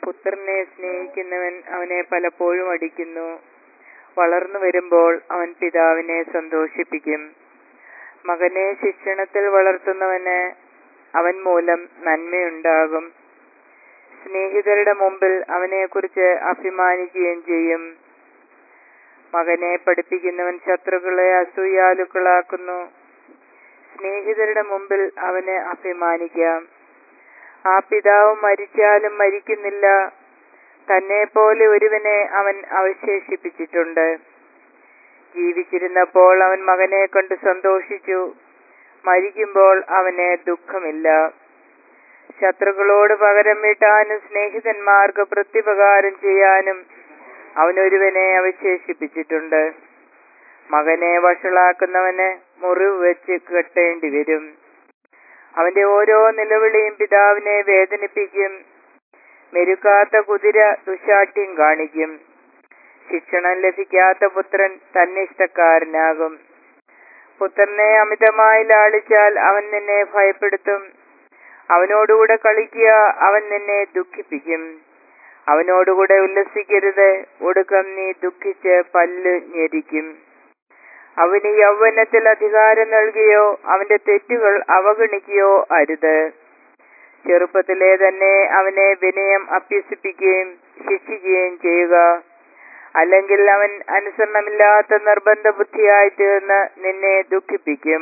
പുത്രനെ സ്നേഹിക്കുന്നവൻ അവനെ പലപ്പോഴും അടിക്കുന്നു വളർന്നു വരുമ്പോൾ അവൻ പിതാവിനെ സന്തോഷിപ്പിക്കും മകനെ ശിക്ഷണത്തിൽ വളർത്തുന്നവന് അവൻ മൂലം നന്മയുണ്ടാകും സ്നേഹിതരുടെ മുമ്പിൽ അവനെക്കുറിച്ച് അഭിമാനിക്കുകയും ചെയ്യും മകനെ പഠിപ്പിക്കുന്നവൻ ശത്രുക്കളെ അസൂയാലുക്കളാക്കുന്നു സ്നേഹിതരുടെ മുമ്പിൽ അവന് അഭിമാനിക്കാം ആ പിതാവ് മരിച്ചാലും മരിക്കുന്നില്ല തന്നെ പോലെ ഒരുവനെ അവൻ അവശേഷിപ്പിച്ചിട്ടുണ്ട് ജീവിച്ചിരുന്നപ്പോൾ അവൻ മകനെ കണ്ട് സന്തോഷിച്ചു മരിക്കുമ്പോൾ അവന് ദുഃഖമില്ല ശത്രുക്കളോട് പകരം വീട്ടാനും സ്നേഹിതന്മാർക്ക് പ്രത്യുപകാരം ചെയ്യാനും അവനൊരുവനെ അവശേഷിപ്പിച്ചിട്ടുണ്ട് മകനെ വഷളാക്കുന്നവന് മുറിവ് വെച്ച് കെട്ടേണ്ടി വരും അവന്റെ ഓരോ നിലവിളിയും പിതാവിനെ വേദനിപ്പിക്കും മെരുക്കാത്ത കുതിര ദുശാഠ്യം കാണിക്കും ശിക്ഷണം ലഭിക്കാത്ത പുത്രൻ തന്നിഷ്ടക്കാരനാകും പുത്രനെ അമിതമായി ലാളിച്ചാൽ അവൻ നിന്നെ ഭയപ്പെടുത്തും അവനോടുകൂടെ കളിക്കുക അവൻ നിന്നെ ദുഃഖിപ്പിക്കും അവനോടുകൂടെ ഉല്ലസിക്കരുത് ഒടുക്കം നീ ദുഃഖിച്ച് പല്ല് ഞെരിക്കും അവന് യൗവനത്തിൽ അധികാരം നൽകുകയോ അവന്റെ തെറ്റുകൾ അവഗണിക്കുകയോ അരുത് ചെറുപ്പത്തിലെ തന്നെ അവനെ വിനയം അഭ്യസിപ്പിക്കുകയും ശിക്ഷിക്കുകയും ചെയ്യുക അല്ലെങ്കിൽ അവൻ അനുസരണമില്ലാത്ത നിർബന്ധ ബുദ്ധിയായി തീർന്ന് നിന്നെ ദുഃഖിപ്പിക്കും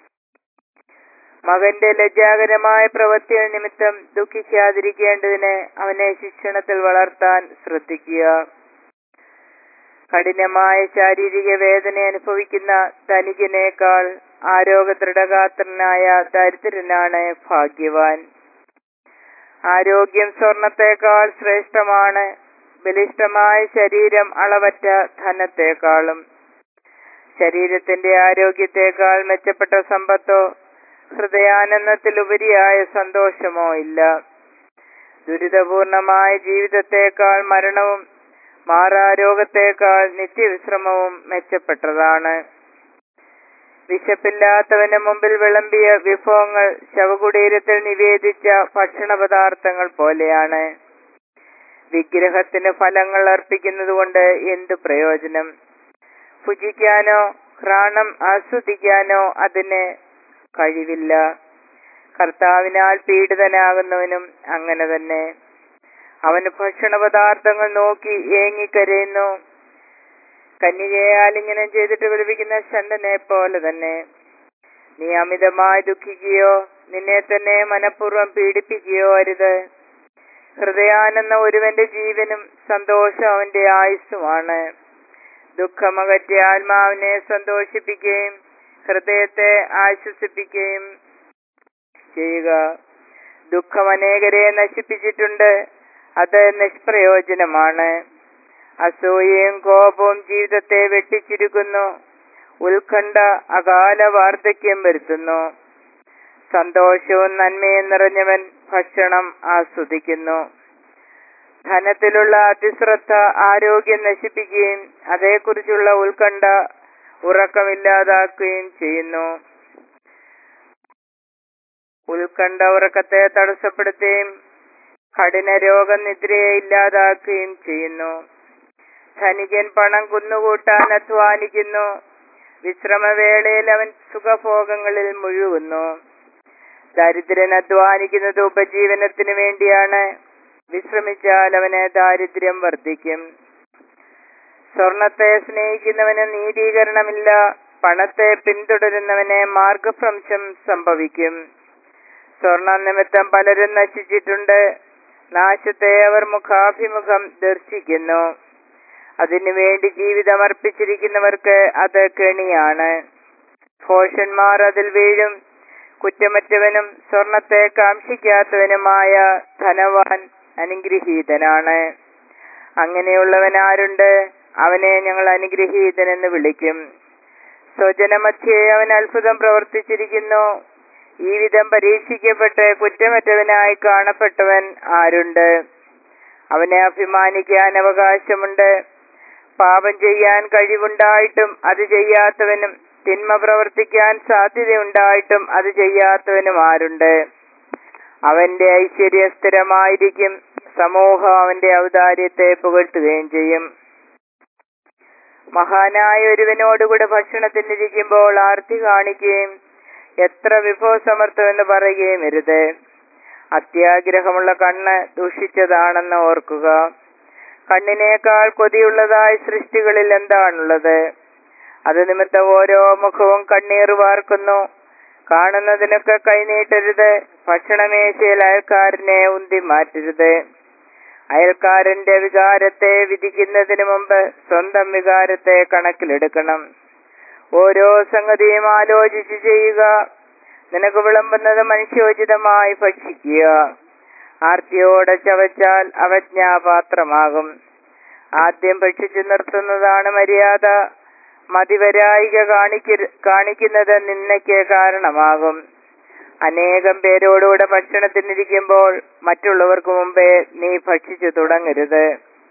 മകന്റെ ലജ്ജാകരമായ പ്രവൃത്തികൾ നിമിത്തം ദുഃഖിക്കാതിരിക്കേണ്ടതിന് അവനെ ശിക്ഷണത്തിൽ വളർത്താൻ ശ്രദ്ധിക്കുക കഠിനമായ ശാരീരിക വേദന അനുഭവിക്കുന്ന ധനികനേക്കാൾ ആരോഗ്യ ദൃഢഗാത്രനായ ദരിദ്രനാണ് ഭാഗ്യവാൻ ആരോഗ്യം സ്വർണത്തെക്കാൾ ശ്രേഷ്ഠമാണ് ബലിഷ്ഠമായ ശരീരം അളവറ്റ ധനത്തെക്കാളും ശരീരത്തിന്റെ ആരോഗ്യത്തെക്കാൾ മെച്ചപ്പെട്ട സമ്പത്തോ ഹൃദയാനന്ദത്തിലുപരിയായ സന്തോഷമോ ഇല്ല ദുരിതപൂർണമായ ജീവിതത്തെക്കാൾ മരണവും മാറാരോഗത്തേക്കാൾ നിത്യവിശ്രമവും മെച്ചപ്പെട്ടതാണ് വിശപ്പില്ലാത്തവന് മുമ്പിൽ വിളമ്പിയ വിഭവങ്ങൾ ശവകുടീരത്തിൽ നിവേദിച്ച ഭക്ഷണ പദാർത്ഥങ്ങൾ പോലെയാണ് വിഗ്രഹത്തിന് ഫലങ്ങൾ അർപ്പിക്കുന്നത് കൊണ്ട് എന്തു പ്രയോജനം ഭുജിക്കാനോ ഘ്രാണം ആസ്വദിക്കാനോ അതിന് കഴിവില്ല കർത്താവിനാൽ പീഡിതനാകുന്നവനും അങ്ങനെ തന്നെ അവന് ഭക്ഷണ പദാർത്ഥങ്ങൾ നോക്കി ഏങ്ങിക്കരയുന്നു കന്യകയെ ആലിംഗനം ചെയ്തിട്ട് വിളിപ്പിക്കുന്ന ഷണ്ടനെ പോലെ തന്നെ നീ അമിതമായി ദുഃഖിക്കുകയോ നിന്നെ തന്നെ മനഃപൂർവ്വം പീഡിപ്പിക്കുകയോ അരുത് ഹൃദയാനെന്ന ഒരുവന്റെ ജീവനും സന്തോഷം അവന്റെ ആയുസ്സുമാണ് ദുഃഖമകറ്റിയ ആത്മാവിനെ സന്തോഷിപ്പിക്കുകയും ഹൃദയത്തെ ആശ്വസിപ്പിക്കുകയും ചെയ്യുക ദുഃഖം അനേകരെ നശിപ്പിച്ചിട്ടുണ്ട് അത് നിഷ്പ്രയോജനമാണ് അസൂയയും കോപവും ജീവിതത്തെ വെട്ടിച്ചുരുക്കുന്നു ഉത്കണ്ഠ അകാല വാർദ്ധക്യം വരുത്തുന്നു സന്തോഷവും നന്മയും നിറഞ്ഞവൻ ഭക്ഷണം ആസ്വദിക്കുന്നു ധനത്തിലുള്ള അതിശ്രദ്ധ ആരോഗ്യം നശിപ്പിക്കുകയും അതേക്കുറിച്ചുള്ള ഉത്കണ്ഠ ഉറക്കമില്ലാതാക്കുകയും ചെയ്യുന്നു ഉത്കണ്ഠ ഉറക്കത്തെ തടസ്സപ്പെടുത്തുകയും കഠിന രോഗനിദ്രയെ ഇല്ലാതാക്കുകയും ചെയ്യുന്നു ധനികൻ പണം കുന്നുകൂട്ടാൻ അധ്വാനിക്കുന്നു വിശ്രമവേളയിൽ അവൻ സുഖഭോഗങ്ങളിൽ മുഴുകുന്നു ദരിദ്രൻ അധ്വാനിക്കുന്നത് ഉപജീവനത്തിന് വേണ്ടിയാണ് വിശ്രമിച്ചാൽ അവന് ദാരിദ്ര്യം വർദ്ധിക്കും സ്വർണത്തെ സ്നേഹിക്കുന്നവന് നീതീകരണമില്ല പണത്തെ പിന്തുടരുന്നവന് മാർഗഭ്രംശം സംഭവിക്കും സ്വർണ്ണ നിമിത്തം പലരും നശിച്ചിട്ടുണ്ട് നാശത്തെ അവർ മുഖാഭിമുഖം ദർശിക്കുന്നു അതിനുവേണ്ടി ജീവിതം അർപ്പിച്ചിരിക്കുന്നവർക്ക് അത് കെണിയാണ് ഭോഷന്മാർ അതിൽ വീഴും കുറ്റമറ്റവനും സ്വർണത്തെ കാംക്ഷിക്കാത്തവനുമായ ധനവാൻ അനുഗ്രഹീതനാണ് അങ്ങനെയുള്ളവൻ ആരുണ്ട് അവനെ ഞങ്ങൾ അനുഗ്രഹീതനെന്ന് വിളിക്കും സ്വജനമധ്യേ അവൻ അത്ഭുതം പ്രവർത്തിച്ചിരിക്കുന്നു ഈ വിധം പരീക്ഷിക്കപ്പെട്ട് കുറ്റമറ്റവനായി കാണപ്പെട്ടവൻ ആരുണ്ട് അവനെ അഭിമാനിക്കാൻ അവകാശമുണ്ട് പാപം ചെയ്യാൻ കഴിവുണ്ടായിട്ടും അത് ചെയ്യാത്തവനും തിന്മ പ്രവർത്തിക്കാൻ സാധ്യതയുണ്ടായിട്ടും അത് ചെയ്യാത്തവനും ആരുണ്ട് അവന്റെ ഐശ്വര്യ സ്ഥിരമായിരിക്കും സമൂഹം അവന്റെ ഔദാര്യത്തെ പുകഴ്ത്തുകയും ചെയ്യും മഹാനായ ഒരുവനോടുകൂടെ ഭക്ഷണത്തിനിരിക്കുമ്പോൾ ആർത്തി കാണിക്കുകയും എത്ര വിഭവസമർത്ഥം എന്ന് പറയുകയും അരുത് അത്യാഗ്രഹമുള്ള കണ്ണ് ദുഷിച്ചതാണെന്ന് ഓർക്കുക കണ്ണിനേക്കാൾ കൊതിയുള്ളതായ സൃഷ്ടികളിൽ എന്താണുള്ളത് അത് നിമിത്തം ഓരോ മുഖവും കണ്ണീർ വാർക്കുന്നു കാണുന്നതിനൊക്കെ കൈനീട്ടരുത് ഭക്ഷണമേശയിൽ അയൽക്കാരനെ ഉന്തി മാറ്റരുത് അയൽക്കാരന്റെ വികാരത്തെ വിധിക്കുന്നതിന് മുമ്പ് സ്വന്തം വികാരത്തെ കണക്കിലെടുക്കണം ഓരോ സംഗതിയും ആലോചിച്ച് ചെയ്യുക നിനക്ക് വിളമ്പുന്നത് മനുഷ്യോചിതമായി ഭക്ഷിക്കുക ആർത്തിയോടെ ചവച്ചാൽ അവജ്ഞാപാത്രമാകും ആദ്യം ഭക്ഷിച്ചു നിർത്തുന്നതാണ് മര്യാദ മതിവരായിക കാണിക്ക കാണിക്കുന്നത് നിന്നയ്ക്ക് കാരണമാകും അനേകം പേരോടുകൂടെ ഭക്ഷണത്തിനിരിക്കുമ്പോൾ മറ്റുള്ളവർക്ക് മുമ്പേ നീ ഭക്ഷിച്ചു തുടങ്ങരുത്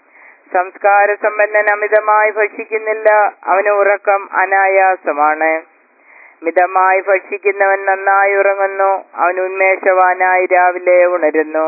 സംസ്കാര സമ്പന്നൻ അമിതമായി ഭക്ഷിക്കുന്നില്ല അവന് ഉറക്കം അനായാസമാണ് മിതമായി ഭക്ഷിക്കുന്നവൻ നന്നായി ഉറങ്ങുന്നു അവൻ ഉന്മേഷവാനായി രാവിലെ ഉണരുന്നു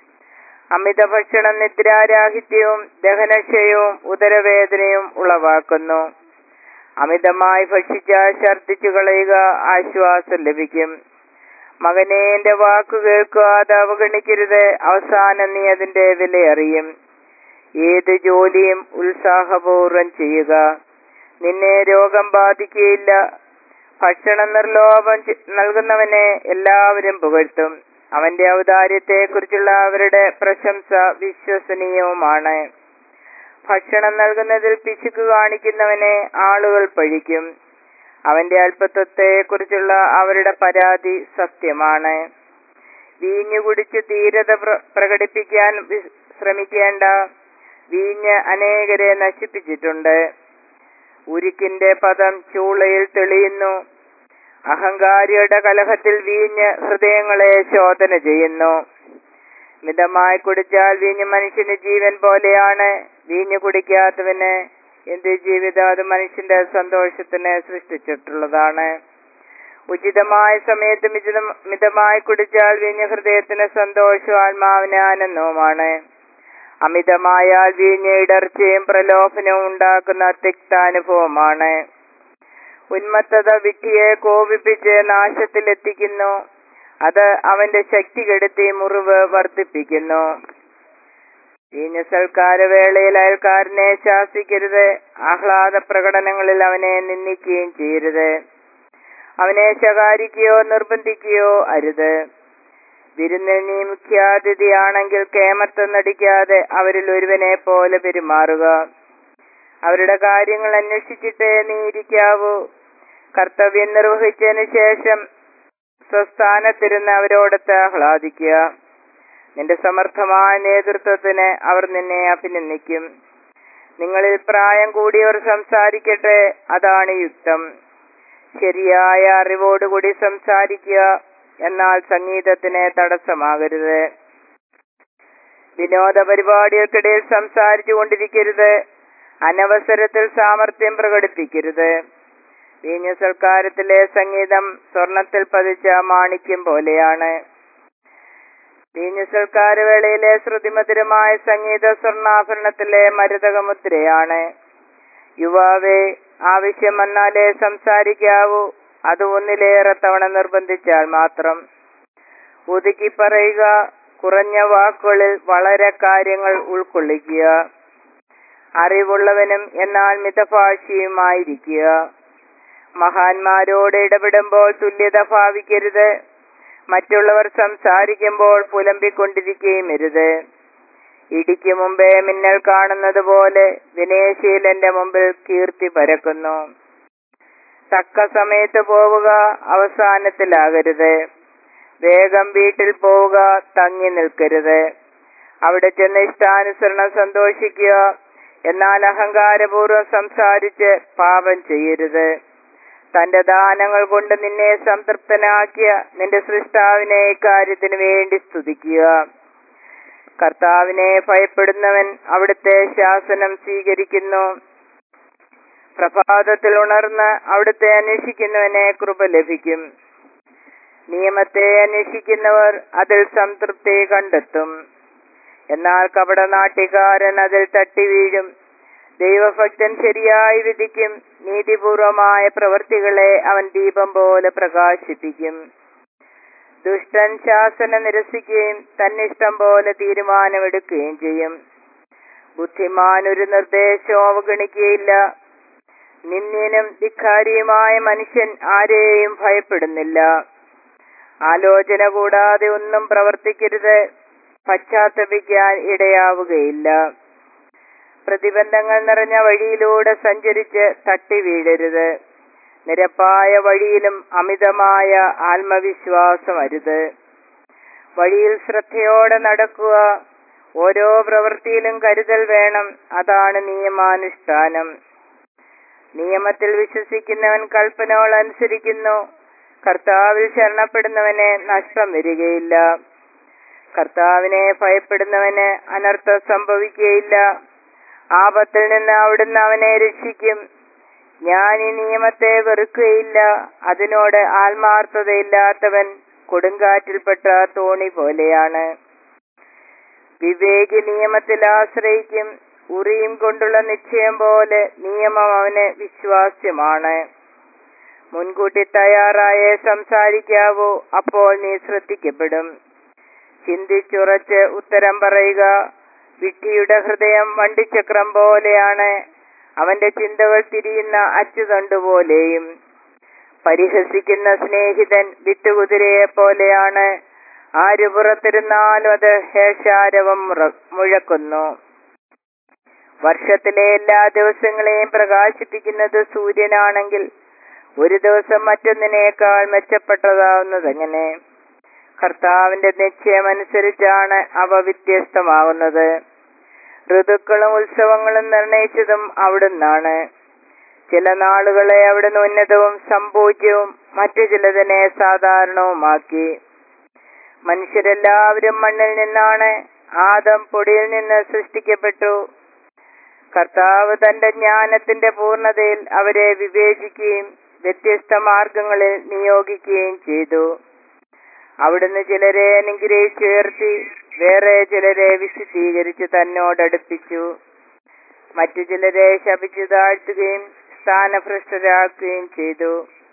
അമിത ഭക്ഷണം നിദ്രാരാഹിത്യവും ദഹനക്ഷയവും ഉദരവേദനയും ഉളവാക്കുന്നു അമിതമായി ഭക്ഷിച്ചാൽ ഛർദ്ദിച്ചു കളയുക ആശ്വാസം ലഭിക്കും മകനെ എന്റെ വാക്കു കേൾക്കാതെ അവഗണിക്കരുത് അവസാനം നീ അതിന്റെ വില അറിയും ഏത് ജോലിയും ഉത്സാഹപൂർവം ചെയ്യുക നിന്നെ രോഗം ബാധിക്കുകയില്ല ഭക്ഷണം നിർലോഭം ചെ- നൽകുന്നവനെ എല്ലാവരും പുകഴ്ത്തും അവന്റെ ഔദാര്യത്തെ കുറിച്ചുള്ള അവരുടെ പ്രശംസ വിശ്വസനീയവുമാണ് ഭക്ഷണം നൽകുന്നതിൽ പിശുക്ക് കാണിക്കുന്നവനെ ആളുകൾ പഴിക്കും അവന്റെ അല്പത്വത്തെ കുറിച്ചുള്ള അവരുടെ പരാതി സത്യമാണ് വീഞ്ഞു കുടിച്ച് ധീരത പ്ര- പ്രകടിപ്പിക്കാൻ വി- ശ്രമിക്കേണ്ട വീഞ്ഞ് അനേകരെ നശിപ്പിച്ചിട്ടുണ്ട് ഉരുക്കിന്റെ പദം ചൂളയിൽ തെളിയുന്നു അഹങ്കാരിയുടെ കലഹത്തിൽ വീഞ്ഞ് ഹൃദയങ്ങളെ ശോധന ചെയ്യുന്നു മിതമായി കുടിച്ചാൽ വീഞ്ഞ് മനുഷ്യന് ജീവൻ പോലെയാണ് വീഞ്ഞ് കുടിക്കാത്തവന് എന്ത് ജീവിതം അത് മനുഷ്യന്റെ സന്തോഷത്തിന് സൃഷ്ടിച്ചിട്ടുള്ളതാണ് ഉചിതമായ സമയത്ത് മിതം മിതമായി കുടിച്ചാൽ വീഞ്ഞ് ഹൃദയത്തിന് സന്തോഷവും ആത്മാവിന് ആനന്ദവുമാണ് അമിതമായാൽ വീഞ്ഞ് ഇടർച്ചയും പ്രലോഭനവും ഉണ്ടാക്കുന്ന തിക്താനുഭവമാണ് ഉന്മത്തത വിട്ടിയെ കോപിപ്പിച്ച് നാശത്തിലെത്തിക്കുന്നു അത് അവന്റെ ശക്തി കെടുത്തി മുറിവ് വർദ്ധിപ്പിക്കുന്നു വീഞ്ഞ സൽക്കാരവേളയിൽ അയൽക്കാരനെ ശാസിക്കരുത് ആഹ്ലാദ പ്രകടനങ്ങളിൽ അവനെ നിന്ദിക്കുകയും ചെയ്യരുത് അവനെ ശകാരിക്കുകയോ നിർബന്ധിക്കുകയോ അരുത് വിരുന്നിനി മുഖ്യാതിഥിയാണെങ്കിൽ കേമത്വം നടിക്കാതെ അവരിൽ ഒരുവനെ പോലെ പെരുമാറുക അവരുടെ കാര്യങ്ങൾ അന്വേഷിച്ചിട്ടേ നീ ഇരിക്കാവൂ കർത്തവ്യം നിർവഹിച്ചതിന് ശേഷം സ്വസ്ഥാനത്തിരുന്ന് അവരോടൊത്ത് ആഹ്ലാദിക്കുക നിന്റെ സമർത്ഥമായ നേതൃത്വത്തിന് അവർ നിന്നെ അഭിനന്ദിക്കും നിങ്ങളിൽ പ്രായം കൂടിയവർ സംസാരിക്കട്ടെ അതാണ് യുക്തം ശരിയായ അറിവോടുകൂടി സംസാരിക്കുക എന്നാൽ സംഗീതത്തിന് തടസ്സമാകരുത് വിനോദ പരിപാടികൾക്കിടയിൽ സംസാരിച്ചു കൊണ്ടിരിക്കരുത് അനവസരത്തിൽ സാമർഥ്യം പ്രകടിപ്പിക്കരുത് വീഞ്ഞ സൽക്കാരത്തിലെ സംഗീതം സ്വർണത്തിൽ പതിച്ച മാണിക്യം പോലെയാണ് വീഞ്ഞ സൽക്കാരവേളയിലെ ശ്രുതിമധുരമായ സംഗീത സ്വർണ്ണാഭരണത്തിലെ മരുതകമുദ്രയാണ് യുവാവേ ആവശ്യം വന്നാലേ സംസാരിക്കാവൂ അത് ഒന്നിലേറെ തവണ നിർബന്ധിച്ചാൽ മാത്രം ഒതുക്കി പറയുക കുറഞ്ഞ വാക്കുകളിൽ വളരെ കാര്യങ്ങൾ ഉൾക്കൊള്ളിക്കുക അറിവുള്ളവനും എന്നാൽ മിതഭാഷിയുമായിരിക്കുക മഹാന്മാരോട് ഇടപെടുമ്പോൾ തുല്യത ഭാവിക്കരുത് മറ്റുള്ളവർ സംസാരിക്കുമ്പോൾ പുലമ്പിക്കൊണ്ടിരിക്കുകയും അരുത് ഇടിക്ക് മുമ്പേ മിന്നൽ കാണുന്നത് പോലെ വിനയശീലന്റെ മുമ്പിൽ കീർത്തി പരക്കുന്നു തക്ക സമയത്ത് പോവുക അവസാനത്തിലാകരുത് വേഗം വീട്ടിൽ പോവുക തങ്ങി നിൽക്കരുത് അവിടെ ചെന്ന് ഇഷ്ടാനുസരണം സന്തോഷിക്കുക എന്നാൽ അഹങ്കാരപൂർവ്വം സംസാരിച്ച് പാപം ചെയ്യരുത് തന്റെ ദാനങ്ങൾ കൊണ്ട് നിന്നെ സംതൃപ്തനാക്കിയ നിന്റെ സൃഷ്ടാവിനെ ഇക്കാര്യത്തിന് വേണ്ടി സ്തുതിക്കുക കർത്താവിനെ ഭയപ്പെടുന്നവൻ അവിടുത്തെ ശാസനം സ്വീകരിക്കുന്നു പ്രഭാതത്തിൽ ഉണർന്ന് അവിടുത്തെ അന്വേഷിക്കുന്നവനെ കൃപ ലഭിക്കും നിയമത്തെ അന്വേഷിക്കുന്നവർ അതിൽ സംതൃപ്തി കണ്ടെത്തും എന്നാൽ കപടനാട്യക്കാരൻ അതിൽ തട്ടി വീഴും ദൈവഭക്തൻ ശരിയായി വിധിക്കും നീതിപൂർവമായ പ്രവൃത്തികളെ അവൻ ദീപം പോലെ പ്രകാശിപ്പിക്കും ദുഷ്ടൻ ശാസന നിരസിക്കുകയും തന്നിഷ്ടം പോലെ തീരുമാനമെടുക്കുകയും ചെയ്യും ബുദ്ധിമാൻ ഒരു നിർദ്ദേശവും അവഗണിക്കുകയില്ല നിന്ദ്യനും ധിക്കാരിയുമായ മനുഷ്യൻ ആരെയും ഭയപ്പെടുന്നില്ല ആലോചന കൂടാതെ ഒന്നും പ്രവർത്തിക്കരുത് പശ്ചാത്തപിക്കാൻ ഇടയാവുകയില്ല പ്രതിബന്ധങ്ങൾ നിറഞ്ഞ വഴിയിലൂടെ സഞ്ചരിച്ച് തട്ടി വീഴരുത് നിരപ്പായ വഴിയിലും അമിതമായ ആത്മവിശ്വാസം അരുത് വഴിയിൽ ശ്രദ്ധയോടെ നടക്കുക ഓരോ പ്രവൃത്തിയിലും കരുതൽ വേണം അതാണ് നിയമാനുഷ്ഠാനം നിയമത്തിൽ വിശ്വസിക്കുന്നവൻ കൽപ്പനകൾ അനുസരിക്കുന്നു കർത്താവിൽ ശരണപ്പെടുന്നവന് നഷ്ടം വരികയില്ല കർത്താവിനെ ഭയപ്പെടുന്നവന് അനർത്ഥം സംഭവിക്കുകയില്ല ആപത്തിൽ നിന്ന് അവിടുന്ന് അവനെ രക്ഷിക്കും ഞാൻ ഈ നിയമത്തെ വെറുക്കുകയില്ല അതിനോട് ആത്മാർത്ഥതയില്ലാത്തവൻ കൊടുങ്കാറ്റിൽപ്പെട്ട തോണി പോലെയാണ് വിവേകി നിയമത്തിൽ ആശ്രയിക്കും ഉറിയും കൊണ്ടുള്ള നിശ്ചയം പോലെ നിയമം അവന് വിശ്വാസ്യമാണ് മുൻകൂട്ടി തയ്യാറായേ സംസാരിക്കാവൂ അപ്പോൾ നീ ശ്രദ്ധിക്കപ്പെടും ചിന്തിച്ചുറച്ച് ഉത്തരം പറയുക വിഡ്ഢിയുടെ ഹൃദയം വണ്ടിച്ചക്രം പോലെയാണ് അവന്റെ ചിന്തകൾ തിരിയുന്ന അച്ചുതണ്ടുപോലെയും പരിഹസിക്കുന്ന സ്നേഹിതൻ വിട്ടുകുതിരയെ പോലെയാണ് ആര് പുറത്തിരുന്നാലും അത് ഹേഷാരവം മുറ- മുഴക്കുന്നു വർഷത്തിലെ എല്ലാ ദിവസങ്ങളെയും പ്രകാശിപ്പിക്കുന്നത് സൂര്യനാണെങ്കിൽ ഒരു ദിവസം മറ്റൊന്നിനേക്കാൾ മെച്ചപ്പെട്ടതാവുന്നതെങ്ങനെ കർത്താവിന്റെ നിശ്ചയമനുസരിച്ചാണ് അവ വ്യത്യസ്തമാകുന്നത് ഋതുക്കളും ഉത്സവങ്ങളും നിർണയിച്ചതും അവിടുന്നാണ് ചില നാളുകളെ അവിടുന്ന് ഉന്നതവും സംപൂജ്യവും മറ്റു ചിലതിനെ സാധാരണവുമാക്കി മനുഷ്യരെല്ലാവരും മണ്ണിൽ നിന്നാണ് ആദം പൊടിയിൽ നിന്ന് സൃഷ്ടിക്കപ്പെട്ടു കർത്താവ് തന്റെ ജ്ഞാനത്തിന്റെ പൂർണ്ണതയിൽ അവരെ വിവേചിക്കുകയും വ്യത്യസ്ത മാർഗങ്ങളിൽ നിയോഗിക്കുകയും ചെയ്തു അവിടുന്ന് ചിലരെ അനുഗ്രഹിച്ചുയർത്തി വേറെ ചിലരെ വിശുദ്ധീകരിച്ച് തന്നോടടുപ്പിച്ചു മറ്റു ചിലരെ ശപിച്ചു താഴ്ത്തുകയും സ്ഥാനഭ്രഷ്ടരാക്കുകയും ചെയ്തു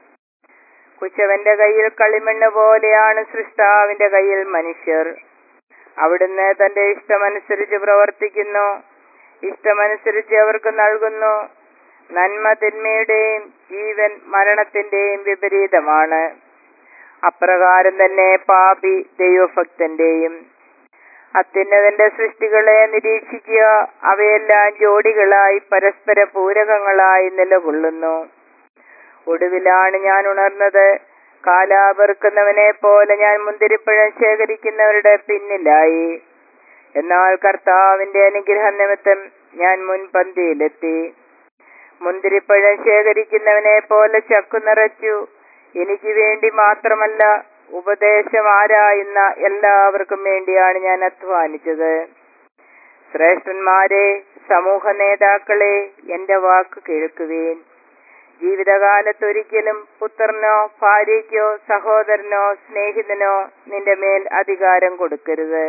കുശവന്റെ കയ്യിൽ കളിമണ്ണ് പോലെയാണ് സൃഷ്ടാവിന്റെ കയ്യിൽ മനുഷ്യർ അവിടുന്ന് തന്റെ ഇഷ്ടമനുസരിച്ച് പ്രവർത്തിക്കുന്നു ഇഷ്ടമനുസരിച്ച് അവർക്ക് നൽകുന്നു നന്മ തിന്മയുടെയും ജീവൻ മരണത്തിന്റെയും വിപരീതമാണ് അപ്രകാരം തന്നെ പാപി ദൈവഭക്തന്റെയും അത്യുന്നതന്റെ സൃഷ്ടികളെ നിരീക്ഷിക്കുക അവയെല്ലാം ജോഡികളായി പരസ്പര പൂരകങ്ങളായി നിലകൊള്ളുന്നു ഒടുവിലാണ് ഞാൻ ഉണർന്നത് കാലാപെറുക്കുന്നവനെ പോലെ ഞാൻ മുന്തിരിപ്പഴം ശേഖരിക്കുന്നവരുടെ പിന്നിലായി എന്നാൽ കർത്താവിന്റെ അനുഗ്രഹ നിമിത്തം ഞാൻ മുൻപന്തിയിലെത്തി മുന്തിരിപ്പഴം ശേഖരിക്കുന്നവനെ പോലെ ചക്കു നിറച്ചു എനിക്ക് വേണ്ടി മാത്രമല്ല ഉപദേശം ആരായുന്ന എല്ലാവർക്കും വേണ്ടിയാണ് ഞാൻ അധ്വാനിച്ചത് ശ്രേഷ്ഠന്മാരെ സമൂഹ നേതാക്കളെ എന്റെ വാക്ക് കേൾക്കുവേൻ ജീവിതകാലത്തൊരിക്കലും പുത്രനോ ഭാര്യയ്ക്കോ സഹോദരനോ സ്നേഹിതനോ നിന്റെ മേൽ അധികാരം കൊടുക്കരുത്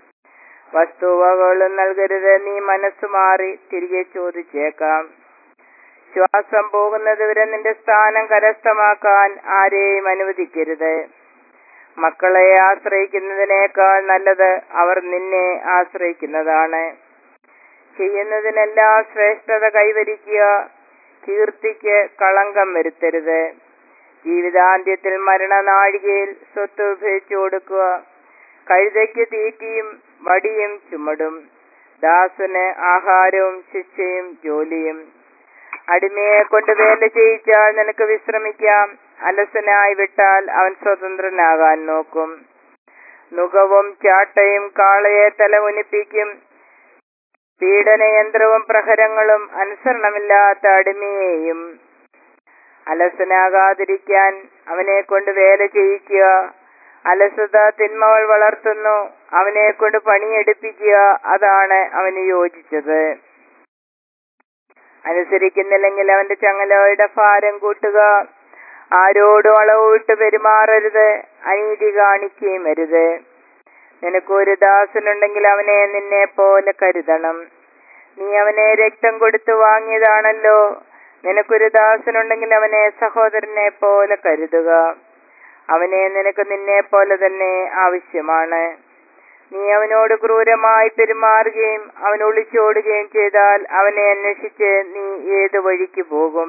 വസ്തുവകളും നൽകരുത് നീ മനസ്സു മാറി തിരികെ ചോദിച്ചേക്കാം ശ്വാസം പോകുന്നത് വരെ നിന്റെ സ്ഥാനം കരസ്ഥമാക്കാൻ ആരെയും അനുവദിക്കരുത് മക്കളെ ആശ്രയിക്കുന്നതിനേക്കാൾ നല്ലത് അവർ നിന്നെ ആശ്രയിക്കുന്നതാണ് ചെയ്യുന്നതിനെല്ലാം ശ്രേഷ്ഠത കൈവരിക്കുക കീർത്തിക്ക് കളങ്കം വരുത്തരുത് ജീവിതാന്ത്യത്തിൽ മരണനാഴികയിൽ സ്വത്ത് ഉപയോഗിച്ചു കൊടുക്കുക കഴുതയ്ക്ക് തീറ്റിയും വടിയും ചുമടും ദാസന് ആഹാരവും ശിക്ഷയും ജോലിയും അടിമയെ കൊണ്ട് വേല ചെയ്യിച്ചാൽ നിനക്ക് വിശ്രമിക്കാം അലസനായി വിട്ടാൽ അവൻ സ്വതന്ത്രനാകാൻ നോക്കും നുകവും ചാട്ടയും കാളയെ തലമുനിപ്പിക്കും പീഡനയന്ത്രവും പ്രഹരങ്ങളും അനുസരണമില്ലാത്ത അടിമയെയും അലസനാകാതിരിക്കാൻ അവനെ കൊണ്ട് വേല ചെയ്യിക്കുക അലസത തിന്മകൾ വളർത്തുന്നു അവനെ കൊണ്ട് പണിയെടുപ്പിക്കുക അതാണ് അവന് യോജിച്ചത് അനുസരിക്കുന്നില്ലെങ്കിൽ അവന്റെ ചങ്ങലയുടെ ഭാരം കൂട്ടുക ആരോടും അളവ് വിട്ട് പെരുമാറരുത് അനീതി കാണിക്കുകയും അരുത് നിനക്കൊരു ദാസനുണ്ടെങ്കിൽ അവനെ നിന്നെ പോലെ കരുതണം നീ അവനെ രക്തം കൊടുത്തു വാങ്ങിയതാണല്ലോ നിനക്കൊരു ദാസനുണ്ടെങ്കിൽ അവനെ സഹോദരനെ പോലെ കരുതുക അവനെ നിനക്ക് നിന്നെ പോലെ തന്നെ ആവശ്യമാണ് നീ അവനോട് ക്രൂരമായി പെരുമാറുകയും അവൻ ഒളിച്ചോടുകയും ചെയ്താൽ അവനെ അന്വേഷിച്ച് നീ ഏത് വഴിക്ക് പോകും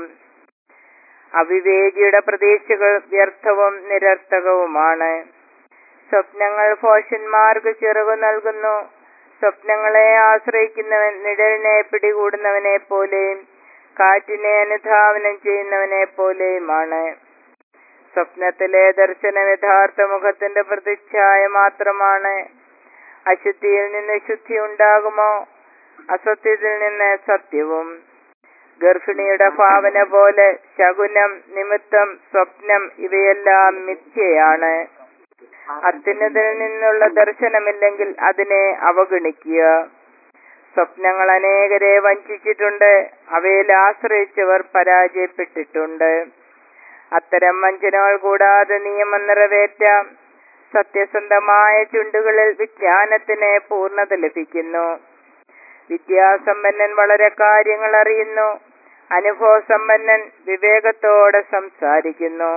അവിവേകിയുടെ പ്രതീക്ഷകൾ വ്യർത്ഥവും നിരർത്ഥകവുമാണ് സ്വപ്നങ്ങൾ ഭോഷന്മാർക്ക് ചിറകു നൽകുന്നു സ്വപ്നങ്ങളെ ആശ്രയിക്കുന്നവൻ നിഴലിനെ പിടികൂടുന്നവനെ പോലെയും കാറ്റിനെ അനുധാവനം ചെയ്യുന്നവനെ പോലെയുമാണ് സ്വപ്നത്തിലെ ദർശനം യഥാർത്ഥ മുഖത്തിന്റെ പ്രതിച്ഛായ മാത്രമാണ് അശുദ്ധിയിൽ നിന്ന് ശുദ്ധി ഉണ്ടാകുമോ അസത്യത്തിൽ നിന്ന് സത്യവും ഗർഭിണിയുടെ ഭാവന പോലെ ശകുനം നിമിത്തം സ്വപ്നം ഇവയെല്ലാം മിഥ്യയാണ് അത്യുന്നതിൽ നിന്നുള്ള ദർശനമില്ലെങ്കിൽ അതിനെ അവഗണിക്കുക സ്വപ്നങ്ങൾ അനേകരെ വഞ്ചിച്ചിട്ടുണ്ട് അവയിൽ ആശ്രയിച്ചവർ പരാജയപ്പെട്ടിട്ടുണ്ട് അത്തരം വഞ്ചനകൾ കൂടാതെ നിയമം നിറവേറ്റാം സത്യസന്ധമായ ചുണ്ടുകളിൽ വിജ്ഞാനത്തിന് പൂർണ്ണത ലഭിക്കുന്നു വിദ്യാസമ്പന്നൻ വളരെ കാര്യങ്ങൾ അറിയുന്നു അനുഭവസമ്പന്നൻ വിവേകത്തോടെ സംസാരിക്കുന്നു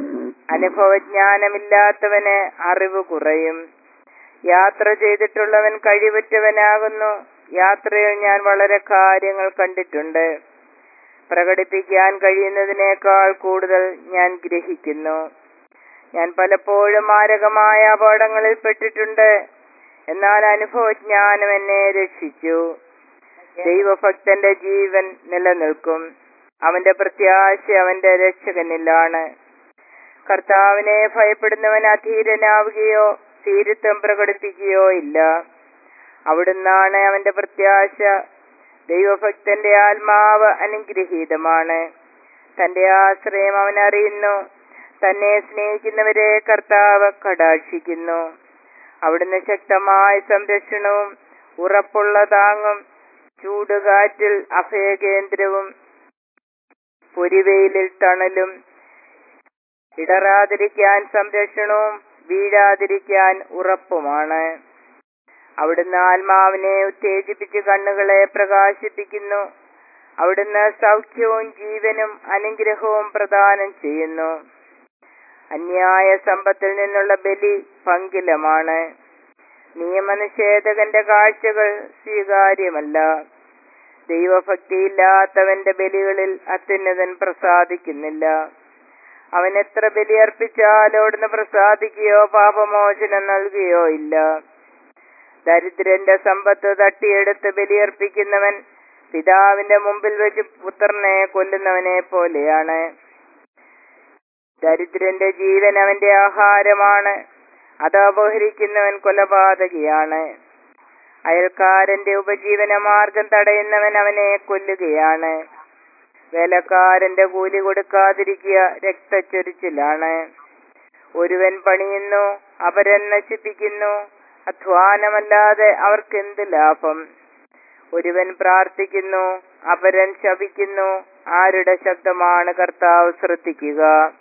അനുഭവജ്ഞാനമില്ലാത്തവന് അറിവ് കുറയും യാത്ര ചെയ്തിട്ടുള്ളവൻ കഴിവുറ്റവനാകുന്നു യാത്രയിൽ ഞാൻ വളരെ കാര്യങ്ങൾ കണ്ടിട്ടുണ്ട് പ്രകടിപ്പിക്കാൻ കഴിയുന്നതിനേക്കാൾ കൂടുതൽ ഞാൻ ഗ്രഹിക്കുന്നു ഞാൻ പലപ്പോഴും മാരകമായ അപകടങ്ങളിൽ പെട്ടിട്ടുണ്ട് എന്നാൽ അനുഭവജ്ഞാനം എന്നെ രക്ഷിച്ചു ദൈവഭക്തന്റെ ജീവൻ നിലനിൽക്കും അവന്റെ പ്രത്യാശ അവന്റെ രക്ഷകനിലാണ് കർത്താവിനെ ഭയപ്പെടുന്നവൻ അധീരനാവുകയോ ധീരത്വം പ്രകടിപ്പിക്കുകയോ ഇല്ല അവിടുന്നാണ് അവന്റെ പ്രത്യാശ ദൈവഭക്തന്റെ ആത്മാവ് അനുഗ്രഹീതമാണ് തന്റെ ആശ്രയം അവൻ അറിയുന്നു തന്നെ സ്നേഹിക്കുന്നവരെ കർത്താവ് കടാക്ഷിക്കുന്നു അവിടുന്ന് ശക്തമായ സംരക്ഷണവും ഉറപ്പുള്ള താങ്ങും ചൂടുകാറ്റിൽ അഭയകേന്ദ്രവും പൊരിവെയിലിൽ തണലും ഇടറാതിരിക്കാൻ സംരക്ഷണവും വീഴാതിരിക്കാൻ ഉറപ്പുമാണ് അവിടുന്ന് ആത്മാവിനെ ഉത്തേജിപ്പിച്ച് കണ്ണുകളെ പ്രകാശിപ്പിക്കുന്നു അവിടുന്ന് സൗഖ്യവും ജീവനും അനുഗ്രഹവും പ്രദാനം ചെയ്യുന്നു അന്യായ സമ്പത്തിൽ നിന്നുള്ള ബലി പങ്കിലമാണ് നിയമനിഷേധകന്റെ കാഴ്ചകൾ സ്വീകാര്യമല്ല ദൈവഭക്തിയില്ലാത്തവന്റെ ബലികളിൽ അത്യുന്നതൻ പ്രസാദിക്കുന്നില്ല അവൻ എത്ര ബലി അർപ്പിച്ചാലോടുന്ന് പ്രസാദിക്കുകയോ പാപമോചനം നൽകുകയോ ഇല്ല ദരിദ്രന്റെ സമ്പത്ത് തട്ടിയെടുത്ത് ബലിയർപ്പിക്കുന്നവൻ പിതാവിന്റെ മുമ്പിൽ വെച്ച് പുത്രനെ കൊല്ലുന്നവനെ പോലെയാണ് ദരിദ്രന്റെ ജീവൻ അവന്റെ ആഹാരമാണ് അത് അപഹരിക്കുന്നവൻ കൊലപാതകിയാണ് അയൽക്കാരന്റെ ഉപജീവന മാർഗം തടയുന്നവൻ അവനെ കൊല്ലുകയാണ് വേലക്കാരന്റെ കൂലി കൊടുക്കാതിരിക്കുക രക്തച്ചൊരിച്ചിലാണ് ഒരുവൻ പണിയുന്നു അപരൻ നശിപ്പിക്കുന്നു അധ്വാനമല്ലാതെ അവർക്കെന്ത് ലാഭം ഒരുവൻ പ്രാർത്ഥിക്കുന്നു അപരൻ ശപിക്കുന്നു ആരുടെ ശബ്ദമാണ് കർത്താവ് ശ്രദ്ധിക്കുക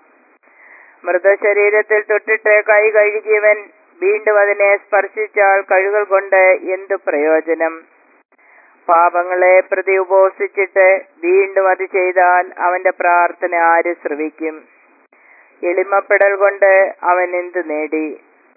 മൃതശരീരത്തിൽ തൊട്ടിട്ട് കൈ കഴുകിയവൻ വീണ്ടും അതിനെ സ്പർശിച്ചാൽ കഴുകൾ കൊണ്ട് എന്തു പ്രയോജനം പാപങ്ങളെ പ്രതി ഉപസിച്ചിട്ട് വീണ്ടും അത് ചെയ്താൽ അവന്റെ പ്രാർത്ഥന ആര് ശ്രവിക്കും എളിമപ്പെടൽ കൊണ്ട് അവൻ എന്തു നേടി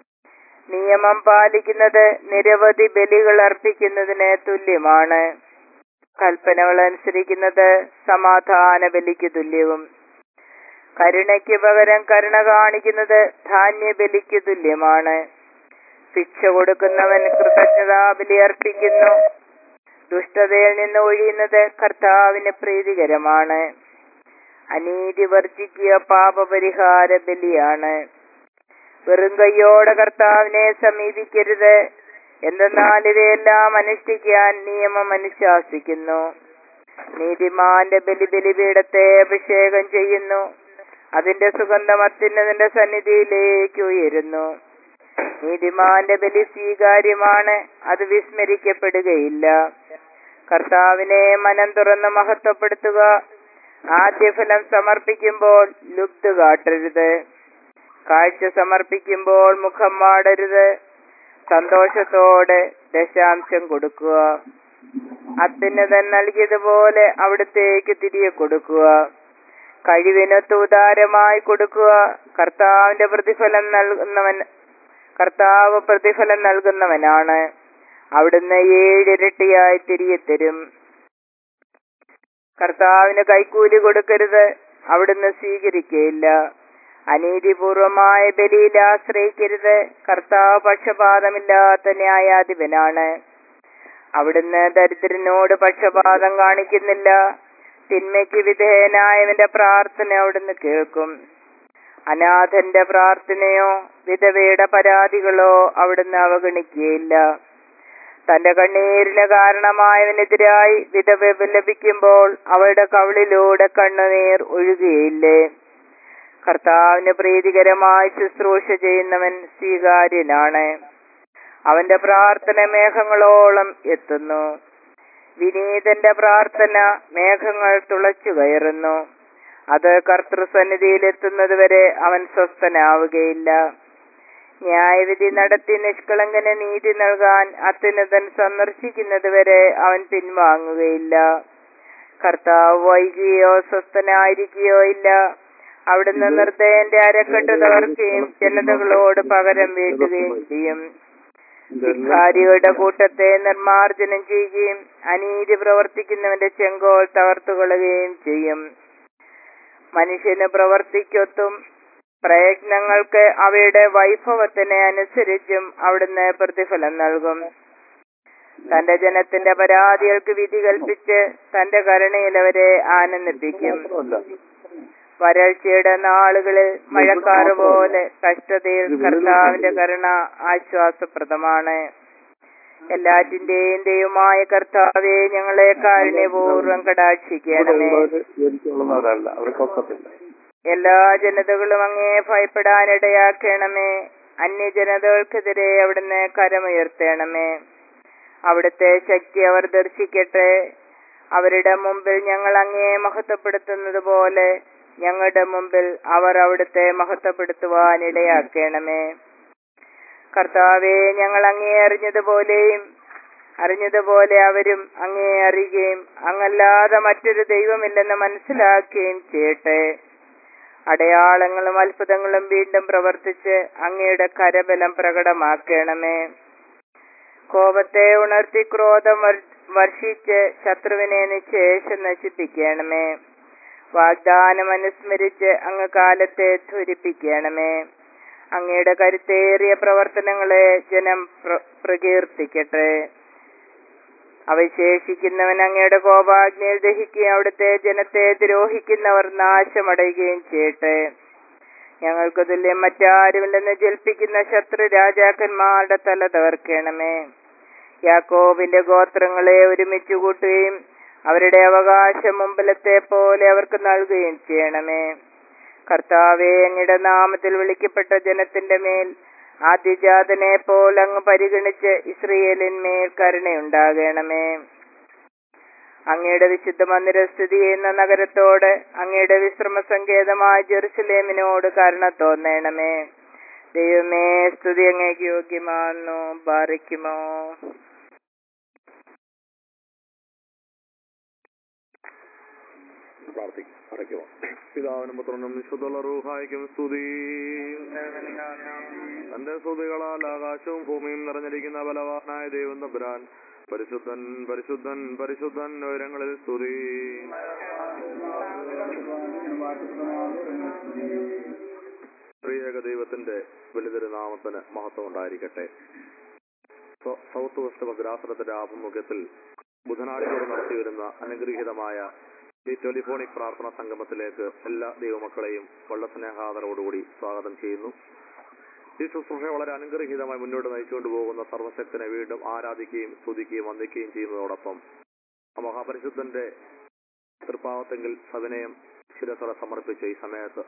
നിയമം പാലിക്കുന്നത് നിരവധി ബലികൾ അർപ്പിക്കുന്നതിന് തുല്യമാണ് കൽപ്പനകൾ അനുസരിക്കുന്നത് സമാധാന ബലിക്ക് തുല്യവും കരുണയ്ക്ക് പകരം കരുണ കാണിക്കുന്നത് ധാന്യ ബലിക്ക് തുല്യമാണ് ശിക്ഷ കൊടുക്കുന്നവൻ കൃതജ്ഞതാ ബലി അർപ്പിക്കുന്നു ദുഷ്ടതയിൽ നിന്ന് ഒഴിയുന്നത് കർത്താവിന് പ്രീതികരമാണ് അനീതി വർജിക്കുക പാപപരിഹാര ബലിയാണ് വെറും കൈയോടെ കർത്താവിനെ സമീപിക്കരുത് എന്തെന്നാൽ ഇവയെല്ലാം അനുഷ്ഠിക്കാൻ നിയമം അനുശാസിക്കുന്നു നീതിമാന്റെ ബലി ബലിപീഠത്തെ അഭിഷേകം ചെയ്യുന്നു അതിന്റെ സുഗന്ധം അത്യുന്നതിന്റെ സന്നിധിയിലേക്ക് ഉയരുന്നു നീതിമാന്റെ ബലി സ്വീകാര്യമാണ് അത് വിസ്മരിക്കപ്പെടുകയില്ല കർത്താവിനെ മനം തുറന്ന് മഹത്വപ്പെടുത്തുക ആദ്യഫലം സമർപ്പിക്കുമ്പോൾ ലുബ്ധ കാട്ടരുത് കാഴ്ച സമർപ്പിക്കുമ്പോൾ മുഖം മാടരുത് സന്തോഷത്തോടെ ദശാംശം കൊടുക്കുക അത്യുന്നതൻ നൽകിയതുപോലെ അവിടത്തേക്ക് തിരികെ കൊടുക്കുക കഴിവിനൊത്ത് ഉദാരമായി കൊടുക്കുക കർത്താവിന്റെ പ്രതിഫലം നൽകുന്നവൻ കർത്താവ് പ്രതിഫലം നൽകുന്നവനാണ് അവിടുന്ന് ഏഴിരട്ടിയായി തിരികെ തരും കർത്താവിന് കൈക്കൂലി കൊടുക്കരുത് അവിടുന്ന് സ്വീകരിക്കുകയില്ല അനീതിപൂർവമായ ബലിയിൽ ആശ്രയിക്കരുത് കർത്താവ് പക്ഷപാതമില്ലാത്ത ന്യായാധിപനാണ് അവിടുന്ന് ദരിദ്രനോട് പക്ഷപാതം കാണിക്കുന്നില്ല തിന്മയ്ക്ക് വിധേയനായവന്റെ പ്രാർത്ഥന അവിടുന്ന് കേൾക്കും അനാഥന്റെ പ്രാർത്ഥനയോ വിധവയുടെ പരാതികളോ അവിടുന്ന് അവഗണിക്കുകയില്ല തന്റെ കണ്ണീരിന് കാരണമായവനെതിരായി വിധവ വിലപിക്കുമ്പോൾ അവളുടെ കവിളിലൂടെ കണ്ണുനീർ ഒഴുകുകയില്ലേ കർത്താവിന് പ്രീതികരമായി ശുശ്രൂഷ ചെയ്യുന്നവൻ സ്വീകാര്യനാണ് അവന്റെ പ്രാർത്ഥന മേഘങ്ങളോളം എത്തുന്നു വിനീതന്റെ പ്രാർത്ഥന മേഘങ്ങൾ തുളച്ചു കയറുന്നു അത് കർത്തൃസന്നിധിയിൽ എത്തുന്നതുവരെ അവൻ സ്വസ്ഥനാവുകയില്ല ന്യായവിധി നടത്തി നിഷ്കളങ്കന് നീതി നൽകാൻ അത്യുന്നതൻ സന്ദർശിക്കുന്നതുവരെ അവൻ പിൻവാങ്ങുകയില്ല കർത്താവ് വൈകിയോ സ്വസ്ഥനായിരിക്കുകയോ ഇല്ല അവിടുന്ന് നിർദ്ദയന്റെ അരക്കെട്ട് തകർക്കുകയും ജനതകളോട് പകരം വീട്ടുകയും ചെയ്യും ധിക്കാരികളുടെ കൂട്ടത്തെ നിർമാർജനം ചെയ്യുകയും അനീതി പ്രവർത്തിക്കുന്നവന്റെ ചെങ്കോൽ തകർത്തുകൊള്ളുകയും ചെയ്യും മനുഷ്യന് പ്രവർത്തിക്കൊത്തും പ്രയത്നങ്ങൾക്ക് അവയുടെ വൈഭവത്തിനെ അനുസരിച്ചും അവിടുന്ന് പ്രതിഫലം നൽകും തന്റെ ജനത്തിന്റെ പരാതികൾക്ക് വിധി കൽപ്പിച്ച് തന്റെ കരുണയിൽ അവരെ ആനന്ദിപ്പിക്കും വരൾച്ചയുടെ നാളുകളിൽ മഴക്കാറ് പോലെ കഷ്ടതയിൽ കർത്താവിന്റെ കരുണ ആശ്വാസപ്രദമാണ് എല്ലാറ്റിന്റെയും ദൈവമായ കർത്താവെ ഞങ്ങളെ കാരുണ്യപൂർവ്വം കടാക്ഷിക്കണമേ ജനിച്ചുള്ളവരല്ല അവർക്കൊക്കത്തില്ല എല്ലാ ജനതകളും അങ്ങേ ഭയപ്പെടാനിടയാക്കണമേ അന്യജനതകൾക്കെതിരെ അവിടുന്ന് കരമുയർത്തണമേ അവിടുത്തെ ശക്തി അവർ ദർശിക്കട്ടെ അവരുടെ മുമ്പിൽ ഞങ്ങൾ അങ്ങേ മഹത്വപ്പെടുത്തുന്നത് പോലെ ഞങ്ങളുടെ മുമ്പിൽ അവർ അവിടുത്തെ മഹത്വപ്പെടുത്തുവാൻ ഇടയാക്കണമേ കർത്താവെ ഞങ്ങൾ അങ്ങേ അറിഞ്ഞതുപോലെയും അറിഞ്ഞതുപോലെ അവരും അങ്ങേ അറിയുകയും അങ്ങല്ലാതെ മറ്റൊരു ദൈവമില്ലെന്ന് മനസ്സിലാക്കുകയും ചെയ്യട്ടെ അടയാളങ്ങളും അത്ഭുതങ്ങളും വീണ്ടും പ്രവർത്തിച്ച് അങ്ങയുടെ കരബലം പ്രകടമാക്കണമേ കോപത്തെ ഉണർത്തി ക്രോധം വർ- വർഷിച്ച് ശത്രുവിനെ നിശേഷം നശിപ്പിക്കണമേ വാഗ്ദാനം അനുസ്മരിച്ച് അങ്ങ് കാലത്തെ ധരിപ്പിക്കണമേ അങ്ങയുടെ കരുത്തേറിയ പ്രവർത്തനങ്ങളെ ജനം പ്ര- പ്രകീർത്തിക്കട്ടെ അവശേഷിക്കുന്നവൻ അങ്ങയുടെ കോപാഗ്നിയിൽ ദഹിക്കുകയും അവിടുത്തെ ജനത്തെ ദ്രോഹിക്കുന്നവർ നാശമടയുകയും ചെയ്യട്ടെ ഞങ്ങൾക്ക് തുല്യം മറ്റാരുമില്ലെന്ന് ജൽപ്പിക്കുന്ന ശത്രു രാജാക്കന്മാരുടെ തല തകർക്കണമേ യാക്കോബിന്റെ ഗോത്രങ്ങളെ ഒരുമിച്ച് കൂട്ടുകയും അവരുടെ അവകാശം മുമ്പിലത്തെ പോലെ അവർക്ക് നൽകുകയും ചെയ്യണമേ കർത്താവെ അങ്ങയുടെ നാമത്തിൽ വിളിക്കപ്പെട്ട ജനത്തിന്റെ മേൽ ആദ്യജാതനെ പോലെ അങ്ങ് പരിഗണിച്ച് ഇസ്രയേലിന്മേൽ കരുണയുണ്ടാകണമേ അങ്ങയുടെ വിശുദ്ധ മന്ദിര സ്ഥിതി ചെയ്യുന്ന നഗരത്തോട് അങ്ങയുടെ വിശ്രമ സങ്കേതമായ ജെറുസലേമിനോട് കരുണ തോന്നണമേ ദൈവമേ സ്തുതി അങ്ങേക്ക് യോഗ്യമാണെന്നു ബാധിക്കുമോ പ്രാർത്ഥിക്കും അടയ്ക്കുമോ പിതാവിനും പുത്രനും വിശുദ്ധുള്ള റൂഹായിക്കും സ്തുതി തന്റെ സ്തുതികളാൽ ആകാശവും ഭൂമിയും നിറഞ്ഞിരിക്കുന്ന ബലവാനായ ദൈവം തമ്പുരാൻ പരിശുദ്ധൻ പരിശുദ്ധൻ പരിശുദ്ധൻ ഉയരങ്ങളിൽ സ്തുതി ത്രിയേക ദൈവത്തിന്റെ വലിയൊരുനാമത്തിന് മഹത്വം ഉണ്ടായിരിക്കട്ടെ സൗ- സൗത്ത് വെസ്റ്റ് ഭദ്രാസനത്തിന്റെ ആഭിമുഖ്യത്തിൽ ബുധനാഴ്ചയോട് നടത്തിവരുന്ന അനുഗ്രഹീതമായ ഈ ടെലിഫോണിക് പ്രാർത്ഥന സംഗമത്തിലേക്ക് എല്ലാ ദൈവമക്കളെയും വളരെ സ്നേഹാദരവോടുകൂടി സ്വാഗതം ചെയ്യുന്നു ഈ ശുശ്രൂഷ വളരെ അനുഗ്രഹീതമായി മുന്നോട്ട് നയിച്ചുകൊണ്ട് പോകുന്ന സർവശക്തനെ വീണ്ടും ആരാധിക്കുകയും സ്തുതിക്കുകയും വന്ദിക്കുകയും ചെയ്യുന്നതോടൊപ്പം ആ മഹാപരിശുദ്ധന്റെ തൃപ്പാവത്തെങ്കിൽ സവിനയം ശിരസറ സമർപ്പിച്ച ഈ സമയത്ത്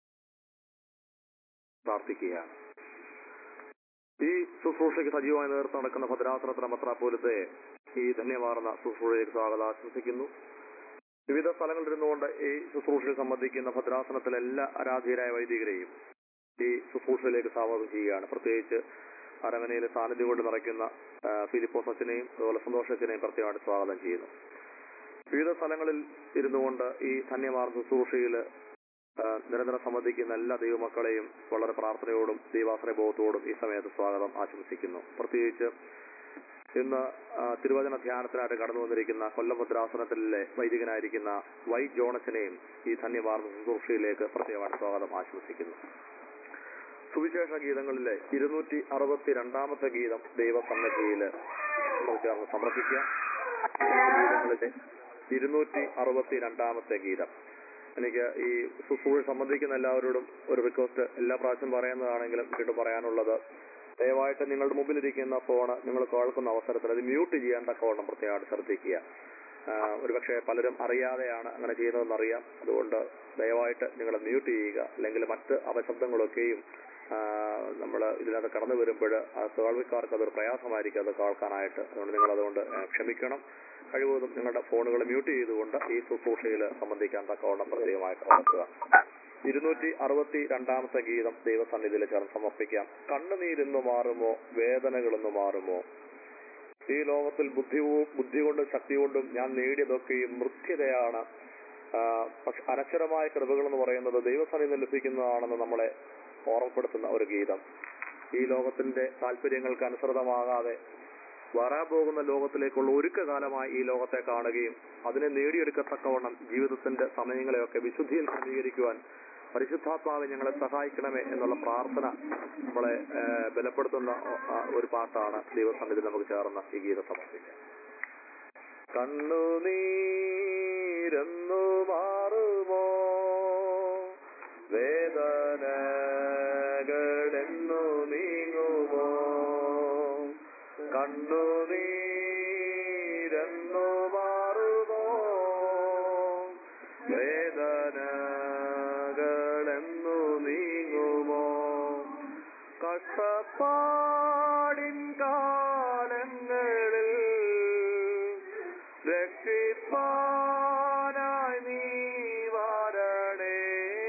പ്രാർത്ഥിക്കുകയാണ് ഈ ശുശ്രൂഷയ്ക്ക് സജീവമായി നേതൃത്വം നടക്കുന്ന ഭദ്രാസനത്തിന് മത്രാപോലത്തെ ഈ ധന്യമാർന്ന ശുശ്രൂഷയിലേക്ക് സ്വാഗതം ആശംസിക്കുന്നു വിവിധ സ്ഥലങ്ങളിൽ ഇരുന്നുകൊണ്ട് ഈ ശുശ്രൂഷയിൽ സംബന്ധിക്കുന്ന ഭദ്രാസനത്തിലെ എല്ലാ ആരാധ്യരായ വൈദികരെയും ഈ ശുശ്രൂഷയിലേക്ക് സ്വാഗതം ചെയ്യുകയാണ് പ്രത്യേകിച്ച് അരമനയിൽ സാന്നിധ്യം കൊണ്ട് നിറയ്ക്കുന്ന ആ, ഫിലിപ്പോസ് അച്ഛനെയും അതുപോലെ സന്തോഷ അച്ഛനെയും പ്രത്യേകമായിട്ട് സ്വാഗതം ചെയ്യുന്നു വിവിധ സ്ഥലങ്ങളിൽ ഇരുന്നുകൊണ്ട് ഈ ധന്യമാർന്ന ശുശ്രൂഷയിൽ നിരന്തരം സംബന്ധിക്കുന്ന എല്ലാ ദൈവമക്കളെയും വളരെ പ്രാർത്ഥനയോടും ദൈവാശ്രയബോധത്തോടും ഈ സമയത്ത് സ്വാഗതം ആശംസിക്കുന്നു പ്രത്യേകിച്ച് ഇന്ന് ആ, തിരുവചന ധ്യാനത്തിനായിട്ട് കടന്നു വന്നിരിക്കുന്ന കൊല്ലം ഭദ്രാസനത്തിലെ വൈദികനായിരിക്കുന്ന വൈ ജോണച്ചനെയും ഈ ധന്യമാർന്ന ശുശ്രൂഷയിലേക്ക് പ്രത്യേകമായിട്ട് സ്വാഗതം ആശംസിക്കുന്നു സുവിശേഷ ഗീതങ്ങളിലെ ഇരുന്നൂറ്റി അറുപത്തി രണ്ടാമത്തെ ഗീതം ദൈവസന്നദ്ധിയിൽ നമുക്ക് ചേർന്ന് സമർപ്പിക്കാം ഗീതങ്ങളിലെ ഇരുന്നൂറ്റി അറുപത്തി രണ്ടാമത്തെ ഗീതം എനിക്ക് ഈ ശുശ്രൂഷ സംബന്ധിക്കുന്ന എല്ലാവരോടും ഒരു റിക്വസ്റ്റ് എല്ലാ പ്രാവശ്യം പറയുന്നതാണെങ്കിലും വീണ്ടും പറയാനുള്ളത് ദയവായിട്ട് നിങ്ങളുടെ മുമ്പിലിരിക്കുന്ന ഫോണ് നിങ്ങൾ കേൾക്കുന്ന അവസരത്തിൽ അത് മ്യൂട്ട് ചെയ്യാൻ തക്കവണ്ണം പ്രത്യേകമായിട്ട് ശ്രദ്ധിക്കുക ആഹ് ഒരുപക്ഷെ പലരും അറിയാതെയാണ് അങ്ങനെ ചെയ്യുന്നതെന്നറിയാം അതുകൊണ്ട് ദയവായിട്ട് നിങ്ങൾ മ്യൂട്ട് ചെയ്യുക അല്ലെങ്കിൽ മറ്റ് അപശബ്ദങ്ങളൊക്കെയും നമ്മൾ ഇതിനകത്ത് കടന്നു വരുമ്പോൾ ആ കേൾവിക്കാർക്ക് അതൊരു പ്രയാസമായിരിക്കും അത് കേൾക്കാനായിട്ട് അതുകൊണ്ട് നിങ്ങൾ അതുകൊണ്ട് ആഹ് ക്ഷമിക്കണം കഴിവതും നിങ്ങളുടെ ഫോണുകൾ മ്യൂട്ട് ചെയ്തുകൊണ്ട് ഈ ശുശ്രൂഷയിൽ സംബന്ധിക്കാൻ തക്കവണ്ണം പ്രത്യേകമായിട്ട് ഓർക്കുക ഇരുന്നൂറ്റി അറുപത്തി രണ്ടാമത്തെ ഗീതം ദൈവസന്നിധിയിൽ ചേർന്ന് സമർപ്പിക്കാം കണ്ണുനീരെന്നു മാറുമോ വേദനകളെന്നു മാറുമോ ഈ ലോകത്തിൽ ബുദ്ധി ബുദ്ധി കൊണ്ടും ശക്തി കൊണ്ടും ഞാൻ നേടിയതൊക്കെയും മൃത്യതയാണ് ആ, പക്ഷെ അനശ്വരമായ കൃപകൾ എന്ന് പറയുന്നത് ദൈവസന്നിധിയിൽ ലഭിക്കുന്നതാണെന്ന് നമ്മളെ ഓർമ്മപ്പെടുത്തുന്ന ഒരു ഗീതം ഈ ലോകത്തിന്റെ താല്പര്യങ്ങൾക്ക് അനുസൃതമാകാതെ വരാൻ പോകുന്ന ലോകത്തിലേക്കുള്ള ഒരുക്കകാലമായി ഈ ലോകത്തെ കാണുകയും അതിനെ നേടിയെടുക്കത്തക്കവണ്ണം ജീവിതത്തിന്റെ സമയങ്ങളെയൊക്കെ വിശുദ്ധിയിൽ ക്രമീകരിക്കുവാൻ പരിശുദ്ധാത്മാവെ ഞങ്ങളെ സഹായിക്കണമേ എന്നുള്ള പ്രാർത്ഥന നമ്മളെ ആ, ബലപ്പെടുത്തുന്ന ആ, ഒരു പാട്ടാണ് ദൈവസന്നിധി നമുക്ക് ചേർന്ന ഈ ഗീത സമർപ്പിക്കാം കണ്ണുനീരെന്നു മാറുമോ വേദനകളെന്നു നീങ്ങുമോ കണ്ണുനീരെന്നു മാറുമോ വേദനകളെന്നു നീങ്ങുമോ കഷ്ടപ്പാടിൻ കാലങ്ങളിൽ രക്ഷിപ്പാനായി നീ വരണേ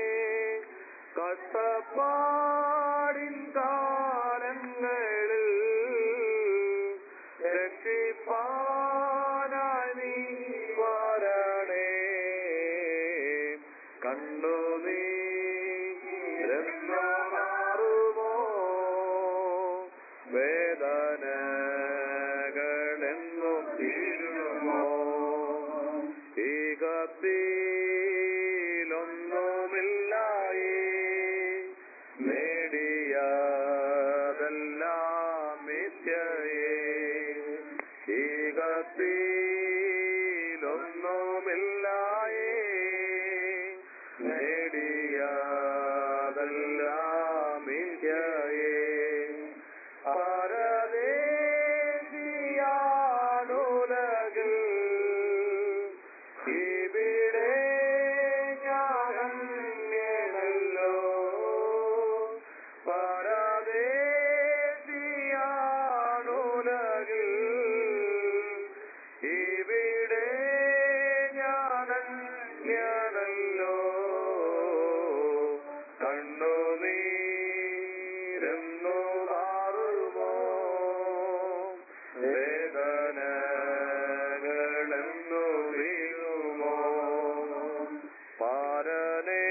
കഷ്ടപ്പാടിൻ കാലങ്ങളിൽ രക്ഷിപ്പാനായി നീ വരണേ കണ്ണു നീ മാറുമോ വേദനകളെന്നും തീരുമോ ഈ കത്തിയിലൊന്നുമില്ലായി നേടിയതെല്ലാം മിഥ്യയേ ഈ കത്തിയിലൊന്നുമില്ലായി നേടിയതെല്ലാം മിഥ്യയേ പരദേശിയാണുലകിൽ ഇവിടെ ഞാനല്ലോ പരദേശിയാണുലകിൽ ഇവിടെ ഞാനല്ലോ കണ്ണുനീരെന്നു മാറുമോ വേദനകളെന്നു വീഴുമോ പാരനേ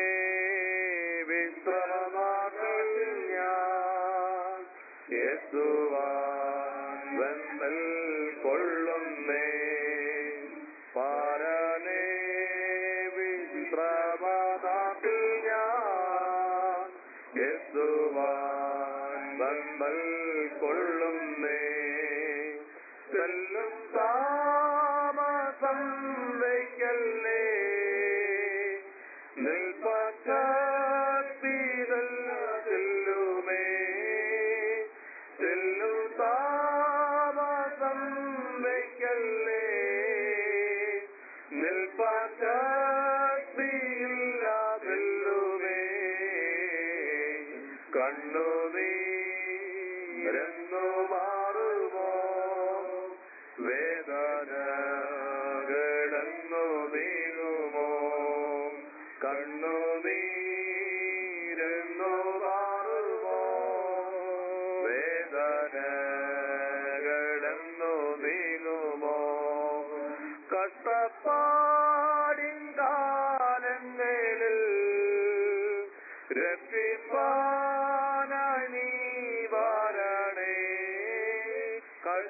വിശ്രമമാക്കിൽ ഞാൻ യേശുവാൻ വെന്തൽ കൊള്ളുന്നേ പാരനേ വിശ്രമമാക്കിൽ ഞാൻ യേശുവാൻ വെന്തൽ കൊള്ളുന്നേ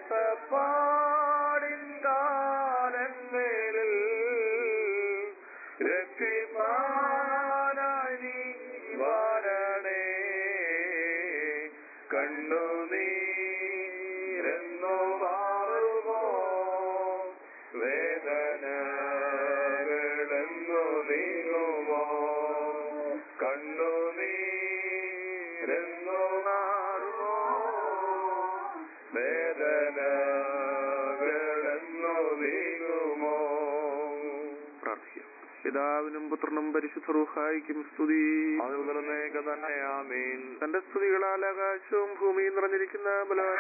കഷ്ടപ്പാടിൻ കാലങ്ങളിൽ രക്ഷിപ്പാനായി നീ വരണേ കണ്ണുനീരെന്നു മാറുമോ വേദനകളെന്നു നീങ്ങുമോ കണ്ണുനീരെന്നു മാറുമോ വേദനകളെന്നു നീങ്ങുമോ പ്രാർത്ഥിക്കാം പിതാവിനും പുത്രനും പരിശുദ്ധ റൂഹായിക്കും സ്തുതി അത് മുതലന്നേക്ക് തന്നെ ആമീൻ തന്റെ സ്തുതികളാൽ ആകാശവും ഭൂമിയും നിറഞ്ഞിരിക്കുന്ന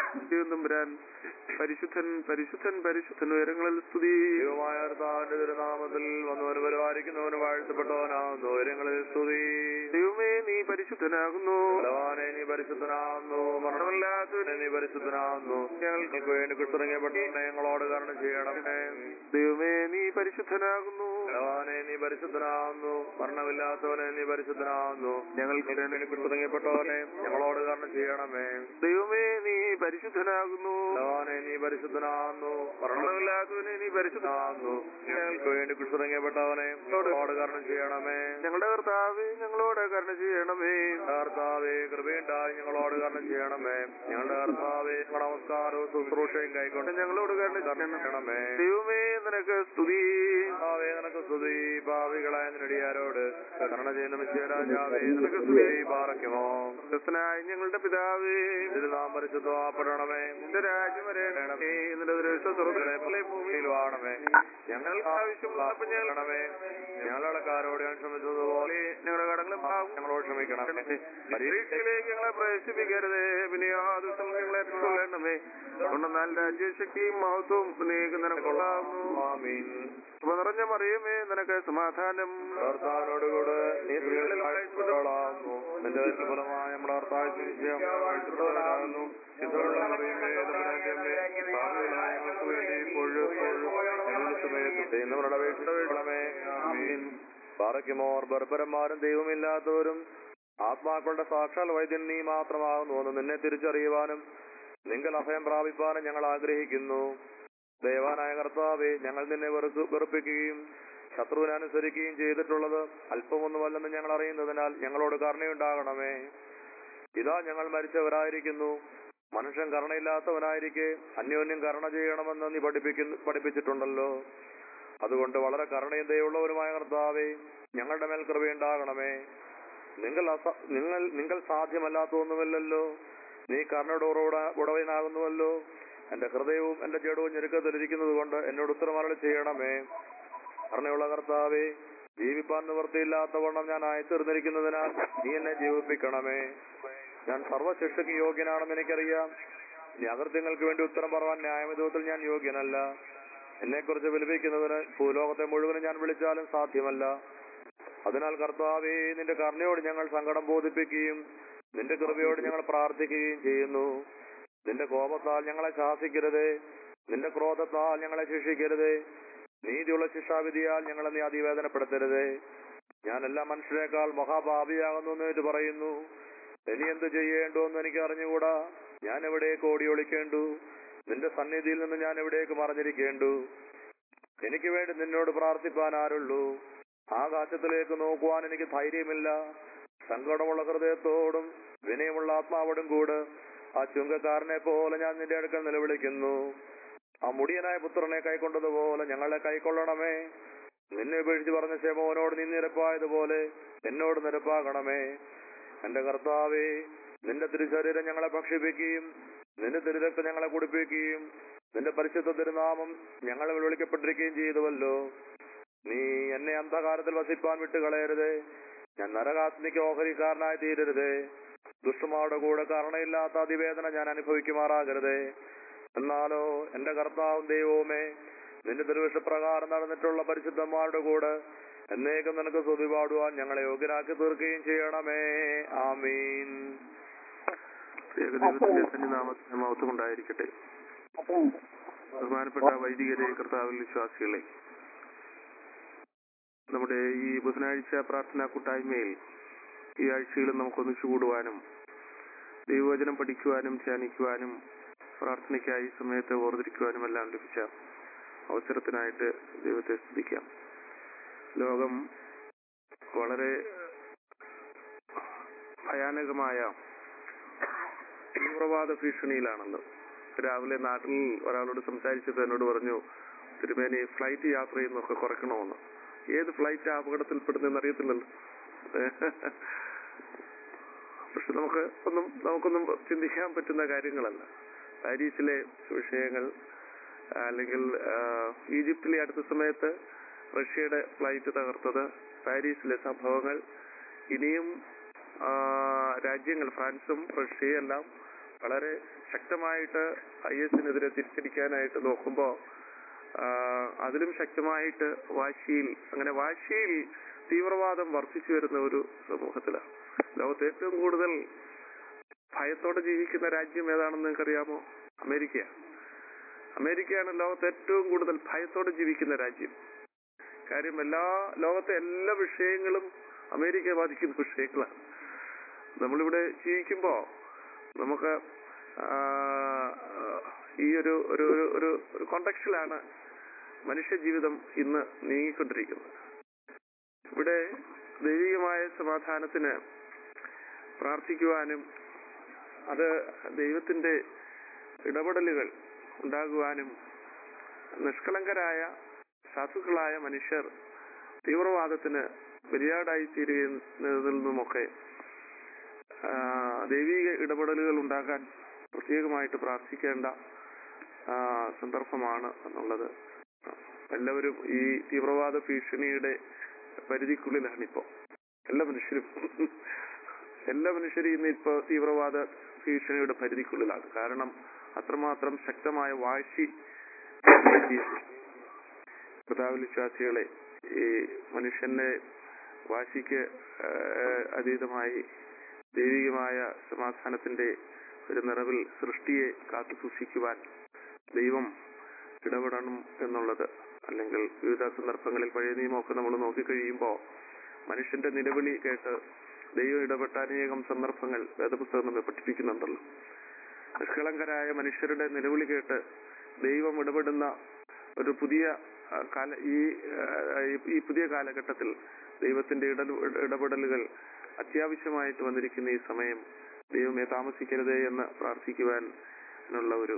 ബലവാൻ പരിശുദ്ധൻ പരിശുദ്ധൻ പരിശുദ്ധൻ ഉയരങ്ങളിൽ സ്തുതി ദൈവമായ കർത്താവിന്റെ തിരുനാമത്തിൽ വന്നവന് പരിപാലിക്കുന്നവന് വാഴ്ത്തപ്പെട്ടവനാകുന്നു ഉയരങ്ങളിൽ സ്തുതി ദൈവമേ നീ പരിശുദ്ധനാകുന്നു ബലവാനെ നീ പരിശുദ്ധനാകുന്നു മരണമില്ലാത്തവനെ നീ പരിശുദ്ധനാകുന്നു ഞങ്ങൾക്ക് വേണ്ടി കുത്തിറങ്ങിയപ്പെട്ടവനെ ഞങ്ങളോട് കരുണ ചെയ്യണമേ ദൈവമേ നീ പരിശുദ്ധനാകുന്നു ബലവാനെ നീ പരിശുദ്ധനാകുന്നു മരണമില്ലാത്തവനെ നീ പരിശുദ്ധനാകുന്നു ഞങ്ങൾക്ക് വേണ്ടി കുത്തിറങ്ങിയപ്പെട്ടവനെ ഞങ്ങളോട് കരുണ ചെയ്യണമേ ദൈവമേ നീ പരിശുദ്ധനാകുന്നു ബലവാനെ നീ പരിശുദ്ധനാകുന്നു മരണമില്ലാത്തവനെ നീ പരിശുദ്ധനാകുന്നു പരിശുദ്ധനാകുന്നു ഞങ്ങൾക്ക് വേണ്ടി കുത്തിറങ്ങിയപ്പെട്ടവനെ ഞങ്ങളോട് കരുണ ചെയ്യണമേ ഞങ്ങളുടെ കർത്താവേ ഞങ്ങളോട് കരുണ ചെയ്യണമേ കർത്താവേ കൃപയുണ്ടായി ഞങ്ങളോട് കരുണ ചെയ്യണമേ ഞങ്ങളുടെ കർത്താവേ ഞങ്ങളുടെ നമസ്കാരവും ശുശ്രൂഷയും കൈക്കൊണ്ട് ഞങ്ങളോട് കരുണ ചെയ്യണമേ ദൈവമേ നിനക്ക് സ്തുതി കർത്താവേ നിനക്ക് സ്തുതി പാവികളായ നിരടിയാരോട് കരുണ ചെയ്യുന്ന മിശ്വരാജാവേ നിനക്ക് സ്തുതി പാറയ്ക്കുമോ ക്രിസ്തനായ ഞങ്ങളുടെ പിതാവേ തിരുനാം പരിശുദ്ധമാപ്പെടണമേ നിന്റെ രാജ്യം വരേണമേ നിന്റെ ദൃഷ്ട സ്വർഗ്ഗത്തിലെ പോലെ ഭൂമിയിൽ ഭൂമിയിൽ വാണമേ ഞങ്ങൾക്ക് ആവശ്യമുള്ളപ്പോൾ ഞങ്ങളണമേ ഞങ്ങളുടെ കാരോട് ഞാൻ ക്ഷമിച്ചതുപോലെ ഞങ്ങളുടെ കടങ്ങളും പാവം ഞങ്ങളോട് ക്ഷമിക്കണമേ പരീക്ഷയിലേക്ക് ഞങ്ങളെ പ്രവേശിപ്പിക്കരുതേ പിന്നെ ആ ദിവസം ഞങ്ങളെ കൊള്ളണമേ കൊണ്ടെന്നാൽ രാജ്യശക്തിയും മഹത്വവും നീക്ക് നിനക്കുള്ളാകുന്നു ആമീൻ കൃപ നിറഞ്ഞ മറിയമേ നിനക്ക് സമാധാനം കർത്താവിനോടുകൂടെ നീ സ്ത്രീകളിൽ ആഴ്ചപ്പെട്ടവളാകുന്നു നിന്റെ വരുന്ന ഫലമായ നമ്മുടെ കർത്താവ് നിശ്ചയം ആഴ്ചപ്പെട്ടവരാകുന്നു ചിത്രമുള്ള മറിയമേ തമ്പുരാന്റെ അമ്മേ, പാപികളായ ഞങ്ങൾക്ക് വേണ്ടി ഇപ്പോഴും എപ്പോഴും ഞങ്ങളുടെ സമയത്ത് ചെയ്യുന്നവരുടെ അപേക്ഷ വേണമേ ആമീൻ പാറയ്ക്കുമോർ ബർബരന്മാരും ദൈവമില്ലാത്തവരും ആത്മാക്കളുടെ സാക്ഷാൽ വൈദ്യൻ നീ മാത്രമാകുന്നു എന്ന് നിന്നെ തിരിച്ചറിയുവാനും നിങ്ങൾ അഭയം പ്രാപിപ്പാനും ഞങ്ങൾ ആഗ്രഹിക്കുന്നു ദേവാനായ കർത്താവെ ഞങ്ങൾ നിന്നെ വെറുക്കു വെറുപ്പിക്കുകയും ശത്രുവിനെ അനുസരിക്കുകയും ചെയ്തിട്ടുള്ളത് അല്പമൊന്നുമല്ലെന്ന് ഞങ്ങൾ അറിയുന്നതിനാൽ ഞങ്ങളോട് കരുണയുണ്ടാകണമേ ഇതാ ഞങ്ങൾ മരിച്ചവരായിരിക്കുന്നു മനുഷ്യൻ കരുണയില്ലാത്തവനായിരിക്കെ അന്യോന്യം കരുണ ചെയ്യണമെന്ന് നീ പഠിപ്പിക്കുന്നു പഠിപ്പിച്ചിട്ടുണ്ടല്ലോ അതുകൊണ്ട് വളരെ കരുണയും ദയുള്ളവരുമായ കർത്താവെ ഞങ്ങളുടെ മേൽ കൃപയുണ്ടാകണമേ നിങ്ങൾ അസ നിങ്ങൾ നിങ്ങൾ സാധ്യമല്ലാത്തൊന്നുമില്ലല്ലോ നീ കരുണയുടെ ഉറവിട ഉടവനാകുന്നുവല്ലോ എന്റെ ഹൃദയവും എന്റെ ജഡവും ഞെരുക്കത്തിലിരിക്കുന്നത് കൊണ്ട് എന്നോട് ഉത്തരമരളി ചെയ്യണമേ കരുണയുള്ള കർത്താവെ ജീവിപ്പാൻ നിവൃത്തിയില്ലാത്തവണ്ണം ഞാൻ ആയിത്തീർന്നിരിക്കുന്നതിനാൽ നീ എന്നെ ജീവിപ്പിക്കണമേ ഞാൻ സർവശിക്ഷയ്ക്ക് യോഗ്യനാണെന്ന് എനിക്കറിയാം നീ അകൃത്യങ്ങൾക്ക് വേണ്ടി ഉത്തരം പറയാൻ ന്യായവിധത്തിൽ ഞാൻ യോഗ്യനല്ല എന്നെക്കുറിച്ച് വിലപിക്കുന്നതിന് ഭൂലോകത്തെ മുഴുവനും ഞാൻ വിളിച്ചാലും സാധ്യമല്ല അതിനാൽ കർത്താവേ നിന്റെ കരുണയോട് ഞങ്ങൾ സങ്കടം ബോധിപ്പിക്കുകയും നിന്റെ കൃപയോട് ഞങ്ങൾ പ്രാർത്ഥിക്കുകയും ചെയ്യുന്നു നിന്റെ കോപത്താൽ ഞങ്ങളെ ശാസിക്കരുതേ നിന്റെ ക്രോധത്താൽ ഞങ്ങളെ ശിക്ഷിക്കരുതേ നീതിയുള്ള ശിക്ഷാവിധിയാൽ ഞങ്ങളെ നീ അതിവേദനപ്പെടുത്തരുതേ ഞാൻ എല്ലാ മനുഷ്യരെക്കാൾ മഹാഭാവിയാകുന്നു എന്ന് ഏറ്റു പറയുന്നു ഇനി എന്ത് ചെയ്യേണ്ടു എന്ന് എനിക്ക് അറിഞ്ഞുകൂടാ ഞാൻ എവിടേക്ക് ഓടി ഒളിക്കേണ്ടു നിന്റെ സന്നിധിയിൽ നിന്ന് ഞാൻ എവിടേക്ക് മറഞ്ഞിരിക്കേണ്ടു എനിക്ക് വേണ്ടി നിന്നോട് പ്രാർത്ഥിപ്പാൻ ആരുള്ളൂ ആകാശത്തിലേക്ക് നോക്കുവാൻ എനിക്ക് ധൈര്യമില്ല സങ്കടമുള്ള ഹൃദയത്തോടും വിനയമുള്ള ആത്മാവോടും കൂടെ ആ ചുങ്കക്കാരനെ പോലെ ഞാൻ നിന്റെ അടുക്കൽ നിലവിളിക്കുന്നു ആ മുടിയനായ പുത്രനെ കൈക്കൊണ്ടതുപോലെ ഞങ്ങളെ കൈക്കൊള്ളണമേ നിന്നെ ഉപേക്ഷിച്ച് പറഞ്ഞ ശമോനോട് നീ നിരപ്പായതുപോലെ എന്നോട് നിരപ്പാകണമേ എന്റെ കർത്താവേ നിന്റെ തിരുശരീരം ഞങ്ങളെ ഭക്ഷിപ്പിക്കുകയും നിന്റെ തിരുരക്തം ഞങ്ങളെ കുടിപ്പിക്കുകയും നിന്റെ പരിശുദ്ധ തിരുനാമം ഞങ്ങളെ വിളിക്കപ്പെട്ടിരിക്കുകയും ചെയ്തുവല്ലോ നീ എന്നെ അന്ധകാരത്തിൽ വസിപ്പാൻ വിട്ടുകളയരുതേ ഞാൻ നരകാത്മിക്ക് ഓഹരിക്കാരനായി തീരരുതേ ദുഷ്ടന്മാരുടെ കൂടെ കരുണയില്ലാത്ത അതിവേദന ഞാൻ അനുഭവിക്കുമാറാകരുതേ എന്നാലോ എന്റെ കർത്താവും ദൈവവുമേ നിന്റെ ദുർവിഷപ്രകാരം നടന്നിട്ടുള്ള പരിശുദ്ധന്മാരുടെ കൂടെ എന്നേക്കും നിനക്ക് സ്തുതി പാടുവാൻ ഞങ്ങളെ യോഗ്യരാക്കി തീർക്കുകയും ചെയ്യണമേ ആമീൻ ഏകദൈവത്തിന്റെ സന്നിനാമത്തിന് മഹത്വം ഉണ്ടായിരിക്കട്ടെ ബഹുമാനപ്പെട്ട വൈദികരെ കർത്താവിൽ വിശ്വാസികളെ നമ്മുടെ ഈ ബുധനാഴ്ച പ്രാർത്ഥനാ കൂട്ടായ്മയിൽ ഈ ആഴ്ചയിൽ നമുക്ക് ഒന്നിച്ചു കൂടുവാനും ദൈവവചനം പഠിക്കുവാനും ധ്യാനിക്കുവാനും പ്രാർത്ഥനയ്ക്കായി ഈ സമയത്ത് ഓർത്തിരിക്കുവാനും എല്ലാം ലഭിച്ച അവസരത്തിനായിട്ട് ദൈവത്തെ സ്തുതിക്കാം ലോകം വളരെ ഭയാനകമായ തീവ്രവാദ ഭീഷണിയിലാണല്ലോ രാവിലെ നാട്ടിൽ ഒരാളോട് സംസാരിച്ചപ്പോൾ എന്നോട് പറഞ്ഞു തിരുമേനി ഫ്ലൈറ്റ് യാത്ര ചെയ്യുന്നതൊക്കെ കുറയ്ക്കണമെന്ന് ഏത് ഫ്ലൈറ്റ് അപകടത്തിൽപ്പെടുന്നെന്ന് അറിയത്തില്ലല്ലോ പക്ഷെ നമുക്ക് ഒന്നും നമുക്കൊന്നും ചിന്തിക്കാൻ പറ്റുന്ന കാര്യങ്ങളല്ല പാരീസിലെ വിഷയങ്ങൾ അല്ലെങ്കിൽ ആ, ഈജിപ്തിലെ അടുത്ത സമയത്ത് റഷ്യയുടെ ഫ്ലൈറ്റ് തകർത്തത് പാരീസിലെ സംഭവങ്ങൾ ഇനിയും ആ, രാജ്യങ്ങൾ ഫ്രാൻസും റഷ്യയും എല്ലാം വളരെ ശക്തമായിട്ട് ഐ എസിനെതിരെ തിരിച്ചടിക്കാനായിട്ട് നോക്കുമ്പോൾ അതിലും ശക്തമായിട്ട് വാശിയിൽ അങ്ങനെ വാശിയിൽ തീവ്രവാദം വർദ്ധിച്ചു വരുന്ന ഒരു സമൂഹത്തിലാണ് ലോകത്ത് ഏറ്റവും കൂടുതൽ ഭയത്തോടെ ജീവിക്കുന്ന രാജ്യം ഏതാണെന്ന് നിങ്ങൾക്കറിയാമോ അമേരിക്ക അമേരിക്കയാണ് ലോകത്ത് ഏറ്റവും കൂടുതൽ ഭയത്തോടെ ജീവിക്കുന്ന രാജ്യം കാര്യം എല്ലാ ലോകത്തെ എല്ലാ വിഷയങ്ങളും അമേരിക്കയെ ബാധിക്കുന്ന വിഷയങ്ങളാണ് നമ്മളിവിടെ ജീവിക്കുമ്പോ നമുക്ക് ആ, ഈ ഒരു ഒരു ഒരു ഒരു ഒരു കോണ്ടക്സ്റ്റിലാണ് മനുഷ്യ ജീവിതം ഇന്ന് നീങ്ങിക്കൊണ്ടിരിക്കുന്നത് ഇവിടെ ദൈവികമായ സമാധാനത്തിന് പ്രാർത്ഥിക്കുവാനും അത് ദൈവത്തിന്റെ ഇടപെടലുകൾ ഉണ്ടാകുവാനും നിഷ്കളങ്കരായ സാധുക്കളായ മനുഷ്യർ തീവ്രവാദത്തിന് ബലിയാടായി തീരുന്നതിൽ നിന്നുമൊക്കെ ആ, ദൈവിക ഇടപെടലുകൾ ഉണ്ടാകാൻ പ്രത്യേകമായിട്ട് പ്രാർത്ഥിക്കേണ്ട ആ, സന്ദർഭമാണ് എന്നുള്ളത് എല്ലാവരും ഈ തീവ്രവാദ ഭീഷണിയുടെ പരിധിക്കുള്ളിലാണിപ്പോ എല്ലാ മനുഷ്യരും എല്ലാ മനുഷ്യരും ഇന്ന് ഇപ്പോ തീവ്രവാദ ഭീഷണിയുടെ പരിധിക്കുള്ളിലാണ് കാരണം അത്രമാത്രം ശക്തമായ വാശി ഈ കർത്താവിൽ വിശ്വാസികളെ ഈ മനുഷ്യന്റെ വാശിക്ക് ആ, അതീതമായി ദൈവികമായ സമാധാനത്തിന്റെ ഒരു നിറവിൽ സൃഷ്ടിയെ കാത്തു സൂക്ഷിക്കുവാൻ ദൈവം ഇടപെടണം എന്നുള്ളത് അല്ലെങ്കിൽ വിവിധ സന്ദർഭങ്ങളിൽ പഴയ നിയമമൊക്കെ നമ്മൾ നോക്കിക്കഴിയുമ്പോൾ മനുഷ്യന്റെ നിലവിളി കേട്ട് ദൈവം ഇടപെട്ട അനേകം സന്ദർഭങ്ങൾ വേദപുസ്തകം നമ്മെ പഠിപ്പിക്കുന്നുണ്ടല്ലോ നിഷ്കളങ്കരായ മനുഷ്യരുടെ നിലവിളി കേട്ട് ദൈവം ഇടപെടുന്ന ഒരു പുതിയ ആ, കാല ഈ ആ, ഈ- ഈ പുതിയ കാലഘട്ടത്തിൽ ദൈവത്തിന്റെ ഇട ഇടപെടലുകൾ അത്യാവശ്യമായിട്ട് വന്നിരിക്കുന്ന ഈ സമയം ദൈവമേ താമസിക്കരുതേ എന്ന് പ്രാർത്ഥിക്കുവാൻ ഉള്ള ഒരു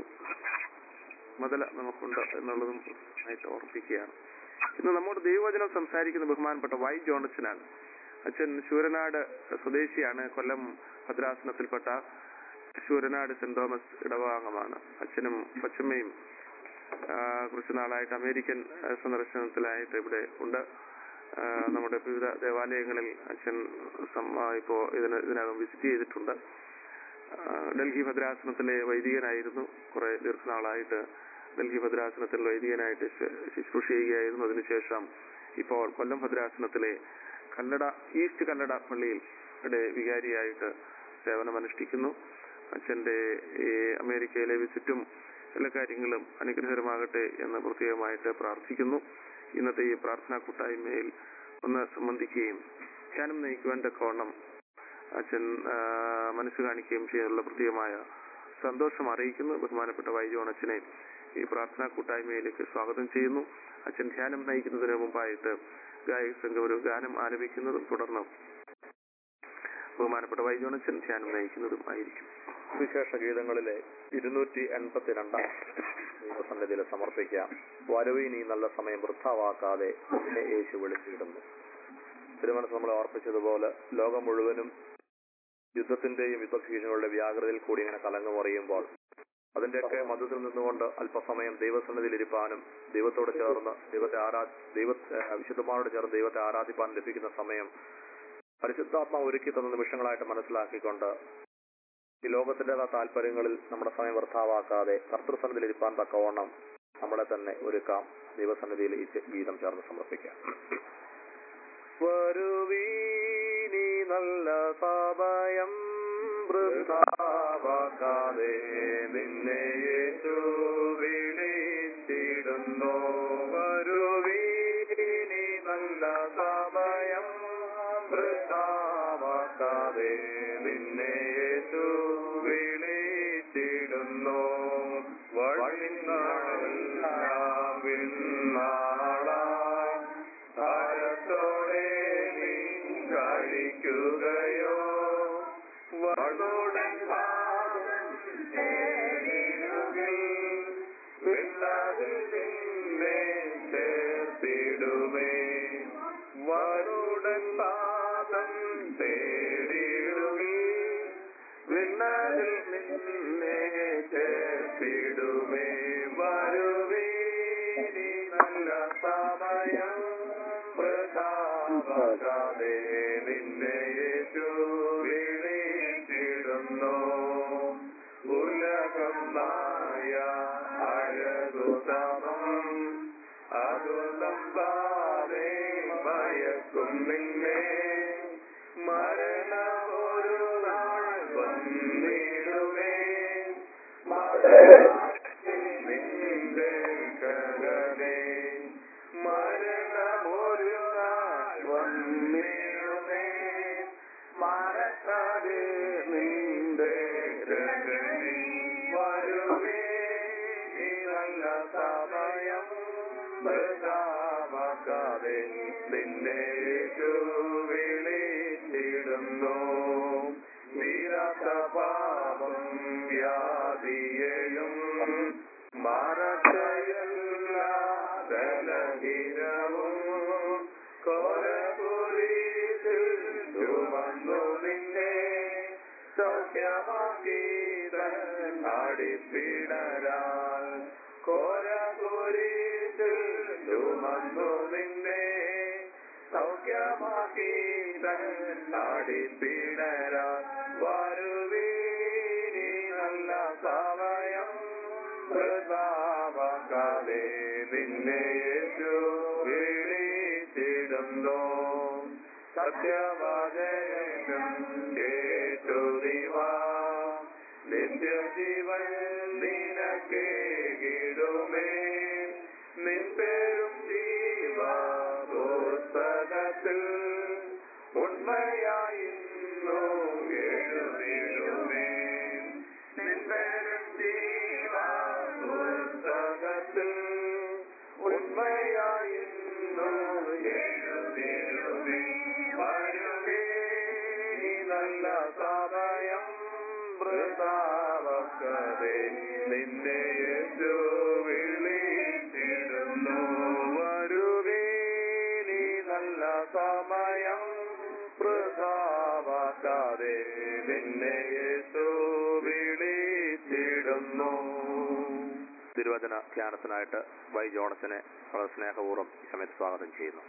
മുതല നമുക്കുണ്ട് എന്നുള്ളതും ആയിട്ട് ഓർപ്പിക്കുകയാണ് ഇന്ന് നമ്മോട് ദൈവവചനം സംസാരിക്കുന്ന ബഹുമാനപ്പെട്ട വൈ ജോണച്ചനാണ് അച്ഛൻ ശൂരനാട് സ്വദേശിയാണ് കൊല്ലം ഭദ്രാസനത്തിൽപ്പെട്ട ശൂരനാട് സെന്റ് തോമസ് ഇടവാംഗമാണ് അച്ഛനും കൊച്ചമ്മയും ആ, കുറച്ചു നാളായിട്ട് അമേരിക്കൻ ആ, സന്ദർശനത്തിലായിട്ട് ഇവിടെ ഉണ്ട് ആ, നമ്മുടെ വിവിധ ദേവാലയങ്ങളിൽ അച്ഛൻ സം- ആ, ഇപ്പോ ഇതിന് ഇതിനകം വിസിറ്റ് ചെയ്തിട്ടുണ്ട് ആ, ഡൽഹി ഭദ്രാസനത്തിലെ വൈദികനായിരുന്നു കുറെ ദീർഘനാളായിട്ട് ഡൽഹി ഭദ്രാസനത്തിൽ വൈദികനായിട്ട് ശു- ശുശ്രൂഷ ചെയ്യുകയായിരുന്നു അതിനുശേഷം ഇപ്പോൾ കൊല്ലം ഭദ്രാസനത്തിലെ കല്ലട ഈസ്റ്റ് കല്ലട പള്ളിയിൽ ഇവിടെ വികാരിയായിട്ട് സേവനമനുഷ്ഠിക്കുന്നു അച്ഛന്റെ ഈ അമേരിക്കയിലെ വിസിറ്റും എല്ലാ കാര്യങ്ങളും അനുഗ്രഹകരമാകട്ടെ എന്ന് പ്രത്യേകമായിട്ട് പ്രാർത്ഥിക്കുന്നു ഇന്നത്തെ ഈ പ്രാർത്ഥനാ കൂട്ടായ്മയിൽ ഒന്ന് സംബന്ധിക്കുകയും ധ്യാനം നയിക്കുവാൻ തക്കവണ്ണം അച്ഛൻ ആ, മനസ്സ് കാണിക്കുകയും ചെയ്യാനുള്ള പ്രത്യേകമായ സന്തോഷം അറിയിക്കുന്നു ബഹുമാനപ്പെട്ട വൈജോൺ അച്ഛനെ ഈ പ്രാർത്ഥനാ കൂട്ടായ്മയിലേക്ക് സ്വാഗതം ചെയ്യുന്നു അച്ഛൻ ധ്യാനം നയിക്കുന്നതിന് മുമ്പായിട്ട് ഗായക സംഘം ഒരു ഗാനം ആലപിക്കുന്നതും തുടർന്ന് ബഹുമാനപ്പെട്ട വൈജോൺ അച്ഛൻ ധ്യാനം നയിക്കുന്നതും ആയിരിക്കും സുവിശേഷ ഗീതങ്ങളിലെ ഇരുന്നൂറ്റി എൺപത്തിരണ്ടാം ദൈവസന്നിധിയിൽ സമർപ്പിക്കാം വരവ് ഇനി നല്ല സമയം വൃഥാവാക്കാതെ നിന്നെ യേശു വിളിച്ചിടുന്നു തിരുമനസ് നമ്മളെ ഓർപ്പിച്ചതുപോലെ ലോകം മുഴുവനും യുദ്ധത്തിന്റെയും യുദ്ധഭീഷണികളുടെ വ്യാകൃതിയിൽ കൂടി ഇങ്ങനെ കലങ്ങുമറിയുമ്പോൾ അതിന്റെയൊക്കെ മധ്യത്തിൽ നിന്നുകൊണ്ട് അല്പസമയം ദൈവസന്നിധിയിൽ ഇരിപ്പാനും ദൈവത്തോട് ചേർന്ന് ദൈവത്തെ ആരാ ദൈവ ഏഹ് വിശുദ്ധമാനോട് ചേർന്ന് ദൈവത്തെ ആരാധിപ്പാൻ ലഭിക്കുന്ന സമയം പരിശുദ്ധാത്മാവ് ഒരുക്കി തന്ന നിമിഷങ്ങളായിട്ട് മനസ്സിലാക്കിക്കൊണ്ട് ഈ ലോകത്തിൻ്റെതാ താല്പര്യങ്ങളിൽ നമ്മുടെ സമയം വൃഥാവാക്കാതെ കർത്തൃസന്നിധിയിൽ ഇരിപ്പാൻ തക്കവണ്ണം നമ്മളെ തന്നെ ഒരുക്കാം ദൈവസന്നിധിയിൽ ഈ ചെ- ഗീതം ചേർന്ന് സമർപ്പിക്കാം വരുവീനി നല്ല സമയം വൃഥാവാക്കാതെ നിന്നെ യേശു വിളിച്ചിടുന്നു വരുവീനി നല്ല സമയം വൃഥാവാക്കാതെ നിന്നെ യേശു വിളിച്ചിടുന്നു ഭാരത്തോടെ നീ കഴിക്കുകയോ വളുടൻ പാദം തേടിടുകിൽ വിണ്ണതിൽ നിന്നെ ചേർത്തിടുമേ വളുടൻ പാദം തേടിടുകിൽ വിണ്ണതിൽ നിന്നെ ചേർത്തിടുമേ വരുവേ നീ നല്ല സമയം പ്രതാപകാതെ നിന്നെ യേശു വിളിച്ചിടുന്നു ഉലകം മായ അഴകുതമം അതു നമ്പാതെ ഭയക്കും നിന്നെ മരണമൊരു നാൾ വന്നിടുമേ നിന്റെ കരനെ മരണമൊരു നാൾ വന്നിടുമേ മറക്കാതെ നിന്റെ കരനെ വരുമേ ഈ നല്ല സമയം പ്രതാപക്കാതെ നിന്നെ യേശു വിളിച്ചിടുന്നു തീരാത്ത പാപം വ്യാധിയെയും മറച്ചയല്ലാതലഹിരവും കോരപുരീതിൽ ചുമന്നു നിന്നെ സൗഖ്യമാക്കി അടിപ്പിടരാൽ കോരപുരീതിൽ ചുമന്നു നിന്നെ സൗഖ്യമാക്കി അടിപ്പിടരാൽ വരുവീനി നല്ല സമയം പ്രതാപകാതെ നിന്നെ യേശു വിളിച്ചിടുന്നു സത്യവാചകം കേട്ടുതിവാ നിത്യജീവൻ നിനക്കേകിടുമേ നിൻപേരും ജീവ പുസ്തകത്തിൽ ഉണ്മയായിരുന്നു എഴുതിടുമേ നിൻപേരും ജീവ പുസ്തകത്തിൽ ഉണ്മയായിരുന്നു എഴുതിടുമേ വരുമേ ഈ നല്ല സമയം വൃതാവക്കതെ നിന്നെ യേശു വിളിച്ചിടുന്നു വരുവേ നീ നല്ല സമയം വൃതാവക്കാതെ നിന്നെ യേശു വിളിച്ചിടുന്നു തിരുവചന ധ്യാനത്തിനായിട്ട് വൈ ജോണസിനെ വളരെ സ്നേഹപൂർവ്വം ഈ സമയത്ത് സ്വാഗതം ചെയ്യുന്നു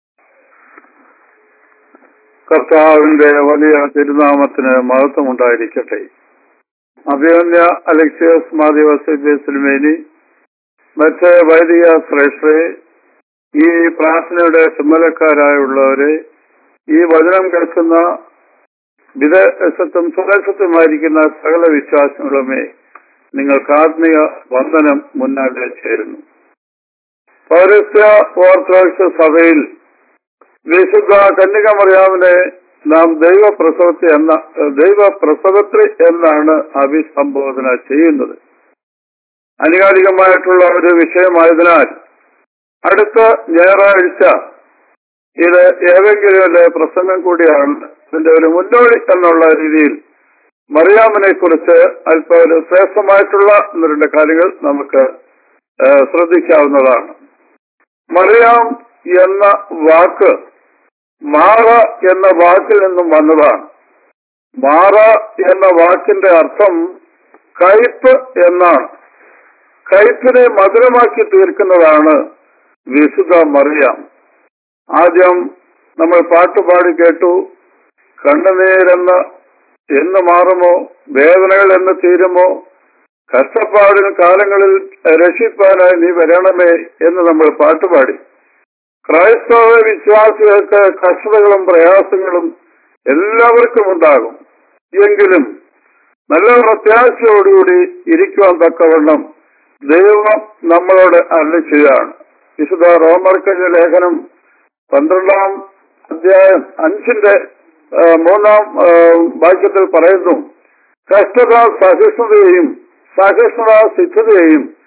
കർത്താവിന്റെ വലിയ തിരുനാമത്തിന് മഹത്വമുണ്ടായിരിക്കട്ടെ അഭിമന്യ അലക്സിയസ് മാധ്യവസിമേനി മറ്റ് വൈദിക ശ്രേഷ്ഠരെ ഈ പ്രാർത്ഥനയുടെ ചുമതലക്കാരായുള്ളവരെ ഈ വചനം കേൾക്കുന്ന വിദേശത്തും സ്വദേശത്തുമായിരിക്കുന്ന സകല വിശ്വാസങ്ങളുമേ നിങ്ങൾക്ക് ആത്മീയ വന്ദനം മുന്നാലെ ചേരുന്നു പൗരസ്ത്യ ഓർത്തഡോക്സ് സഭയിൽ വിശുദ്ധ കന്യകമറിയാവിനെ നാം ദൈവപ്രസവത്തെ എന്ന ദൈവപ്രസവത്രി എന്നാണ് അഭിസംബോധന ചെയ്യുന്നത് അനുകാലികമായിട്ടുള്ള ഒരു വിഷയമായതിനാൽ അടുത്ത ഞായറാഴ്ച ഇത് ഏതെങ്കിലും ഒരു പ്രസംഗം കൂടിയാണ് ഇതിന്റെ ഒരു മുന്നോടി എന്നുള്ള രീതിയിൽ മറിയാമിനെ കുറിച്ച് അല്പം ഒരു ശ്രേഷ്ഠമായിട്ടുള്ള ഒന്ന് രണ്ട് കാര്യങ്ങൾ നമുക്ക് ഏഹ്, ശ്രദ്ധിക്കാവുന്നതാണ് മറിയാം എന്ന വാക്ക് മാറ എന്ന വാക്കിൽ നിന്നും വന്നതാണ് മാറ എന്ന വാക്കിന്റെ അർത്ഥം കയ്പ് എന്നാണ് കയ്പിനെ മധുരമാക്കി തീർക്കുന്നതാണ് വിശുദ്ധ മറിയാം ആദ്യം നമ്മൾ പാട്ടുപാടി കേട്ടു കണ്ണുനീരെന്ന് എന്ന് മാറുമോ വേദനകൾ എന്ന് തീരുമോ കഷ്ടപ്പാടിന് കാലങ്ങളിൽ രക്ഷിപ്പാനായി നീ വരണമേ എന്ന് നമ്മൾ പാട്ടുപാടി ക്രൈസ്തവ വിശ്വാസികൾക്ക് കഷ്ടതകളും പ്രയാസങ്ങളും എല്ലാവർക്കും ഉണ്ടാകും എങ്കിലും നല്ല പ്രത്യാശയോടുകൂടി ഇരിക്കുവാൻ തക്കവണ്ണം ദൈവം നമ്മളോട് അല്ല ചെയ്യാണ് വിശുദ്ധ റോമർക്കഞ്ഞ ലേഖനം പന്ത്രണ്ടാം അധ്യായം അഞ്ചിന്റെ ആ, മൂന്നാം ആ, വാക്യത്തിൽ പറയുന്നു കഷ്ടത സഹിഷ്ണുതയെയും സഹിഷ്ണുത സിദ്ധതയെയും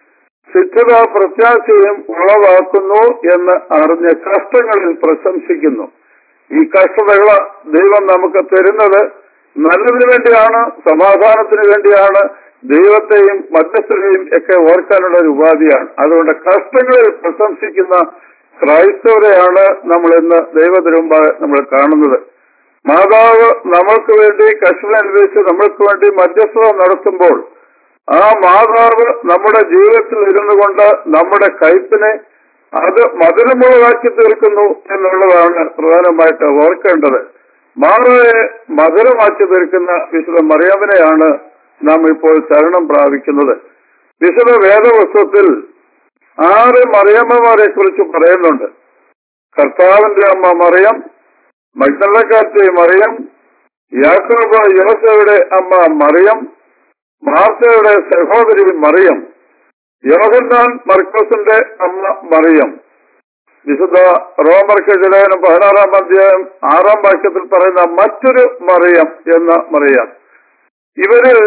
സിദ്ധത പ്രത്യാശയും ഉളവാക്കുന്നു എന്ന് അറിഞ്ഞ് കഷ്ടങ്ങളിൽ പ്രശംസിക്കുന്നു ഈ കഷ്ടതകൾ ദൈവം നമുക്ക് തരുന്നത് നല്ലതിനു വേണ്ടിയാണ് സമാധാനത്തിന് വേണ്ടിയാണ് ദൈവത്തെയും മധ്യസ്ഥരെയും ഒക്കെ ഓർക്കാനുള്ള ഒരു ഉപാധിയാണ് അതുകൊണ്ട് കഷ്ടങ്ങളിൽ പ്രശംസിക്കുന്ന ക്രൈസ്തവരെയാണ് നമ്മൾ ഇന്ന് ദൈവത്തിന് മുമ്പാകെ നമ്മൾ കാണുന്നത് മാതാവ് നമ്മൾക്ക് വേണ്ടി കഷ്ടം അനുഭവിച്ച് നമ്മൾക്ക് വേണ്ടി മധ്യസ്ഥത നടത്തുമ്പോൾ ആ മാതാവ് നമ്മുടെ ജീവിതത്തിൽ ഇരുന്നു കൊണ്ട് നമ്മുടെ കയ്പിനെ അത് മധുരമുള്ളതാക്കി തീർക്കുന്നു എന്നുള്ളതാണ് പ്രധാനമായിട്ട് ഓർക്കേണ്ടത് മാറയെ മധുരമാക്കി തീർക്കുന്ന വിശുദ്ധ മറിയാമിനെയാണ് നാം ഇപ്പോൾ ശരണം പ്രാപിക്കുന്നത് വിശുദ്ധ വേദവസ്തുത്തിൽ ആറ് മറിയമ്മമാരെ കുറിച്ച് പറയുന്നുണ്ട് കർത്താവിന്റെ അമ്മ മറിയം മഗ്ദലക്കാരത്തെ മറിയം യാക്കോബ് യോസയുടെ അമ്മ മറിയം മാർത്തയുടെ സഹോദരി മറിയം യോഹന്നാൻ മർക്കോസിന്റെ അമ്മ മറിയം വിശുദ്ധ റോമർക്ക് ലേഖനം പതിനാറാം അധ്യായം ആറാം വാക്യത്തിൽ പറയുന്ന മറ്റൊരു മറിയം എന്ന മറിയം ഇവരിൽ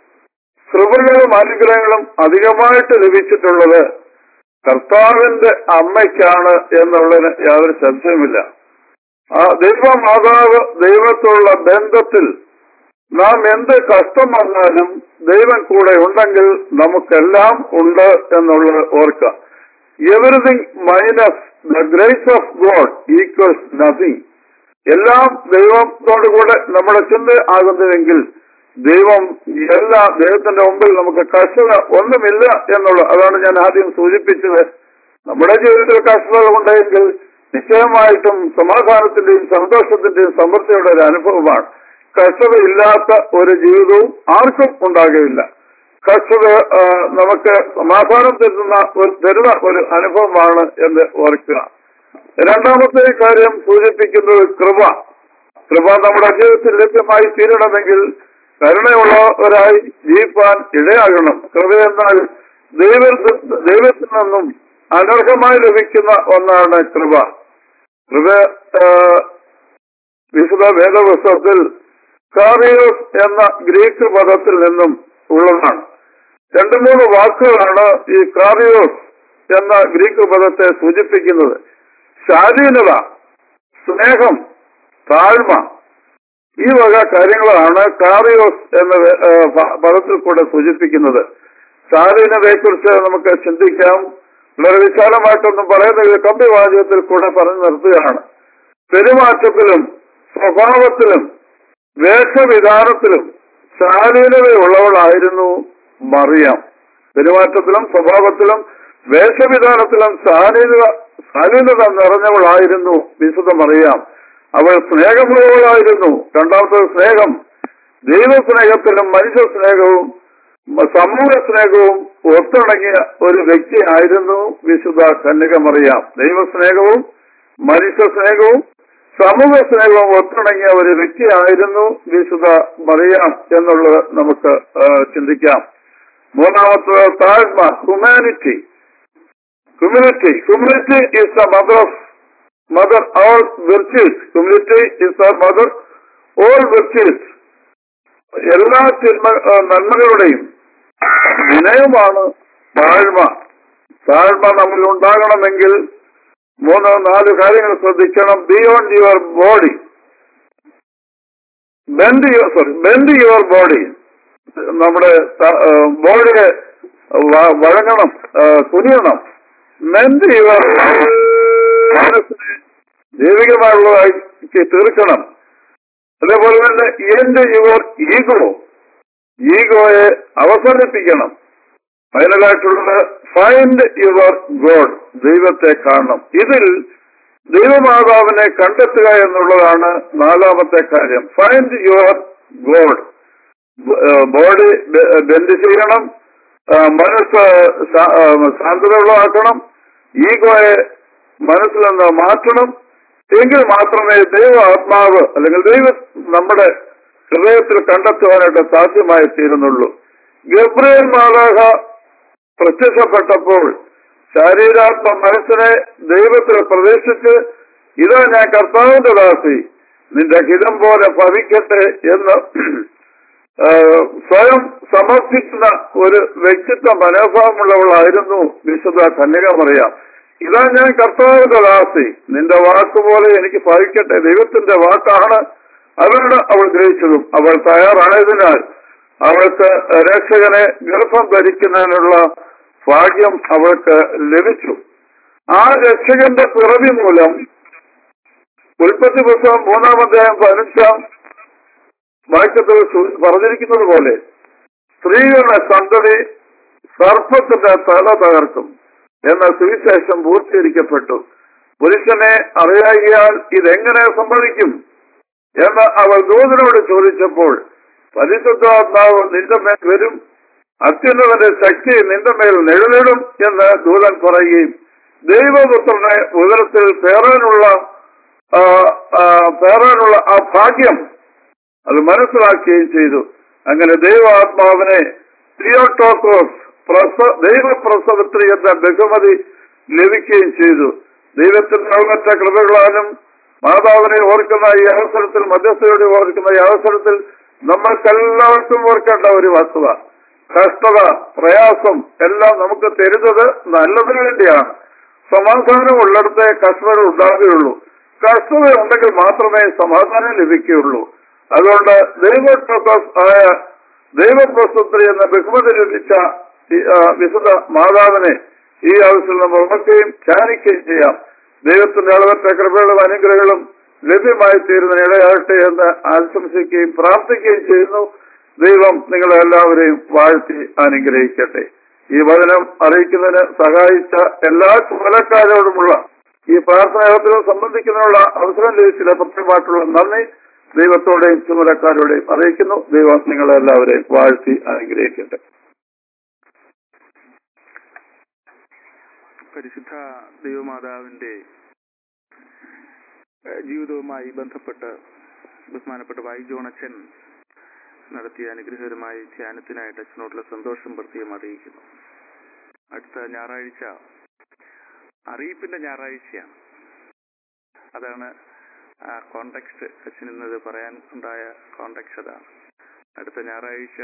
കൃപകളും അനുഗ്രഹങ്ങളും അധികമായിട്ട് ലഭിച്ചിട്ടുള്ളത് കർത്താവിന്റെ അമ്മയ്ക്കാണ് എന്നുള്ളതിന് യാതൊരു സംശയമില്ല ആ ദൈവമാതാവ് ദൈവത്തോടുള്ള ബന്ധത്തിൽ നാം എന്ത് കഷ്ടം വന്നാലും ദൈവം കൂടെ ഉണ്ടെങ്കിൽ നമുക്കെല്ലാം ഉണ്ട് എന്നുള്ളത് ഓർക്കുക everything minus the grace of God equals nothing എല്ലാം ദൈവത്തോടു കൂടെ നമ്മുടെ ചിന്ത ആകുന്നുവെങ്കിൽ ദൈവം എല്ലാ ദൈവത്തിന്റെ മുമ്പിൽ നമുക്ക് കഷ്ടത ഒന്നുമില്ല എന്നുള്ള അതാണ് ഞാൻ ആദ്യം സൂചിപ്പിച്ചത് നമ്മുടെ ജീവിതത്തിൽ കഷ്ടതകൾ ഉണ്ടെങ്കിൽ നിശ്ചയമായിട്ടും സമാധാനത്തിന്റെയും സന്തോഷത്തിന്റെയും സമൃദ്ധിയുടെ ഒരു അനുഭവമാണ് കഷ്ടത ഇല്ലാത്ത ഒരു ജീവിതവും ആർക്കും ഉണ്ടാകുകയില്ല കഷ്ടത ആ, നമുക്ക് സമാധാനം തരുന്ന ഒരു തരുന്ന ഒരു അനുഭവമാണ് എന്ന് ഓർക്കുക രണ്ടാമത്തെ കാര്യം സൂചിപ്പിക്കുന്നത് കൃപ കൃപ നമ്മുടെ ജീവിതത്തിൽ ലഭ്യമായി തീരണമെങ്കിൽ കരുണയുള്ളവരായി ജീവിപ്പാൻ ഇടയാകണം കൃപ എന്നാൽ ദൈവത്തിൽ ദൈവത്തിൽ നിന്നും അനർഹമായി ലഭിക്കുന്ന ഒന്നാണ് കൃപ കൃപ ആ, വിശുദ്ധ വേദപുസ്തകത്തിൽ കാറിയോസ് എന്ന ഗ്രീക്ക് പദത്തിൽ നിന്നും ഉള്ളതാണ് രണ്ടു മൂന്ന് വാക്കുകളാണ് ഈ കാറിയോസ് എന്ന ഗ്രീക്ക് പദത്തെ സൂചിപ്പിക്കുന്നത് ശാലീനത സ്നേഹം താഴ്മ ഈ വക കാര്യങ്ങളാണ് കാറിയോസ് എന്ന ആ, പ- പദത്തിൽ കൂടെ സൂചിപ്പിക്കുന്നത് ശാലീനതയെക്കുറിച്ച് നമുക്ക് ചിന്തിക്കാം വളരെ വിശാലമായിട്ടൊന്നും പറയുന്നത് കമ്പിവാചകത്തിൽ കൂടെ പറഞ്ഞു നിർത്തുകയാണ് പെരുമാറ്റത്തിലും സ്വഭാവത്തിലും വേഷവിധാനത്തിലും ശാലീനതയുള്ളവളായിരുന്നു മറിയാം പെരുമാറ്റത്തിലും സ്വഭാവത്തിലും വേഷവിധാനത്തിലും ശാലീനത ശാലീനത നിറഞ്ഞവളായിരുന്നു വിശുദ്ധ മറിയാം അവൾ സ്നേഹമുള്ളവളായിരുന്നു രണ്ടാമത്തെ സ്നേഹം ദൈവസ്നേഹത്തിലും മനുഷ്യ സ്നേഹവും മ- സമൂഹ സ്നേഹവും ഒത്തിണങ്ങിയ ഒരു വ്യക്തിയായിരുന്നു വിശുദ്ധ കന്യക മറിയാം ദൈവസ്നേഹവും മനുഷ്യ സ്നേഹവും സമൂഹ സ്നേഹവും ഒത്തിണങ്ങിയ ഒരു വ്യക്തിയായിരുന്നു വിശുദ്ധ മറിയാം എന്നുള്ളത് നമുക്ക് ആ, ചിന്തിക്കാം മൂന്നാമത്തെ താഴ്മ humanity humanity humanity is the mother of mother all virtues humanity is the mother all virtues എല്ലാ തിന്മ ആ, നന്മകളുടെയും വിനയമാണ് താഴ്മ താഴ്മ നമ്മൾ ഉണ്ടാകണമെങ്കിൽ മൂന്ന് നാല് കാര്യങ്ങൾ ശ്രദ്ധിക്കണം beyond your body bend your sorry bend your body നമ്മുടെ ബോഡിയെ വഴങ്ങണം ആ, കുനിയണം മെൻഡ് യുവർ മനസ്സിനെ ദൈവികമായുള്ളതാക്കി തീർക്കണം അതേപോലെ തന്നെ എന്റെ യുവർ ഈഗോ ഈഗോയെ അവസാനിപ്പിക്കണം ഫൈനലായിട്ടുള്ളത് ഫൈൻഡ് യുവർ ഗോഡ് ദൈവത്തെ കാണണം ഇതിൽ ദൈവമാതാവിനെ കണ്ടെത്തുക എന്നുള്ളതാണ് നാലാമത്തെ കാര്യം find your God body bend ചെയ്യണം ആ, മനസ്സ് ശാ- ആ, ശാന്തതയുള്ളതാക്കണം ഈഗോയെ മനസ്സിൽ നിന്ന് മാറ്റണം എങ്കിൽ മാത്രമേ ദൈവ ആത്മാവ് അല്ലെങ്കിൽ ദൈവം നമ്മുടെ ഹൃദയത്തിൽ കണ്ടെത്തുവാനായിട്ട് സാധ്യമായി തീരുന്നുള്ളൂ ഗബ്രിയേൽ മാലാഹ പ്രത്യക്ഷപ്പെട്ടപ്പോൾ ശാരീരാത്മ മനസ്സിനെ ദൈവത്തിൽ പ്രവേശിച്ച് ഇതാ ഞാൻ കർത്താവിന്റെ ദാസി നിന്റെ ഹിതം പോലെ ഭവിക്കട്ടെ എന്ന് ആ, സ്വയം സമർപ്പിക്കുന്ന ഒരു വ്യക്തിത്വ മനോഭാവമുള്ളവളായിരുന്നു വിശുദ്ധ കന്യകമറിയ ഇതാ ഞാൻ കർത്താവിന്റെ ദാസി നിന്റെ വാക്കുപോലെ എനിക്ക് ഭവിക്കട്ടെ ദൈവത്തിന്റെ വാക്കാണ് അവരുടെ അവൾ ഗ്രഹിച്ചതും അവൾ തയ്യാറായതിനാൽ അവൾക്ക് രക്ഷകനെ ഗർഭം ധരിക്കുന്നതിനുള്ള ഭാഗ്യം അവൾക്ക് ലഭിച്ചു ആ രക്ഷകന്റെ പിറവി മൂലം ഉൽപ്പത്തി പുസ്തകം മൂന്നാം അധ്യായം പതിനഞ്ചാം വാക്യത്തിൽ സു- പറഞ്ഞിരിക്കുന്നത് പോലെ സ്ത്രീകളുടെ സന്തതി സർപ്പത്തിന്റെ തല തകർക്കും എന്ന സുവിശേഷം പൂർത്തീകരിക്കപ്പെട്ടു പുരുഷനെ അറിയാകിയാൽ ഇതെങ്ങനെ സംഭവിക്കും എന്ന് അവൾ ദൂതനോട് ചോദിച്ചപ്പോൾ പരിശുദ്ധാത്മാവ് നിന്റെ മേൽ വരും അത്യുന്നതന്റെ ശക്തി നിന്റെ മേൽ നിഴലിടും എന്ന് ദൂതൻ പറയുകയും ദൈവപുത്രനെ ഉദരത്തിൽ പേറാനുള്ള ആ, ആ, പേറാനുള്ള ആ ഭാഗ്യം അത് മനസ്സിലാക്കുകയും ചെയ്തു അങ്ങനെ ദൈവാത്മാവിനെ തിയോട്ടോക്രോസ് പ്രസ ദൈവപ്രസവത്രി എന്ന ബഹുമതി ലഭിക്കുകയും ചെയ്തു ദൈവത്തിന്റെ അളവറ്റ കൃപകളാലും മാതാവിനെ ഓർക്കുന്ന ഈ അവസരത്തിൽ മധ്യസ്ഥയോടെ ഓർക്കുന്ന ഈ അവസരത്തിൽ നമ്മൾക്കെല്ലാവർക്കും ഓർക്കേണ്ട ഒരു വസ്തുത കഷ്ടത പ്രയാസം എല്ലാം നമുക്ക് തരുന്നത് നല്ലതിനു വേണ്ടിയാണ് സമാധാനം ഉള്ളിടത്തെ കഷ്ടത ഉണ്ടാകുകയുള്ളൂ കഷ്ടത ഉണ്ടെങ്കിൽ മാത്രമേ സമാധാനം ലഭിക്കുകയുള്ളൂ അതുകൊണ്ട് ദൈവപ്രസ ആയ ദൈവപ്രസ്തുത്രി എന്ന ബഹുമതി ലഭിച്ച ഈ, ആ, വിശുദ്ധ മാതാവിനെ ഈ ആവശ്യത്തിൽ നമ്മൾ ഓർക്കുകയും ധ്യാനിക്കുകയും ചെയ്യാം ദൈവത്തിന്റെ അളവറ്റ കൃപകളും അനുഗ്രഹങ്ങളും ലഭ്യമായി തീരുന്നതിന് ഇടയാകട്ടെ എന്ന് ആശംസിക്കുകയും പ്രാർത്ഥിക്കുകയും ചെയ്യുന്നു ദൈവം നിങ്ങളെ എല്ലാവരെയും വാഴ്ത്തി അനുഗ്രഹിക്കട്ടെ ഈ വചനം അറിയിക്കുന്നതിന് സഹായിച്ച എല്ലാ ചുമലക്കാരോടുമുള്ള ഈ പ്രാർത്ഥനായോഗത്തിൽ സംബന്ധിക്കുന്നതിനുള്ള അവസരം ലഭിച്ചില്ല പ്രത്യേകമായിട്ടുള്ള നന്ദി ദൈവത്തോടെയും ചുമലക്കാരോടെയും അറിയിക്കുന്നു ദൈവം നിങ്ങളെ എല്ലാവരെയും വാഴ്ത്തി അനുഗ്രഹിക്കട്ടെ പരിശുദ്ധ ദൈവമാതാവിന്റെ ഏഹ്, ജീവിതവുമായി ബന്ധപ്പെട്ട് ബഹുമാനപ്പെട്ട വായി ജോണച്ചൻ നടത്തിയ അനുഗ്രഹകരമായ ധ്യാനത്തിനായിട്ട് അച്ഛനോടുള്ള സന്തോഷം പ്രത്യേകം അറിയിക്കുന്നു അടുത്ത ഞായറാഴ്ച അറിയിപ്പിന്റെ ഞായറാഴ്ചയാണ് അതാണ് ആ കോണ്ടെക്സ്റ്റ് അച്ഛൻ ഇന്നത് പറയാൻ ഉണ്ടായ കോണ്ടെക്സ്റ്റ് അതാണ് അടുത്ത ഞായറാഴ്ച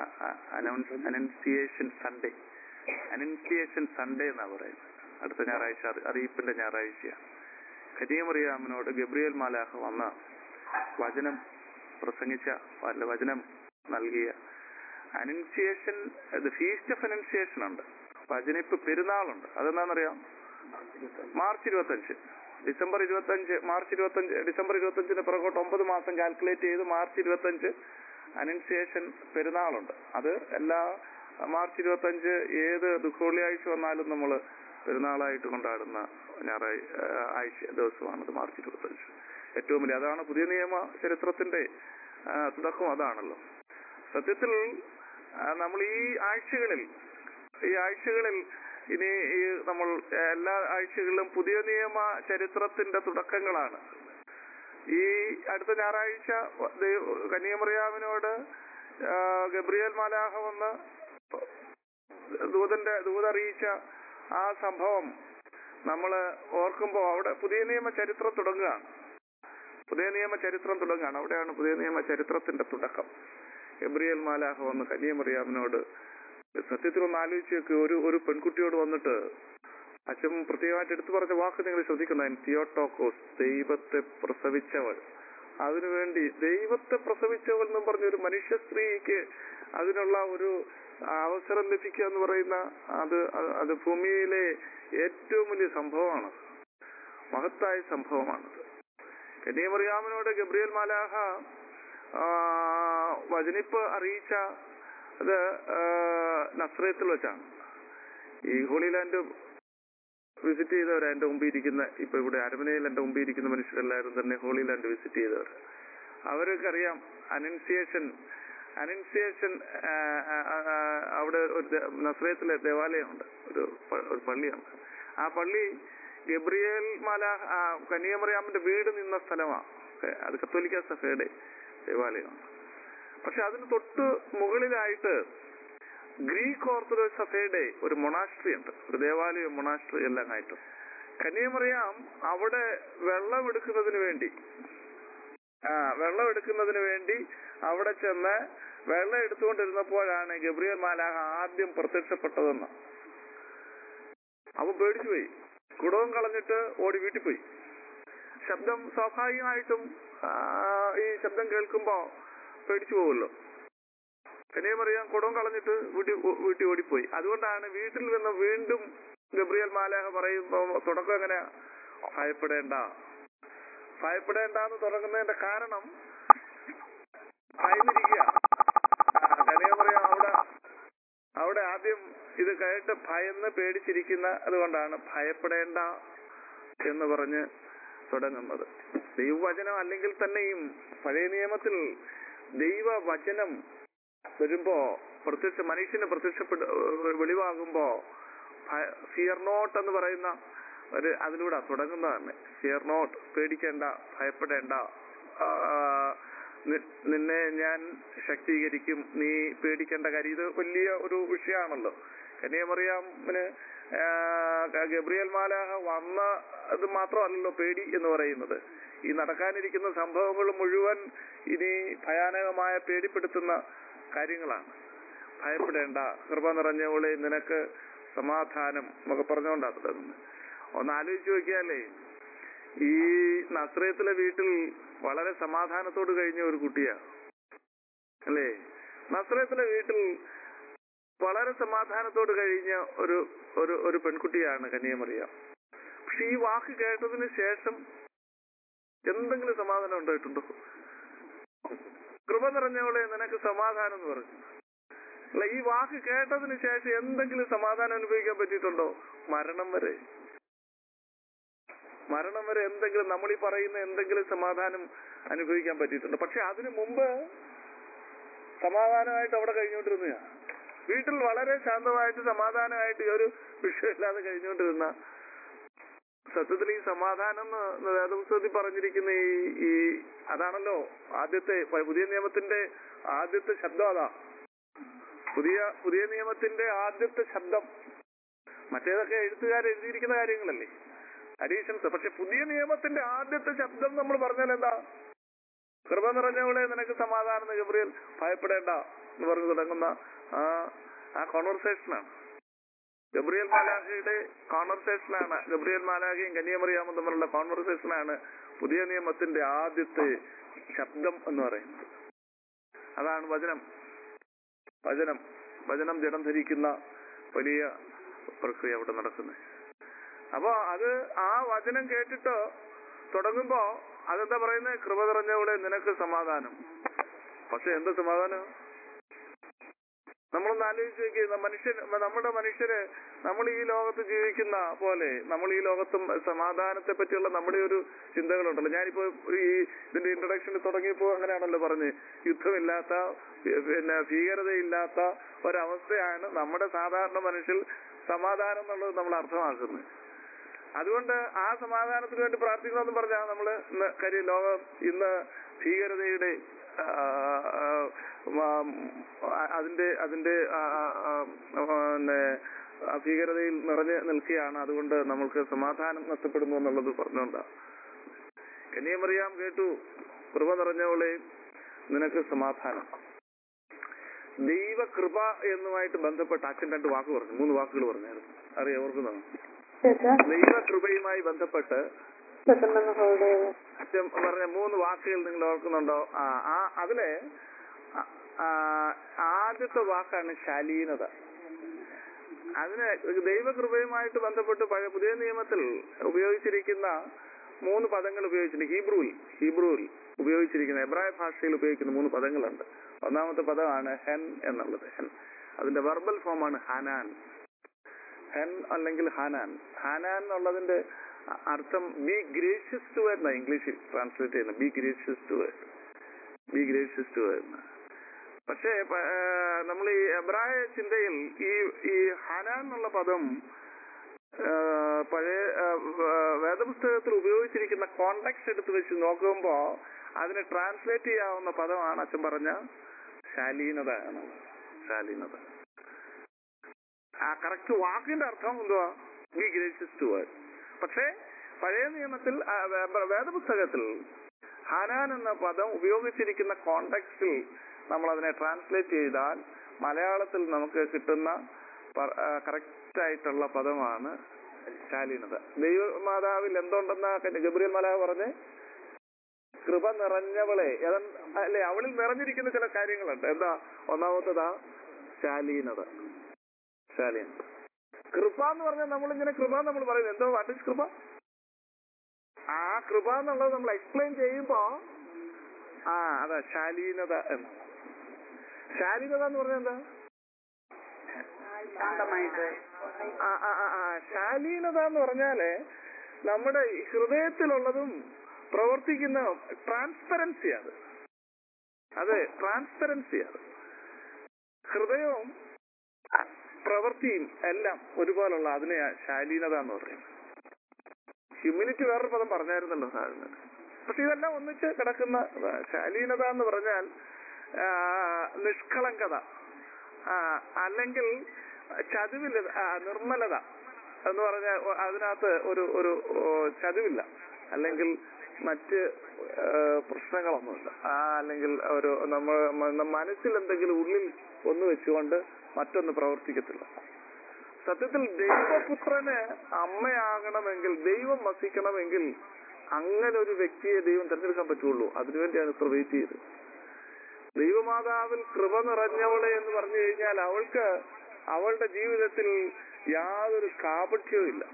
അനൗൺസിയേഷൻ സൺഡേ അനൗൺസിയേഷൻ സൺഡേ എന്നാ പറയുന്നത് അടുത്ത ഞായറാഴ്ച അറി- അറിയിപ്പിന്റെ ഞായറാഴ്ചയാണ് കനിയമറിയാമിനോട് ഗബ്രിയേൽ മാലാഹ വന്ന വചനം പ്രസംഗിച്ച അല്ല വചനം നൽകിയ അനൗൺസിയേഷൻ ഫീസ്റ്റ് ഓഫ് അനൗൺസിയേഷൻ ഉണ്ട് വചനിപ്പ് പെരുന്നാളുണ്ട് അതെന്താണെന്നറിയാം മാർച്ച് ഇരുപത്തഞ്ച് ഡിസംബർ ഇരുപത്തഞ്ച് മാർച്ച് ഇരുപത്തഞ്ച് ഡിസംബർ ഇരുപത്തഞ്ചിന് പുറകോട്ട് ഒമ്പത് മാസം കാൽക്കുലേറ്റ് ചെയ്ത് മാർച്ച് ഇരുപത്തഞ്ച് അനൗൺസിയേഷൻ പെരുന്നാളുണ്ട് അത് എല്ലാ മാർച്ച് ഇരുപത്തഞ്ച് ഏത് ദുഃഖവെള്ളിയാഴ്ച വന്നാലും നമ്മൾ പെരുന്നാളായിട്ട് കൊണ്ടാടുന്ന ഞായറാഴ് ആഴ്ച ദിവസമാണത് മാർച്ച് ഇരുപത്തഞ്ച് ഏറ്റവും വലിയ അതാണ് പുതിയ നിയമ ചരിത്രത്തിന്റെ ആ, തുടക്കം അതാണല്ലോ സത്യത്തിൽ ആ, നമ്മൾ ഈ ആഴ്ചകളിൽ ഈ ആഴ്ചകളിൽ ഇനി ഈ നമ്മൾ എല്ലാ ആഴ്ചകളിലും പുതിയ നിയമ ചരിത്രത്തിന്റെ തുടക്കങ്ങളാണ് ഈ അടുത്ത ഞായറാഴ്ച ദൈവ- കന്യാമറിയാമിനോട് ആ, ഗബ്രിയേൽ മാലാഹ വന്ന് ദൂതന്റെ ദൂതറിയിച്ച ആ സംഭവം നമ്മൾ ഓർക്കുമ്പോൾ അവിടെ പുതിയ നിയമ ചരിത്രം തുടങ്ങുകയാണ് പുതിയ നിയമ ചരിത്രം തുടങ്ങുകയാണ് അവിടെയാണ് പുതിയ നിയമ ചരിത്രത്തിന്റെ തുടക്കം ഗബ്രിയേൽ മാലാഹ വന്ന് കന്യാമറിയാമിനോട് സത്യത്തിൽ ഒന്ന് ആലോചിച്ച് നോക്ക് ഒരു ഒരു പെൺകുട്ടിയോട് വന്നിട്ട് അച്ഛൻ പ്രത്യേകമായിട്ട് എടുത്തു പറഞ്ഞ വാക്ക് നിങ്ങൾ ശ്രദ്ധിക്കണം തിയോട്ടോക്കോസ് ദൈവത്തെ പ്രസവിച്ചവൾ അതിനുവേണ്ടി ദൈവത്തെ പ്രസവിച്ചവൾ എന്നും പറഞ്ഞ ഒരു മനുഷ്യ സ്ത്രീക്ക് അതിനുള്ള ഒരു അവസരം ലഭിക്കുക എന്ന് പറയുന്ന അത് അത് അത് ഭൂമിയിലെ ഏറ്റവും വലിയ സംഭവമാണ് മഹത്തായ സംഭവമാണത് കന്യാമറിയാമിനോട് ഗബ്രിയേൽ മാലാഹ ആ, വചനിപ്പ് അറിയിച്ച അത് ആ, നസ്രയത്തിൽ വെച്ചാണ് ഈ ഹോളി ലാൻഡ് വിസിറ്റ് ചെയ്തവർ എന്റെ മുമ്പിൽ ഇരിക്കുന്ന ഇപ്പൊ ഇവിടെ അരമനയിൽ എന്റെ മുമ്പിൽ ഇരിക്കുന്ന മനുഷ്യരെല്ലാവരും തന്നെ ഹോളി ലാൻഡ് വിസിറ്റ് ചെയ്തവർ അവർക്ക് അറിയാം അനൗൺസിയേഷൻ അനൗൺസിയേഷൻ അവിടെ ഒരു ദേ- നസ്രയത്തിലെ ദേവാലയമുണ്ട് ഒരു പ- ഒരു പള്ളിയുണ്ട് ആ പള്ളി ഗബ്രിയേൽ മല കന്യാമറിയാമിന്റെ വീട് നിന്ന സ്ഥലമാണ് അത് കത്തോലിക്ക സഭയുടെ ദേവാലയമാണ് പക്ഷെ അതിന് തൊട്ട് മുകളിലായിട്ട് ഗ്രീക്ക് ഓർത്തഡോക്സ് സഭയുടെ ഒരു മൊണാസ്ട്രി ഉണ്ട് ഒരു ദേവാലയം മൊണാസ്ട്രി എല്ലാം ആയിട്ട് കന്യാമറിയാം അവിടെ വെള്ളം എടുക്കുന്നതിന് വേണ്ടി ആ വെള്ളം എടുക്കുന്നതിന് വേണ്ടി അവിടെ ചെന്ന് വെള്ളം എടുത്തുകൊണ്ടിരുന്നപ്പോഴാണ് ഗബ്രിയൽ മാലാഹ ആദ്യം പ്രത്യക്ഷപ്പെട്ടതെന്ന് അവൻ പേടിച്ചു പോയി കുടവും കളഞ്ഞിട്ട് ഓടി വീട്ടിൽ പോയി ശബ്ദം സ്വാഭാവികമായിട്ടും ആ, ഈ ശബ്ദം കേൾക്കുമ്പോ പേടിച്ചു പോകുമല്ലോ കനിയം അറിയാം കുടവും കളഞ്ഞിട്ട് വീട്ടിൽ വീട്ടിൽ ഓടിപ്പോയി അതുകൊണ്ടാണ് വീട്ടിൽ നിന്ന് വീണ്ടും ഗബ്രിയൽ മാലാഹ പറയുമ്പോ തുടക്കം എങ്ങനെ ഭയപ്പെടേണ്ട ഭയപ്പെടേണ്ട എന്ന് തുടങ്ങുന്നതിന്റെ കാരണം ഭയന്നിരിക്കുക കനിയം പറയാം അവിടെ അവിടെ ആദ്യം ഇത് കേട്ട് ഭയന്ന് പേടിച്ചിരിക്കുന്ന അതുകൊണ്ടാണ് ഭയപ്പെടേണ്ട എന്ന് പറഞ്ഞ് തുടങ്ങുന്നത് ദൈവവചനം അല്ലെങ്കിൽ തന്നെയും പഴയ നിയമത്തിൽ ദൈവവചനം വരുമ്പോ പ്രത്യക്ഷ മനുഷ്യന് പ്രത്യക്ഷപ്പെട്ട് വെളിവാകുമ്പോ ഫിയർ നോട്ട് എന്ന് പറയുന്ന ഒരു അതിലൂടെ തുടങ്ങുന്നതാണ് ഫിയർ നോട്ട് പേടിക്കേണ്ട ഭയപ്പെടേണ്ട ആ, നി- നിന്നെ ഞാൻ ശക്തീകരിക്കും നീ പേടിക്കേണ്ട കാര്യം ഇത് വലിയ ഒരു വിഷയമാണല്ലോ കന്യാമറിയാമിന് ഗബ്രിയൽ മാലാഹ വന്ന അത് മാത്രമല്ലല്ലോ പേടി എന്ന് പറയുന്നത് ഈ നടക്കാനിരിക്കുന്ന സംഭവങ്ങൾ മുഴുവൻ ഇനി ഭയാനകമായ പേടിപ്പെടുത്തുന്ന കാര്യങ്ങളാണ് ഭയപ്പെടേണ്ട കൃപ നിറഞ്ഞവളെ നിനക്ക് സമാധാനം എന്നൊക്കെ പറഞ്ഞുകൊണ്ടാ തുടങ്ങുന്നത് ഒന്ന് ആലോചിച്ച് നോക്കിയാലേ ഈ നസ്രയത്തിലെ വീട്ടിൽ വളരെ സമാധാനത്തോട് കഴിഞ്ഞ ഒരു കുട്ടിയാ അല്ലേ നസ്രയത്തിലെ വീട്ടിൽ വളരെ സമാധാനത്തോട് കഴിഞ്ഞ ഒരു ഒരു ഒരു പെൺകുട്ടിയാണ് കന്യാമറിയ പക്ഷെ ഈ വാക്ക് കേട്ടതിന് ശേഷം എന്തെങ്കിലും സമാധാനം ഉണ്ടായിട്ടുണ്ടോ കൃപ നിറഞ്ഞവളെ നിനക്ക് സമാധാനം എന്ന് പറഞ്ഞു അല്ല ഈ വാക്ക് കേട്ടതിന് ശേഷം എന്തെങ്കിലും സമാധാനം അനുഭവിക്കാൻ പറ്റിയിട്ടുണ്ടോ മരണം വരെ മരണം വരെ എന്തെങ്കിലും നമ്മൾ ഈ പറയുന്ന എന്തെങ്കിലും സമാധാനം അനുഭവിക്കാൻ പറ്റിയിട്ടുണ്ടോ പക്ഷെ അതിനു മുമ്പ് സമാധാനമായിട്ട് അവിടെ കഴിഞ്ഞുകൊണ്ടിരുന്ന വീട്ടിൽ വളരെ ശാന്തമായിട്ട് സമാധാനമായിട്ട് ഒരു വിഷയമില്ലാതെ കഴിഞ്ഞുകൊണ്ടിരുന്ന സത്യത്തിൽ ഈ സമാധാനം എന്ന് വേദപുസ്തകത്തിൽ പറഞ്ഞിരിക്കുന്ന ഈ ഈ അതാണല്ലോ ആദ്യത്തെ പുതിയ നിയമത്തിന്റെ ആദ്യത്തെ ശബ്ദം അതാ പുതിയ പുതിയ നിയമത്തിന്റെ ആദ്യത്തെ ശബ്ദം മറ്റേതൊക്കെ എഴുത്തുകാർ എഴുതിയിരിക്കുന്ന കാര്യങ്ങളല്ലേ അഡീഷൻസ് പക്ഷെ പുതിയ നിയമത്തിന്റെ ആദ്യത്തെ ശബ്ദം നമ്മൾ പറഞ്ഞാൽ എന്താ കൃപ നിറഞ്ഞവളെ നിനക്ക് സമാധാനം എന്ന് ഗബ്രിയൽ ഭയപ്പെടേണ്ട എന്ന് പറഞ്ഞു തുടങ്ങുന്ന ആ ആ കോൺവെർസേഷനാണ് ഗബ്രിയൽ മാലാഖയുടെ കോൺവെർസേഷനാണ് ഗബ്രിയൽ മാലാഖയും കന്യാമറിയാമും തമ്മിലുള്ള കോൺവെർസേഷനാണ് പുതിയ നിയമത്തിന്റെ ആദ്യത്തെ ശബ്ദം എന്ന് പറയുന്നത് അതാണ് വചനം വചനം വചനം ജഡം ധരിക്കുന്ന വലിയ പ്രക്രിയ അവിടെ നടക്കുന്നത് അപ്പൊ അത് ആ വചനം കേട്ടിട്ട് തുടങ്ങുമ്പോ അതെന്താ പറയുന്നത് കൃപ നിറഞ്ഞവിടെ നിനക്ക് സമാധാനം പക്ഷെ എന്ത് സമാധാനം നമ്മളൊന്ന് ആലോചിച്ച് നോക്കിയ മനുഷ്യൻ നമ്മുടെ മനുഷ്യര് നമ്മൾ ഈ ലോകത്ത് ജീവിക്കുന്ന പോലെ നമ്മൾ ഈ ലോകത്തും സമാധാനത്തെ പറ്റിയുള്ള നമ്മുടെ ഒരു ചിന്തകളുണ്ടല്ലോ ഞാനിപ്പോ ഈ ഇതിന്റെ ഇൻട്രൊഡക്ഷനിൽ തുടങ്ങിയപ്പോ അങ്ങനെയാണല്ലോ പറഞ്ഞ് യുദ്ധമില്ലാത്ത പിന്നെ ഭീകരതയില്ലാത്ത ഒരവസ്ഥയാണ് നമ്മുടെ സാധാരണ മനുഷ്യൽ സമാധാനം എന്നുള്ളത് നമ്മൾ അർത്ഥമാക്കുന്നത് അതുകൊണ്ട് ആ സമാധാനത്തിന് വേണ്ടി പ്രാർത്ഥിക്കണമെന്ന് പറഞ്ഞാൽ നമ്മള് ഇന്ന് കാര്യം ലോകം ഇന്ന് ഭീകരതയുടെ ആ, ആ, ആ, അതിന്റെ അതിന്റെ ആ, ആ, ആ, പിന്നെ ആ ഭീകരതയിൽ നിറഞ്ഞു നിൽക്കുകയാണ് അതുകൊണ്ട് നമ്മൾക്ക് സമാധാനം നഷ്ടപ്പെടുന്നു എന്നുള്ളത് പറഞ്ഞുകൊണ്ടാ കന്യമറിയാം കേട്ടു കൃപ നിറഞ്ഞവളെ നിനക്ക് സമാധാനം ദൈവകൃപ എന്നുമായിട്ട് ബന്ധപ്പെട്ട് അച്ഛൻ രണ്ട് വാക്ക് പറഞ്ഞു മൂന്ന് വാക്കുകൾ പറഞ്ഞായിരുന്നു അറിയാം ഓർക്കുന്നതാണ് ദൈവകൃപയുമായി ബന്ധപ്പെട്ട് അച്ഛൻ പറഞ്ഞ മൂന്ന് വാക്കുകൾ നിങ്ങൾ ഓർക്കുന്നുണ്ടോ ആ ആ അതിലെ ആ, ആ, ആദ്യത്തെ വാക്കാണ് ശാലീനത അതിന് ദൈവകൃപയുമായിട്ട് ബന്ധപ്പെട്ട് പഴയ പുതിയ നിയമത്തിൽ ഉപയോഗിച്ചിരിക്കുന്ന മൂന്ന് പദങ്ങൾ ഉപയോഗിച്ചിട്ടുണ്ട് ഹീബ്രുവിൽ ഹീബ്രുവിൽ ഉപയോഗിച്ചിരിക്കുന്ന എബ്രായ ഭാഷയിൽ ഉപയോഗിക്കുന്ന മൂന്ന് പദങ്ങളുണ്ട് ഒന്നാമത്തെ പദമാണ് ഹെൻ എന്നുള്ളത് ഹെൻ അതിന്റെ വെർബൽ ഫോമാണ് ഹനാൻ ഹെൻ അല്ലെങ്കിൽ ഹാനാൻ ഹാനാൻ എന്നുള്ളതിന്റെ അ- അർത്ഥം ബി ഗ്രേഷ്യസ് ടു എന്നാ ഇംഗ്ലീഷിൽ ട്രാൻസ്ലേറ്റ് ചെയ്യുന്നത് be gracious to be gracious to എന്ന് പക്ഷേ നമ്മൾ ഈ എബ്രായ ചിന്തയിൽ ഈ ഈ ഹാനാൻ എന്നുള്ള പദം ആ, പഴയ ആ, വ- വേദപുസ്തകത്തിൽ ഉപയോഗിച്ചിരിക്കുന്ന കോണ്ടാക്ട് എടുത്ത് വെച്ച് നോക്കുമ്പോ അതിനെ ട്രാൻസ്ലേറ്റ് ചെയ്യാവുന്ന പദമാണ് അച്ഛൻ പറഞ്ഞ ശാലീനത എന്നുള്ളത് ശാലീനത ആ കറക്റ്റ് വാക്കിന്റെ അർത്ഥം എന്തുവാ ബി ഗ്രേഷ്യസ് ടു പക്ഷേ പഴയ നിയമത്തിൽ ആ, വേ- വേദപുസ്തകത്തിൽ ഹാനാൻ എന്ന പദം ഉപയോഗിച്ചിരിക്കുന്ന കോണ്ടക്സ്റ്റിൽ നമ്മൾ അതിനെ ട്രാൻസ്ലേറ്റ് ചെയ്താൽ മലയാളത്തിൽ നമുക്ക് കിട്ടുന്ന കറക്റ്റ് ആയിട്ടുള്ള പദമാണ് ശാലീനത ദൈവമാതാവിൽ എന്തുണ്ടെന്നാ ഗബ്രിയൽ മല പറഞ്ഞ് കൃപ നിറഞ്ഞവളെ ഏതാ- അല്ലെ അവളിൽ നിറഞ്ഞിരിക്കുന്ന ചില കാര്യങ്ങളുണ്ട് എന്താ ഒന്നാമത്തതാ ശാലീനത ശാലീനത കൃപ എന്ന് പറഞ്ഞാൽ നമ്മളിങ്ങനെ കൃപ നമ്മൾ പറയുന്നത് എന്തോ വാട്ട് ഇസ് കൃപ ആ കൃപ എന്നുള്ളത് നമ്മൾ എക്സ്പ്ലെയിൻ ചെയ്യുമ്പോ ആ അതാ ശാലീനത എന്ന് ശാലീനത എന്ന് പറഞ്ഞാൽ എന്താ ശാന്തമായിട്ട് ആ, ആ, ആ, ആ, ശാലീനത എന്ന് പറഞ്ഞാല് നമ്മുടെ ഈ ഹൃദയത്തിലുള്ളതും പ്രവർത്തിക്കുന്ന ട്രാൻസ്പെറൻസി അത് അതെ ട്രാൻസ്പെറൻസി അത് ഹൃദയവും പ്രവൃത്തിയും എല്ലാം ഒരുപോലുള്ള അതിനെയാ ശാലീനത എന്ന് പറയുന്നത് ഹ്യൂമിനിറ്റി വേറൊരു പദം പറഞ്ഞായിരുന്നല്ലോ സാറിന് പക്ഷെ ഇതെല്ലാം ഒന്നിച്ച് കിടക്കുന്ന ഇതാ. ശാലീനത എന്ന് പറഞ്ഞാൽ ആ, നിഷ്കളങ്കത ആ, അല്ലെങ്കിൽ ചതിവില്ല ആ, നിർമ്മലത എന്ന് പറഞ്ഞാൽ ഒ- അതിനകത്ത് ഒരു ഒരു ഓ, ചതിവില്ല അല്ലെങ്കിൽ മറ്റ് ആ, പ്രശ്നങ്ങളൊന്നുമില്ല ആ അല്ലെങ്കിൽ ഒരു നമ്മൾ മ- മനസ്സിൽ എന്തെങ്കിലും ഉള്ളിൽ ഒന്ന് വെച്ചുകൊണ്ട് മറ്റൊന്ന് പ്രവർത്തിക്കത്തില്ല സത്യത്തിൽ ദൈവപുത്രന് അമ്മയാകണമെങ്കിൽ ദൈവം വസിക്കണമെങ്കിൽ അങ്ങനെ ഒരു വ്യക്തിയെ ദൈവം തിരഞ്ഞെടുക്കാൻ പറ്റുള്ളൂ അതിനുവേണ്ടിയാണ് ഇത്ര വെയിറ്റ് ചെയ്തത് ദൈവമാതാവിൽ കൃപ നിറഞ്ഞവളെ എന്ന് പറഞ്ഞു കഴിഞ്ഞാൽ അവൾക്ക് അവളുടെ ജീവിതത്തിൽ യാതൊരു കാപഠ്യവും ഇല്ല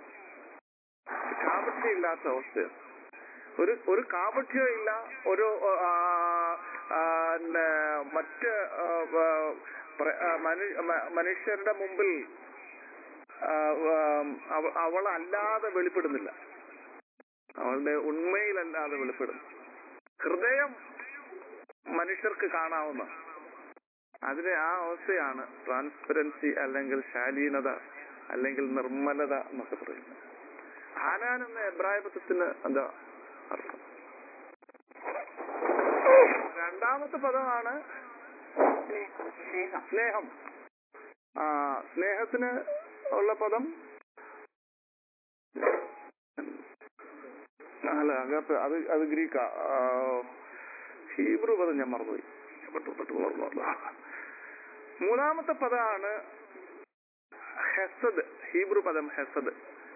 കാപഠ്യം ഇല്ലാത്ത അവസ്ഥയാണ് ഒരു ഒരു കാപഠ്യവും ഇല്ല ഒരു ആ, ആ, പിന്നെ മറ്റ് ആ, ആ, പ്ര- ആ, മനു- മ- മനുഷ്യരുടെ മുമ്പിൽ ആ, ആ, അവ- അവളല്ലാതെ വെളിപ്പെടുന്നില്ല അവളുടെ ഉണ്മയിലല്ലാതെ വെളിപ്പെടുന്നു ഹൃദയം മനുഷ്യർക്ക് കാണാവുന്ന അതിനെ ആ അവസ്ഥയാണ് ട്രാൻസ്പെറൻസി അല്ലെങ്കിൽ ശാലീനത അല്ലെങ്കിൽ നിർമ്മലത എന്നൊക്കെ പറയുന്നത് ഹാനാൻ എന്ന എബ്രായ പദത്തിന് എന്താ അർത്ഥം രണ്ടാമത്തെ പദമാണ് സ്നേഹം സ്നേഹം ആ സ്നേഹത്തിന് ഉള്ള പദം അല്ല അകത്ത് അത് അത് ഗ്രീക്കാ ആ, ഹീബ്രു പദം ഞാൻ മറന്നുപോയി പെട്ടു പെട്ടു മറന്നു മറന്നു. മൂന്നാമത്തെ പദമാണ് ഹെസദ് ഹീബ്രു പദം ഹെസദ്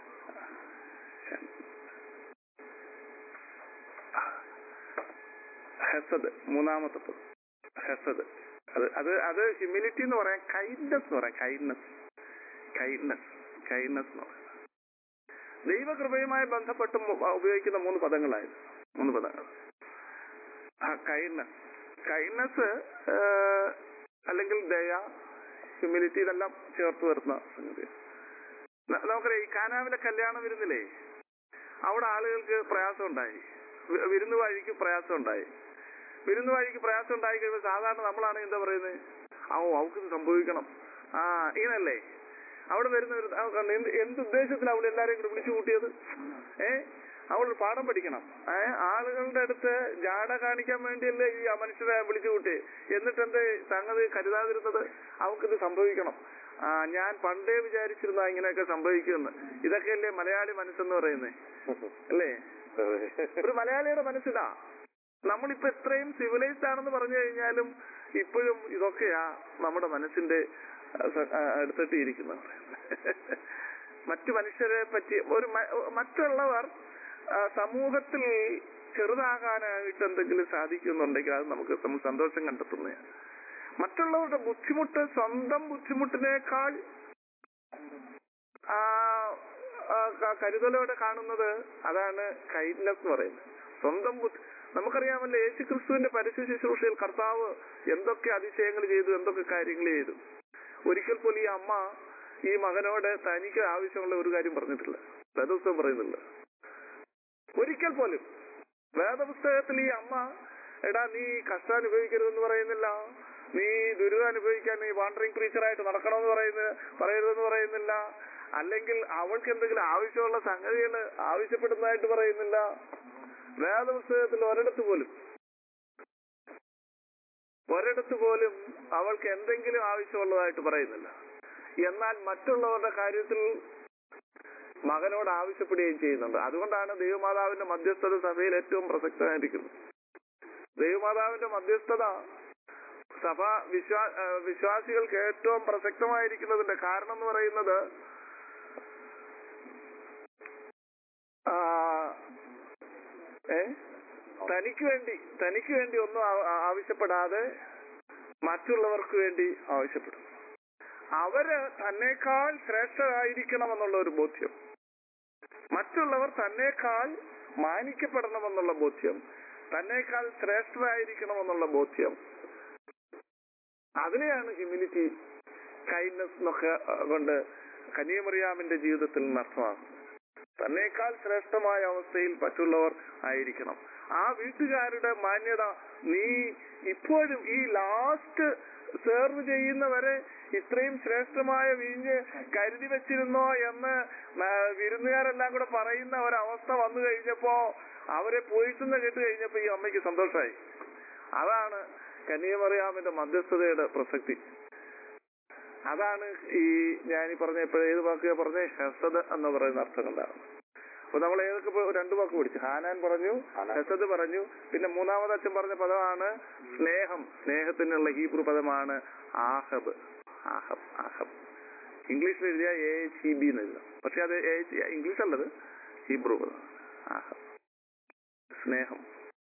ഹെസദ് മൂന്നാമത്തെ പദം ഹെസദ് അത് അത് അത് ഹ്യൂമിലിറ്റി എന്ന് പറയാം കൈൻഡ്നസ് എന്ന് പറയാം കൈൻഡ്നസ് കൈൻഡ്നസ് കൈൻഡ്നസ് എന്ന് പറയാം ദൈവകൃപയുമായി ബന്ധപ്പെട്ട് മു- ഉപയോഗിക്കുന്ന മൂന്ന് പദങ്ങളായിരുന്നു മൂന്ന് പദങ്ങൾ ആ കൈൻഡ്നസ് കൈൻഡ്നസ് അല്ലെങ്കിൽ ദയ ഹ്യൂമിലിറ്റി ഇതെല്ലാം ചേർത്ത് വരുന്ന സംഗതി ന- നമുക്കറിയാം ഈ കാനാവിലെ കല്യാണം വരുന്നില്ലേ അവിടെ ആളുകൾക്ക് പ്രയാസം ഉണ്ടായി വി- വിരുന്ന് വഴിക്ക് പ്രയാസം ഉണ്ടായി വിരുന്ന് വഴിക്ക് പ്രയാസം ഉണ്ടായി കഴിയുമ്പോൾ സാധാരണ നമ്മളാണ് എന്താ പറയുന്നത് ആ ഓ അവർക്ക് സംഭവിക്കണം ആ ഇങ്ങനല്ലേ അവിടെ വരുന്ന ഒരു ആ, കണ്ടോ, എന്ത് എന്ത് ഉദ്ദേശത്തിൽ അവൾ എല്ലാരെയും കൂടി വിളിച്ചു കൂട്ടിയത് ഏ അവൾ ഒരു പാഠം പഠിക്കണം ഏ ആളുകളുടെ അടുത്ത് ജാട കാണിക്കാൻ വേണ്ടിയല്ലേ ഈ ആ മനുഷ്യരെ വിളിച്ചു കൂട്ടി എന്നിട്ട് എന്ത് സംഗതി കരുതാതിരുന്നത് അവൾക്കിത് സംഭവിക്കണം ആ ഞാൻ പണ്ടേ വിചാരിച്ചിരുന്ന ഇങ്ങനെയൊക്കെ സംഭവിക്കുമെന്ന് ഇതൊക്കെയല്ലേ മലയാളി മനസ്സെന്ന് പറയുന്നേ അല്ലേ ഒരു മലയാളിയുടെ മനസ്സിലാ നമ്മളിപ്പോ എത്രയും സിവിലൈസ്ഡ് ആണെന്ന് പറഞ്ഞു കഴിഞ്ഞാലും ഇപ്പോഴും ഇതൊക്കെയാ നമ്മുടെ മനസ്സിന്റെ ആ, സ- ആ, അടുത്തിട്ട് ഇരിക്കുന്നത് മറ്റു മനുഷ്യരെ പറ്റി ഒരു മ- മറ്റുള്ളവർ ആ, സമൂഹത്തിൽ ചെറുതാകാനായിട്ട് എന്തെങ്കിലും സാധിക്കുന്നുണ്ടെങ്കിൽ അത് നമുക്ക് നമ്മൾ സന്തോഷം കണ്ടെത്തുന്നതാണ് മറ്റുള്ളവരുടെ ബുദ്ധിമുട്ട് സ്വന്തം ബുദ്ധിമുട്ടിനേക്കാൾ ആ, ആ, ക- കരുതലോടെ കാണുന്നത് അതാണ് കൈൻഡ്നെസ് എന്ന് പറയുന്നത് സ്വന്തം ബുദ്ധി നമുക്കറിയാമല്ലോ യേശു ക്രിസ്തുവിന്റെ പരസ്യ ശുശ്രൂഷയിൽ കർത്താവ് എന്തൊക്കെ അതിശയങ്ങൾ ചെയ്തു എന്തൊക്കെ കാര്യങ്ങൾ ചെയ്തു ഒരിക്കൽ പോലും ഈ അമ്മ ഈ മകനോട് തനിക്ക് ആവശ്യമുള്ള ഒരു കാര്യം പറഞ്ഞിട്ടില്ല വേദപുസ്തകം പറയുന്നില്ല ഒരിക്കൽ പോലും വേദപുസ്തകത്തിൽ ഈ അമ്മ എടാ നീ കഷ്ടം അനുഭവിക്കരുതെന്ന് പറയുന്നില്ല നീ ദുരിതം അനുഭവിക്കാൻ നീ വാണ്ടറിംഗ് പ്രീച്ചറായിട്ട് നടക്കണമെന്ന് പറയുന്ന പറയരുതെന്ന് പറയുന്നില്ല അല്ലെങ്കിൽ അവൾക്ക് എന്തെങ്കിലും ആവശ്യമുള്ള സംഗതികൾ ആവശ്യപ്പെടുന്നതായിട്ട് പറയുന്നില്ല വേദപുസ്തകത്തിൽ ഒരിടത്ത് പോലും ഒരിടത്ത് പോലും അവൾക്ക് എന്തെങ്കിലും ആവശ്യമുള്ളതായിട്ട് പറയുന്നില്ല എന്നാൽ മറ്റുള്ളവരുടെ കാര്യത്തിൽ മകനോട് ആവശ്യപ്പെടുകയും ചെയ്യുന്നുണ്ട് അതുകൊണ്ടാണ് ദൈവമാതാവിന്റെ മധ്യസ്ഥത സഭയിൽ ഏറ്റവും പ്രസക്തമായിരിക്കുന്നത് ദൈവമാതാവിന്റെ മധ്യസ്ഥത സഭ വിശ്വാ ആ, വിശ്വാസികൾക്ക് ഏറ്റവും പ്രസക്തമായിരിക്കുന്നതിന്റെ കാരണം എന്ന് പറയുന്നത് ആ, ഏ തനിക്ക് വേണ്ടി തനിക്ക് വേണ്ടി ഒന്നും ആ- ആ- ആവശ്യപ്പെടാതെ മറ്റുള്ളവർക്ക് വേണ്ടി ആവശ്യപ്പെടും അവര് തന്നേക്കാൾ ശ്രേഷ്ഠരായിരിക്കണമെന്നുള്ള ഒരു ബോധ്യം മറ്റുള്ളവർ തന്നേക്കാൾ മാനിക്കപ്പെടണമെന്നുള്ള ബോധ്യം തന്നേക്കാൾ ശ്രേഷ്ഠരായിരിക്കണമെന്നുള്ള ബോധ്യം അതിനെയാണ് ഹ്യൂമിനിറ്റി കൈൻഡ്നസ് എന്നൊക്കെ ആ, കൊണ്ട് കന്യാമറിയാമിന്റെ ജീവിതത്തിൽ നിന്ന് അർത്ഥമാകുന്നത് തന്നേക്കാൾ ശ്രേഷ്ഠമായ അവസ്ഥയിൽ മറ്റുള്ളവർ ആയിരിക്കണം ആ വീട്ടുകാരുടെ മാന്യത നീ ഇപ്പോഴും ഈ ലാസ്റ്റ് സെർവ് ചെയ്യുന്നവരെ ഇത്രയും ശ്രേഷ്ഠമായ വീഞ്ഞ് കരുതി വെച്ചിരുന്നോ എന്ന് ന- വിരുന്നുകാരെല്ലാം കൂടെ പറയുന്ന ഒരവസ്ഥ വന്നു കഴിഞ്ഞപ്പോ അവരെ പോയിട്ടുന്ന കേട്ട് കഴിഞ്ഞപ്പോ ഈ അമ്മയ്ക്ക് സന്തോഷമായി അതാണ് കന്യാമറിയാമിന്റെ മധ്യസ്ഥതയുടെ പ്രസക്തി അതാണ് ഈ ഞാൻ ഈ പറഞ്ഞ ഇപ്പൊ ഏത് വാക്ക് പറഞ്ഞ ഹെസദ് എന്ന് പറയുന്ന അർത്ഥം കൊണ്ടാണ് അപ്പൊ നമ്മൾ ഏതൊക്കെ ഇപ്പൊ രണ്ട് വാക്ക് പഠിച്ചു ഹാനാൻ പറഞ്ഞു ഹെസദ് പറഞ്ഞു പിന്നെ മൂന്നാമത് അച്ഛൻ പറഞ്ഞ പദമാണ് സ്നേഹം സ്നേഹത്തിനുള്ള ഹീബ്രു പദമാണ് ആഹബ് ആഹബ് ആഹബ് ഇംഗ്ലീഷിൽ എഴുതിയ എ എച്ച് ഇ ബി എന്ന് എഴുതാം പക്ഷെ അത് ഇംഗ്ലീഷ് അല്ലത് ഹീബ്രു പദം ആഹബ് സ്നേഹം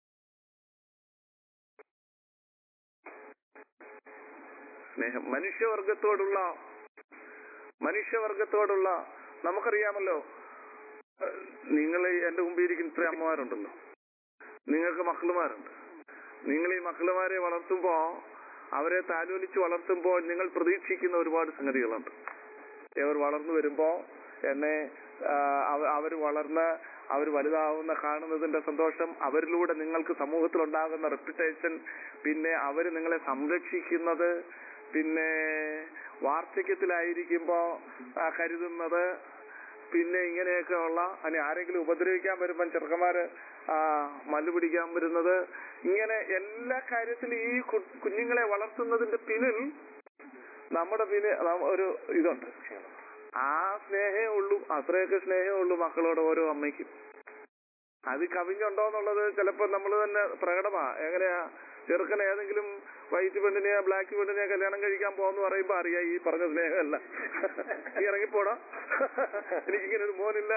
സ്നേഹം മനുഷ്യവർഗത്തോടുള്ള മനുഷ്യവർഗത്തോടുള്ള നമുക്കറിയാമല്ലോ നിങ്ങൾ എന്റെ മുമ്പിൽ ഇരിക്കുന്ന ഇത്ര അമ്മമാരുണ്ടല്ലോ നിങ്ങൾക്ക് മക്കളുമാരുണ്ട് നിങ്ങൾ ഈ മക്കളുമാരെ വളർത്തുമ്പോ അവരെ താലോലിച്ച് വളർത്തുമ്പോൾ നിങ്ങൾ പ്രതീക്ഷിക്കുന്ന ഒരുപാട് സംഗതികളുണ്ട് ഇവർ വളർന്നു വരുമ്പോ എന്നെ അവർ വളർന്ന് അവർ വലുതാവുന്ന കാണുന്നതിന്റെ സന്തോഷം അവരിലൂടെ നിങ്ങൾക്ക് സമൂഹത്തിൽ ഉണ്ടാകുന്ന റെപ്യൂട്ടേഷൻ പിന്നെ അവർ നിങ്ങളെ സംരക്ഷിക്കുന്നത് പിന്നെ വാർദ്ധക്യത്തിലായിരിക്കുമ്പോ ആ, കരുതുന്നത് പിന്നെ ഇങ്ങനെയൊക്കെ ഉള്ള അനി ആരെങ്കിലും ഉപദ്രവിക്കാൻ വരുമ്പം ചെറുക്കന്മാര് ആ, മല്ലു പിടിക്കാൻ വരുന്നത് ഇങ്ങനെ എല്ലാ കാര്യത്തിലും ഈ കു- കുഞ്ഞുങ്ങളെ വളർത്തുന്നതിന്റെ പിന്നിൽ നമ്മുടെ പിന്നെ ന- ഒരു ഇതുണ്ട് ആ സ്നേഹേ ഉള്ളൂ അത്രയൊക്കെ സ്നേഹമേ ഉള്ളൂ മക്കളോട് ഓരോ അമ്മയ്ക്കും അത് കവിഞ്ഞുണ്ടോ എന്നുള്ളത് ചിലപ്പോൾ നമ്മൾ തന്നെ പ്രകടമാ എങ്ങനെയാ ചെറുക്കൻ ഏതെങ്കിലും വൈറ്റ് പെണ്ണിനെയോ ബ്ലാക്ക് പെണ്ണിനെയോ കല്യാണം കഴിക്കാൻ പോകുന്നു പറയുമ്പോ അറിയാം ഈ പറഞ്ഞ സ്നേഹമല്ല നീ ഇറങ്ങിപ്പോടാ എനിക്കിങ്ങനെ ഒരു മോനില്ല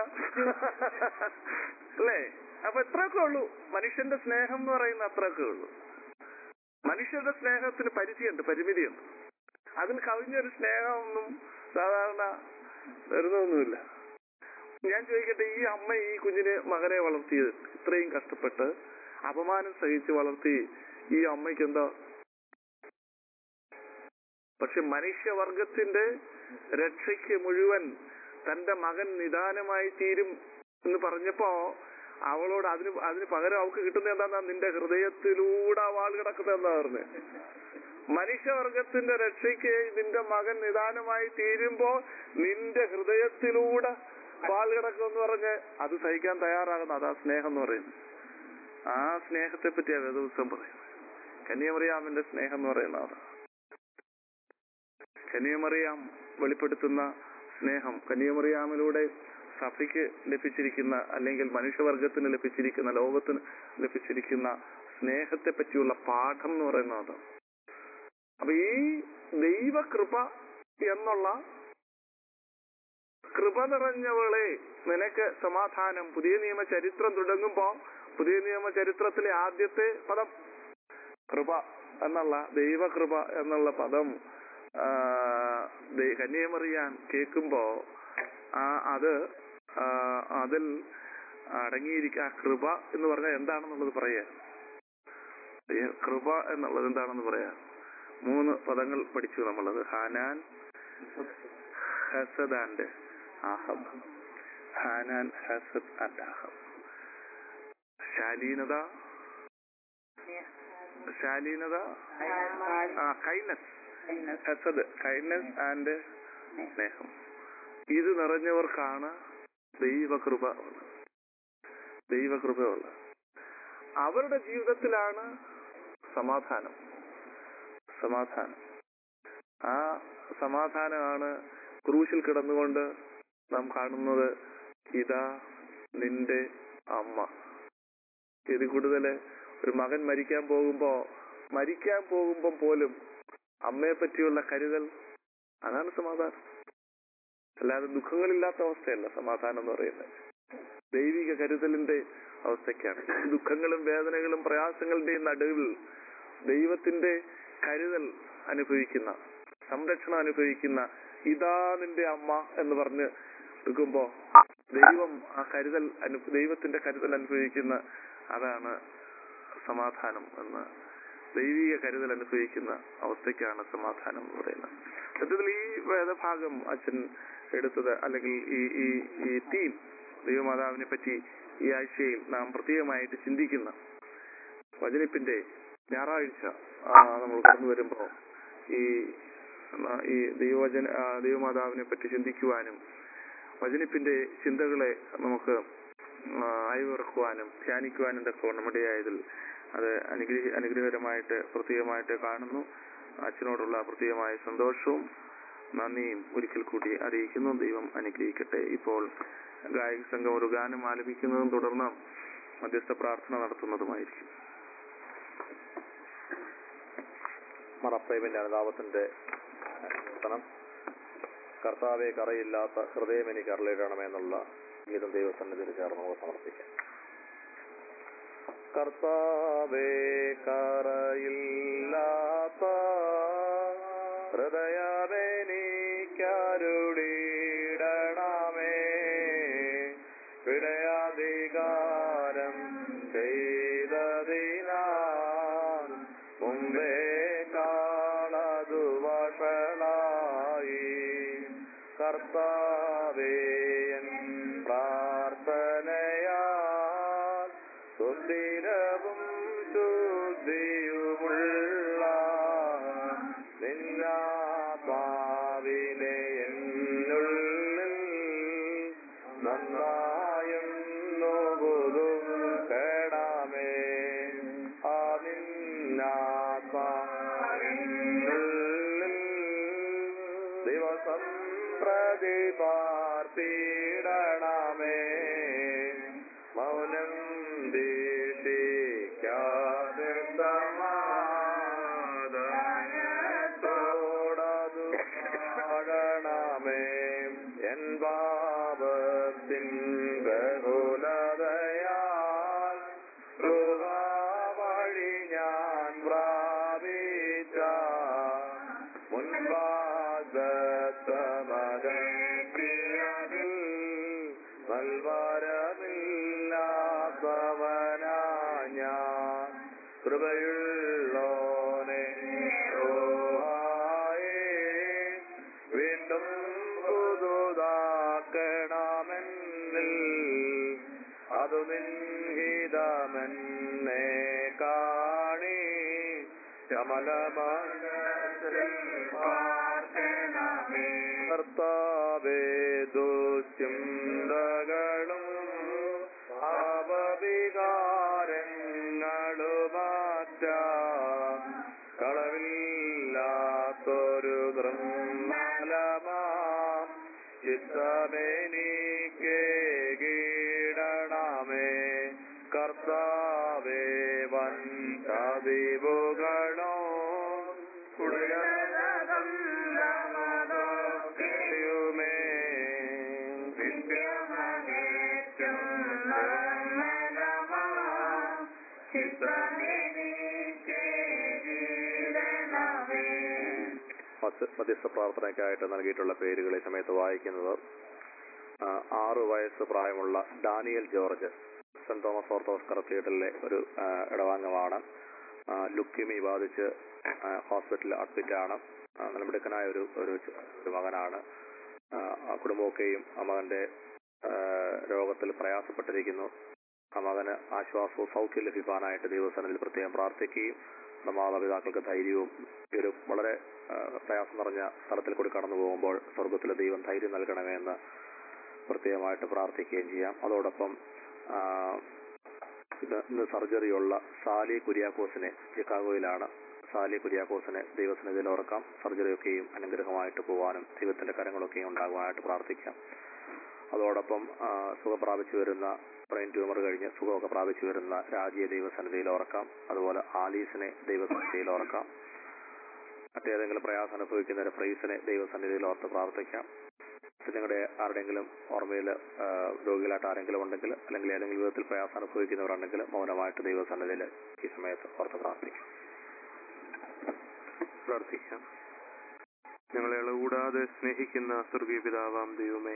അല്ലേ അപ്പൊ എത്രയൊക്കെ ഉള്ളൂ മനുഷ്യന്റെ സ്നേഹം എന്ന് പറയുന്ന അത്രയൊക്കെ ഉള്ളൂ മനുഷ്യരുടെ സ്നേഹത്തിന് പരിധിയുണ്ട് പരിമിതിയുണ്ട് അതിൽ കവിഞ്ഞൊരു സ്നേഹമൊന്നും സാധാരണ വരുന്നൊന്നുമില്ല ഞാൻ ചോദിക്കട്ടെ ഈ അമ്മ ഈ കുഞ്ഞിനെ മകനെ വളർത്തിയത് ഇത്രയും കഷ്ടപ്പെട്ട് അപമാനം സഹിച്ച് വളർത്തി ഈ അമ്മയ്ക്ക് എന്താ പക്ഷെ മനുഷ്യവർഗത്തിന്റെ രക്ഷയ്ക്ക് മുഴുവൻ തന്റെ മകൻ നിദാനമായി തീരും എന്ന് പറഞ്ഞപ്പോ അവളോട് അതിന് അതിന് പകരം അവൾക്ക് കിട്ടുന്ന എന്താന്നാ നിന്റെ ഹൃദയത്തിലൂടെ ആ വാൾ കിടക്കുന്നതെന്നാ പറഞ്ഞത് മനുഷ്യവർഗത്തിന്റെ രക്ഷയ്ക്ക് നിന്റെ മകൻ നിദാനമായി തീരുമ്പോ നിന്റെ ഹൃദയത്തിലൂടെ പാൽ കിടക്കുമെന്ന് പറഞ്ഞ് അത് സഹിക്കാൻ തയ്യാറാകുന്ന അതാ സ്നേഹം എന്ന് പറയുന്നത് ആ സ്നേഹത്തെ പറ്റിയാ വേദപുസ്തകം പറയുന്നത് കന്യാമറിയാമിന്റെ സ്നേഹം എന്ന് പറയുന്ന അതാ കന്യാമറിയാം വെളിപ്പെടുത്തുന്ന സ്നേഹം കന്യാമറിയാമിലൂടെ സഭയ്ക്ക് ലഭിച്ചിരിക്കുന്ന അല്ലെങ്കിൽ മനുഷ്യവർഗത്തിന് ലഭിച്ചിരിക്കുന്ന ലോകത്തിന് ലഭിച്ചിരിക്കുന്ന സ്നേഹത്തെ പറ്റിയുള്ള പാഠം എന്ന് പറയുന്നത് അതാണ് അപ്പൊ ഈ ദൈവകൃപ എന്നുള്ള കൃപ നിറഞ്ഞവളെ നിനക്ക് സമാധാനം പുതിയ നിയമ ചരിത്രം തുടങ്ങുമ്പോ പുതിയ നിയമ ചരിത്രത്തിലെ ആദ്യത്തെ പദം കൃപ എന്നുള്ള ദൈവകൃപ എന്നുള്ള പദം ആ, ദൈ- കന്യമറിയാൻ കേൾക്കുമ്പോ ആ അത് ആ, അതിൽ അടങ്ങിയിരിക്കുക ആ കൃപ എന്ന് പറഞ്ഞാൽ എന്താണെന്നുള്ളത് പറയാ ഈ കൃപ എന്നുള്ളത് എന്താണെന്ന് പറയാ മൂന്ന് പദങ്ങൾ പഠിച്ചു നമ്മളത് ഹാനാൻ ഹസദ് ആൻഡ് ആഹബ് ഹാനാൻ ഹസദ് ആൻഡ് ആഹബ് ശാലീനത ശാലീനത ആ കൈനസ് ഹസദ് കൈനസ് ആൻഡ് സ്നേഹം ഇത് നിറഞ്ഞവർക്കാണ് ദൈവകൃപ ഉള്ളത് ദൈവകൃപ ഉള്ളത് അവരുടെ ജീവിതത്തിലാണ് സമാധാനം സമാധാനം ആ സമാധാനമാണ് ക്രൂശിൽ കിടന്നുകൊണ്ട് നാം കാണുന്നത് ഇതാ നിന്റെ അമ്മ ഇതിൽ കൂടുതൽ ഒരു മകൻ മരിക്കാൻ പോകുമ്പോ മരിക്കാൻ പോകുമ്പം പോലും അമ്മയെ പറ്റിയുള്ള കരുതൽ അതാണ് സമാധാനം അല്ലാതെ ദുഃഖങ്ങളില്ലാത്ത അവസ്ഥയല്ല സമാധാനം എന്ന് പറയുന്നത് ദൈവിക കരുതലിന്റെ അവസ്ഥയ്ക്കാണ് ദുഃഖങ്ങളും വേദനകളും പ്രയാസങ്ങളുടെയും നടുവിൽ ദൈവത്തിന്റെ കരുതൽ അനുഭവിക്കുന്ന സംരക്ഷണം അനുഭവിക്കുന്ന ഇതാ നിന്റെ അമ്മ എന്ന് പറഞ്ഞ് എടുക്കുമ്പോ ദൈവം ആ കരുതൽ അനു ദൈവത്തിന്റെ കരുതൽ അനുഭവിക്കുന്ന അതാണ് സമാധാനം എന്ന് ദൈവിക കരുതൽ അനുഭവിക്കുന്ന അവസ്ഥയ്ക്കാണ് സമാധാനം എന്ന് പറയുന്നത് സത്യത്തിൽ ഈ വേദഭാഗം അച്ഛൻ എടുത്തത് അല്ലെങ്കിൽ ഈ ഈ ഈ തീം ദൈവമാതാവിനെ പറ്റി ഈ ആഴ്ചയിൽ നാം പ്രത്യേകമായിട്ട് ചിന്തിക്കുന്ന വചനിപ്പിന്റെ ഞായറാഴ്ച ആ, നമ്മൾ കടന്നു വരുമ്പോ ഈ ആ, ഈ ദൈവവചന ആ, ദൈവമാതാവിനെ പറ്റി ചിന്തിക്കുവാനും വചനിപ്പിന്റെ ചിന്തകളെ നമുക്ക് ആ, അയവിറക്കുവാനും ധ്യാനിക്കുവാനും ഒക്കെ നമ്മുടെ ആയതിൽ അത് അനുഗ്രഹ അനുഗ്രഹകരമായിട്ട് പ്രത്യേകമായിട്ട് കാണുന്നു അച്ഛനോടുള്ള പ്രത്യേകമായ സന്തോഷവും നന്ദിയും ഒരിക്കൽ കൂടി അറിയിക്കുന്നു ദൈവം അനുഗ്രഹിക്കട്ടെ ഇപ്പോൾ ഗായക സംഘം ഒരു ഗാനം ആലപിക്കുന്നതും തുടർന്ന് മധ്യസ്ഥ പ്രാർത്ഥന നടത്തുന്നതുമായിരിക്കും മറപ്രേമിന്റെ അനുതാപത്തിന്റെ കീർത്തനം കർത്താവെ കറയില്ലാത്ത ഹൃദയം എനിക്ക് അരളിടണമെന്നുള്ള ഗീതം ദൈവസന്നിധിയിൽ ചേർന്ന് നമുക്ക് സമർപ്പിക്കാം കർത്താവേ കറയില്ലാത്ത ഹൃദയമെനിക്കരുളിടണമേ വിടയാധികാരം ചെയ്തതിനാൽ മുമ്പേ കാണതു വഷളായി കർത്താവേയൻ പ്രാർത്ഥനയാൽ സുസ്ഥിരവും ശുദ്ധിയുമുള്ള നിന്നാത്മാവിനെ എന്നുള്ളിൽ നന്നായെന്നു പുതുക്കണമേ ആ നിന്നാത്മാവിനുള്ളിൽ ദിവസം പ്രതി പാർത്തിടണമേ മൗനം ദീക്ഷിക്കാതെ സമാധാനത്തോടതു പാടണമേ എൻ പാപത്തിൻ ബഹുലതയാൽ കൃപ വഴി ഞാൻ പ്രാപിച്ച മുൻപാദത്തമകത്തിയതിൽ നൽവരമില്ലാത്തവനാ ഞാൻ കൃപയുള്ളോനെ ോഹായേ വീണ്ടും പുതുതാക്കണമെന്നിൽ അതു നിൻഹിതമെന്നെ കാണി കർത്താവേ ദുശ്ചിന്തകളും ഭാവവികാരങ്ങളുമാറ്റ കളവില്ലാത്തൊരു നിർമ്മലമാം ചിത്തമെനിക്ക് കീടണമേ കർത്താവേ വൻ കവിവുകളോ കുടയുമേ മധ്യ- മധ്യസ്ഥ പ്രാർത്ഥനയ്ക്കായിട്ട് നൽകിയിട്ടുള്ള പേരുകൾ ഈ സമയത്ത് വായിക്കുന്നത് ആ, ആറ് വയസ്സ് പ്രായമുള്ള ഡാനിയൽ ജോർജ് സെന്റ് തോമസ് ഓർത്തോസ് കത്തീഡ്രലിലെ ഒരു ആ, ഇടവാംഗമാണ് ആ, ലുക്കിമി ബാധിച്ച് ആ, ഹോസ്പിറ്റലിൽ അഡ്മിറ്റ് ആണ് ആ, നിലമിടുക്കനായ ഒരു ഒരു ചെ- ഒരു മകനാണ് ആ, ആ കുടുംബമൊക്കെയും ആ മകന്റെ ആ, രോഗത്തിൽ പ്രയാസപ്പെട്ടിരിക്കുന്നു ആ മകന് ആശ്വാസവും സൗഖ്യം ലഭിക്കാനായിട്ട് ദൈവസ്ഥാനത്തിൽ പ്രത്യേകം പ്രാർത്ഥിക്കുകയും നമ്മുടെ മാതാപിതാക്കൾക്ക് ധൈര്യവും ഈ ഒരു വളരെ ആ, പ്രയാസം നിറഞ്ഞ സ്ഥലത്തിൽ കൂടി കടന്നു പോകുമ്പോൾ സ്വർഗത്തിലെ ദൈവം ധൈര്യം നൽകണമേ എന്ന് പ്രത്യേകമായിട്ട് പ്രാർത്ഥിക്കുകയും ചെയ്യാം അതോടൊപ്പം ആ, ഇത് ഇന്ന് സർജറിയുള്ള സാലി കുര്യാക്കോസിനെ ചിക്കാഗോയിലാണ് സാലി കുര്യാക്കോസിനെ ദൈവസന്നിധിയിൽ ഓർക്കാം സർജറിയൊക്കെയും അനുഗ്രഹമായിട്ട് പോകാനും ദൈവത്തിന്റെ കരങ്ങളൊക്കെയും ഉണ്ടാകുവാനായിട്ട് പ്രാർത്ഥിക്കാം അതോടൊപ്പം ആ, സുഖം പ്രാപിച്ചു വരുന്ന ബ്രെയിൻ ട്യൂമർ കഴിഞ്ഞ് സുഖമൊക്കെ പ്രാപിച്ചു വരുന്ന രാജ്യ ദൈവസന്നിധിയിൽ ഓർക്കാം അതുപോലെ ആലീസിനെ ദൈവസന്നിധിയിൽ ഓർക്കാം മറ്റേതെങ്കിലും പ്രയാസം അനുഭവിക്കുന്നവരെ പ്രൈസിനെ ദൈവസന്നിധിയിൽ ഓർത്ത് പ്രാർത്ഥിക്കാം ഇത് നിങ്ങളുടെ ആരുടെയെങ്കിലും ഓർമ്മയിൽ രോഗികളായിട്ട് ആരെങ്കിലും ഉണ്ടെങ്കിൽ അല്ലെങ്കിൽ ഏതെങ്കിലും വിധത്തിൽ പ്രയാസം അനുഭവിക്കുന്നവരുണ്ടെങ്കിൽ മൗനമായിട്ട് ദൈവസന്നിധിയിൽ ഈ സമയത്ത് ഓർത്ത് പ്രാർത്ഥിക്കാം പ്രാർത്ഥിക്കാം ഞങ്ങളെ ഇളകൂടാതെ സ്നേഹിക്കുന്ന സ്വർഗീയ പിതാവാം ദൈവമേ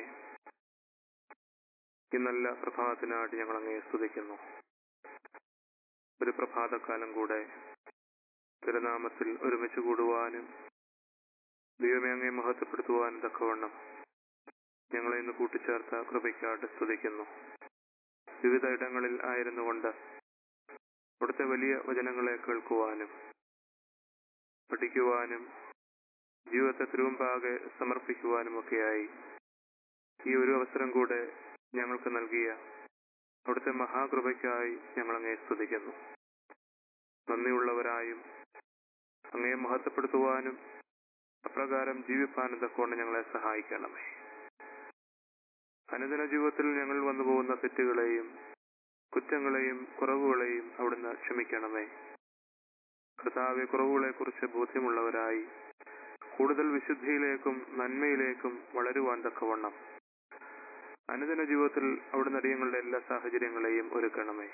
ഈ നല്ല പ്രഭാതത്തിനായിട്ട് ഞങ്ങൾ അങ്ങേ സ്തുതിക്കുന്നു ഒരു പ്രഭാതക്കാലം കൂടെ തിരുനാമത്തിൽ ഒരുമിച്ച് കൂടുവാനും ദൈവമേ അങ്ങേ മഹത്വപ്പെടുത്തുവാനും തക്കവണ്ണം ഞങ്ങളെ ഇന്ന് കൂട്ടിച്ചേർത്ത കൃപയ്ക്കായിട്ട് സ്തുതിക്കുന്നു വിവിധ ഇടങ്ങളിൽ ആയിരുന്നുകൊണ്ട് അവിടുത്തെ വലിയ വചനങ്ങളെ കേൾക്കുവാനും പഠിക്കുവാനും ജീവിതത്തെ തിരുവമ്പാകെ സമർപ്പിക്കുവാനും ഒക്കെയായി ഈ ഒരു അവസരം കൂടെ ഞങ്ങൾക്ക് നൽകിയ അവിടുത്തെ മഹാകൃപയ്ക്കായി ഞങ്ങൾ അങ്ങേ സ്തുതിക്കുന്നു നന്ദിയുള്ളവരായും അങ്ങയെ മഹത്വപ്പെടുത്തുവാനും അപ്രകാരം ജീവിപ്പാനും തക്കോണ്ട് ഞങ്ങളെ സഹായിക്കണമേ അനുദിന ജീവിതത്തിൽ ഞങ്ങൾ വന്നു പോകുന്ന തെറ്റുകളെയും കുറ്റങ്ങളെയും കുറവുകളെയും അവിടുന്ന് ക്ഷമിക്കണമേ കർത്താവെ കുറവുകളെ കുറിച്ച് ബോധ്യമുള്ളവരായി കൂടുതൽ വിശുദ്ധിയിലേക്കും നന്മയിലേക്കും വളരുവാൻ തക്കവണ്ണം അനുദിന ജീവിതത്തിൽ അവിടുന്ന് അടിയങ്ങളുടെ എല്ലാ സാഹചര്യങ്ങളെയും ഒരുക്കണമേ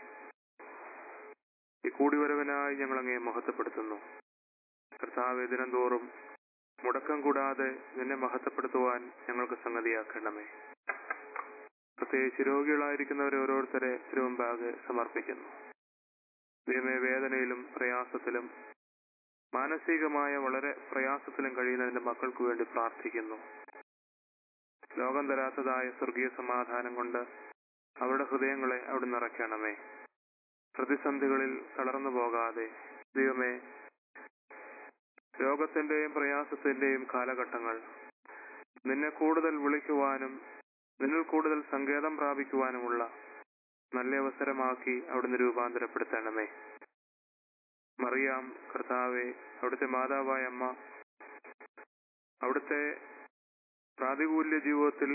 ഈ കൂടിവരവനായി ഞങ്ങൾ അങ്ങേ മഹത്വപ്പെടുത്തുന്നു കർത്താവെ ദിനംതോറും മുടക്കം കൂടാതെ നിന്നെ മഹത്വപ്പെടുത്തുവാൻ ഞങ്ങൾക്ക് സംഗതിയാക്കണമേ പ്രത്യേകിച്ച് രോഗികളായിരിക്കുന്നവരെ ഓരോരുത്തരെ തിരുവമ്പാകെ സമർപ്പിക്കുന്നു ദൈവമേ വേദനയിലും പ്രയാസത്തിലും മാനസികമായ വളരെ പ്രയാസത്തിലും കഴിയുന്നതിന്റെ മക്കൾക്ക് വേണ്ടി പ്രാർത്ഥിക്കുന്നു ലോകം തരാത്തതായ സ്വർഗീയ സമാധാനം കൊണ്ട് അവരുടെ ഹൃദയങ്ങളെ അവിടെ നിറയ്ക്കണമേ പ്രതിസന്ധികളിൽ തളർന്നു പോകാതെ ദൈവമേ രോഗത്തിന്റെയും പ്രയാസത്തിന്റെയും കാലഘട്ടങ്ങൾ നിന്നെ കൂടുതൽ വിളിക്കുവാനും നിന്നിൽ കൂടുതൽ സങ്കേതം പ്രാപിക്കുവാനുമുള്ള നല്ല അവസരമാക്കി അവിടുന്ന് രൂപാന്തരപ്പെടുത്തണമേ മറിയാം കർത്താവെ അവിടുത്തെ മാതാവായ അമ്മ അവിടുത്തെ പ്രാതികൂല്യ ജീവിതത്തിൽ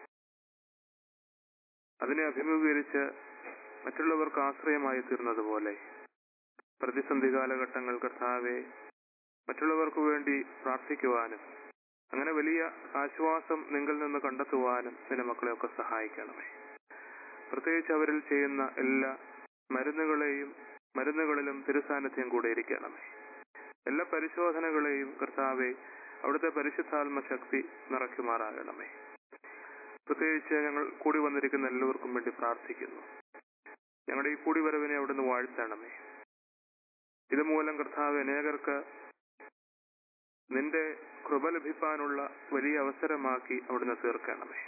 അതിനെ അഭിമുഖീകരിച്ച് മറ്റുള്ളവർക്ക് ആശ്രയമായി തീർന്നതുപോലെ പ്രതിസന്ധി കാലഘട്ടങ്ങൾ കർത്താവെ മറ്റുള്ളവർക്ക് വേണ്ടി പ്രാർത്ഥിക്കുവാനും അങ്ങനെ വലിയ ആശ്വാസം നിങ്ങൾ നിന്ന് കണ്ടെത്തുവാനും നിന്റെ മക്കളെയൊക്കെ സഹായിക്കണമേ പ്രത്യേകിച്ച് അവരിൽ ചെയ്യുന്ന എല്ലാ മരുന്നുകളെയും മരുന്നുകളിലും തിരുസാന്നിധ്യം കൂടെ ഇരിക്കണമേ എല്ലാ പരിശോധനകളെയും കർത്താവെ അവിടുത്തെ പരിശുദ്ധാത്മ ശക്തി നിറയ്ക്കുമാറാകണമേ പ്രത്യേകിച്ച് ഞങ്ങൾ കൂടി വന്നിരിക്കുന്ന എല്ലാവർക്കും വേണ്ടി പ്രാർത്ഥിക്കുന്നു ഞങ്ങളുടെ ഈ കൂടി വരവിനെ അവിടുന്ന് വാഴ്ത്തണമേ ഇതുമൂലം കർത്താവ് അനേകർക്ക് നിന്റെ കൃപ ലഭിക്കാനുള്ള വലിയ അവസരമാക്കി അവിടുന്ന് തീർക്കണമേ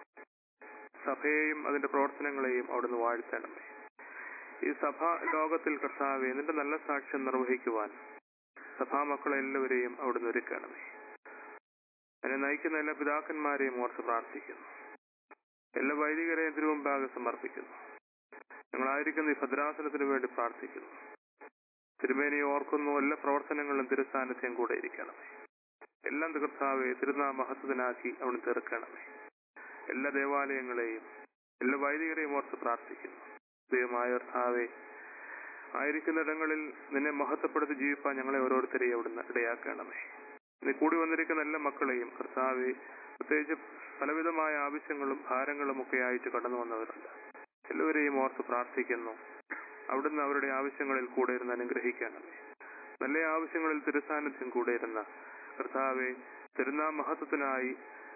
സഭയെയും അതിന്റെ പ്രവർത്തനങ്ങളെയും അവിടുന്ന് വാഴ്ത്തണമേ ഈ സഭ ലോകത്തിൽ കർത്താവെ നിന്റെ നല്ല സാക്ഷ്യം നിർവഹിക്കുവാൻ സഭാമക്കളെ എല്ലാവരെയും അവിടുന്ന് ഒരുക്കണമേ അതിനെ നയിക്കുന്ന എല്ലാ പിതാക്കന്മാരെയും ഓർത്ത് പ്രാർത്ഥിക്കുന്നു എല്ലാ വൈദികരെയും തിരുമുമ്പാകെ സമർപ്പിക്കുന്നു ഞങ്ങളായിരിക്കുന്ന ഈ ഭദ്രാസനത്തിന് വേണ്ടി പ്രാർത്ഥിക്കുന്നു തിരുമേനിയെ ഓർക്കുന്നു എല്ലാ പ്രവർത്തനങ്ങളിലും തിരുസാന്നിധ്യം കൂടെ ഇരിക്കണമേ എല്ലാം കർത്താവെ തിരുനാ മഹത്വത്തിനാക്കി അവിടെ തീർക്കണമേ എല്ലാ ദേവാലയങ്ങളെയും എല്ലാ വൈദികരെയും ഓർത്ത് പ്രാർത്ഥിക്കുന്നു ദൈവമായ കർത്താവെ ആയിരിക്കുന്നിടങ്ങളിൽ നിന്നെ മഹത്വപ്പെടുത്തി ജീവിപ്പാൻ ഞങ്ങളെ ഓരോരുത്തരെയും അവിടുന്ന് ഇടയാക്കണമേ നീ കൂടി വന്നിരിക്കുന്ന എല്ലാ മക്കളെയും കർത്താവെ പ്രത്യേകിച്ച് പലവിധമായ ആവശ്യങ്ങളും ഭാരങ്ങളും ഒക്കെ ആയിട്ട് കടന്നു വന്നവരുണ്ട് എല്ലാവരെയും ഓർത്ത് പ്രാർത്ഥിക്കുന്നു അവിടുന്ന് അവരുടെ ആവശ്യങ്ങളിൽ കൂടെ ഇരുന്ന് അനുഗ്രഹിക്കണമേ നല്ല ആവശ്യങ്ങളിൽ തിരുസാന്നിധ്യം കൂടെ ഇരുന്ന കർത്താവെ തിരുനാ മഹത്വത്തിനായി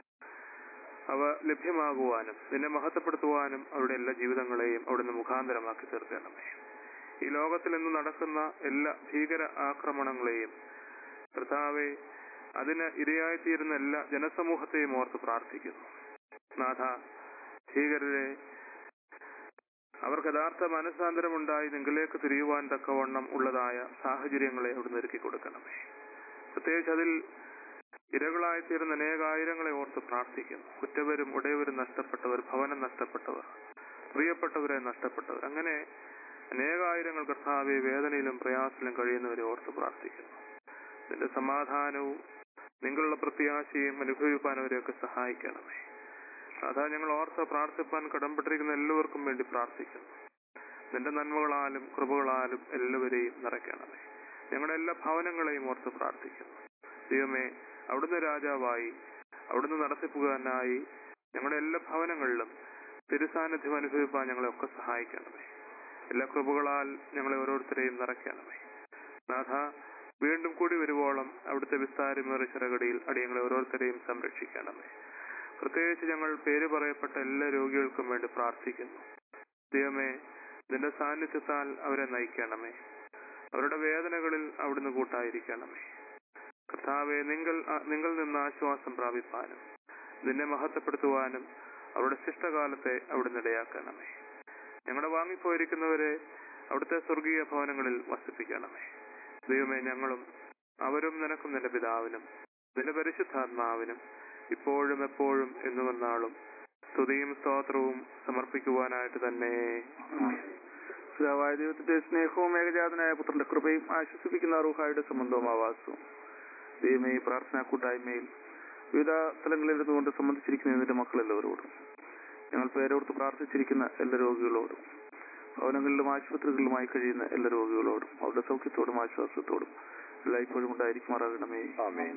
അവ ലഭ്യമാകുവാനും നിന്നെ മഹത്വപ്പെടുത്തുവാനും അവരുടെ എല്ലാ ജീവിതങ്ങളെയും അവിടുന്ന് മുഖാന്തരമാക്കി തീർക്കണമേ ഈ ലോകത്തിൽ ഇന്ന് നടക്കുന്ന എല്ലാ ഭീകര ആക്രമണങ്ങളെയും കർത്താവെ അതിന് ഇരയായിത്തീരുന്ന എല്ലാ ജനസമൂഹത്തെയും ഓർത്ത് പ്രാർത്ഥിക്കുന്നു നാഥ ഭീകരരെ അവർക്ക് യഥാർത്ഥ മനസ്സാന്തരമുണ്ടായി നിങ്ങളിലേക്ക് തിരിയുവാൻ തക്കവണ്ണം ഉള്ളതായ സാഹചര്യങ്ങളെ അവിടുന്ന് ഒരുക്കി കൊടുക്കണമേ പ്രത്യേകിച്ച് അതിൽ ഇരകളായിത്തീരുന്ന അനേകായിരങ്ങളെ ഓർത്ത് പ്രാർത്ഥിക്കുന്നു കുറ്റവരും ഉടയവരും നഷ്ടപ്പെട്ടവർ ഭവനം നഷ്ടപ്പെട്ടവർ പ്രിയപ്പെട്ടവരെ നഷ്ടപ്പെട്ടവർ അങ്ങനെ അനേകായിരങ്ങൾ കർത്താവെ വേദനയിലും പ്രയാസത്തിലും കഴിയുന്നവരെ ഓർത്ത് പ്രാർത്ഥിക്കുന്നു നിന്റെ സമാധാനവും നിങ്ങളുടെ പ്രത്യാശയും അനുഭവിപ്പാൻ അവരെയൊക്കെ സഹായിക്കണമേ അതാ ഞങ്ങൾ ഓർത്ത് പ്രാർത്ഥിപ്പാൻ കടംപെട്ടിരിക്കുന്ന എല്ലാവർക്കും വേണ്ടി പ്രാർത്ഥിക്കുന്നു നിന്റെ നന്മകളാലും കൃപകളാലും എല്ലാവരെയും നിറയ്ക്കണമേ ഞങ്ങളുടെ എല്ലാ ഭവനങ്ങളെയും ഓർത്ത് പ്രാർത്ഥിക്കുന്നു ദൈവമേ അവിടുന്ന് രാജാവായി അവിടുന്ന് നടത്തിപ്പുകാരനായി ഞങ്ങളുടെ എല്ലാ ഭവനങ്ങളിലും തിരുസാന്നിധ്യം അനുഭവിപ്പാൻ ഞങ്ങളെ ഒക്കെ സഹായിക്കണമേ എല്ലാ കൃപകളാൽ ഞങ്ങളെ ഓരോരുത്തരെയും നിറയ്ക്കണമേ നാഥ വീണ്ടും കൂടി വരുവോളം അവിടുത്തെ വിസ്താരമേറിയ ചിറകടിയിൽ അടിയങ്ങളെ ഓരോരുത്തരെയും സംരക്ഷിക്കണമേ പ്രത്യേകിച്ച് ഞങ്ങൾ പേര് പറയപ്പെട്ട എല്ലാ രോഗികൾക്കും വേണ്ടി പ്രാർത്ഥിക്കുന്നു ദൈവമേ നിന്റെ സാന്നിധ്യത്താൽ അവരെ നയിക്കണമേ അവരുടെ വേദനകളിൽ അവിടുന്ന് കൂട്ടായിരിക്കണമേ കർത്താവെ നിങ്ങൾ നിങ്ങൾ നിന്ന് ആശ്വാസം പ്രാപിപ്പാനും നിന്നെ മഹത്വപ്പെടുത്തുവാനും അവരുടെ ശിഷ്ടകാലത്തെ അവിടുന്ന് ഇടയാക്കണമേ ഞങ്ങളുടെ വാങ്ങിപ്പോയിരിക്കുന്നവരെ അവിടുത്തെ സ്വർഗീയ ഭവനങ്ങളിൽ വസിപ്പിക്കണമേ ദൈവമേ ഞങ്ങളും അവരും നിനക്കും നിന്റെ പിതാവിനും നിന്റെ പരിശുദ്ധാത്മാവിനും ഇപ്പോഴും എപ്പോഴും എന്നുവന്നാളും സ്തുതിയും സ്തോത്രവും സമർപ്പിക്കുവാനായിട്ട് തന്നെ പിതാവായ ദൈവത്തിന്റെ സ്നേഹവും ഏകജാതനായ പുത്രന്റെ കൃപയും ആശ്വസിപ്പിക്കുന്ന റൂഹായുടെ സംബന്ധവും ആവാസവും ദൈവമേ ഈ പ്രാർത്ഥനാ കൂട്ടായ്മയിൽ വിവിധ സ്ഥലങ്ങളിൽ ഇരുന്നുകൊണ്ട് സംബന്ധിച്ചിരിക്കുന്ന ഇതിന്റെ മക്കളെല്ലാവരോടും ഞങ്ങൾ പേരോർത്ത് പ്രാർത്ഥിച്ചിരിക്കുന്ന എല്ലാ രോഗികളോടും ഭവനങ്ങളിലും ആശുപത്രികളിലുമായി കഴിയുന്ന എല്ലാ രോഗികളോടും അവരുടെ സൗഖ്യത്തോടും ആശ്വാസത്തോടും എല്ലായ്പ്പോഴും ഉണ്ടായിരിക്കുമാറാകണമേ ആമേൻ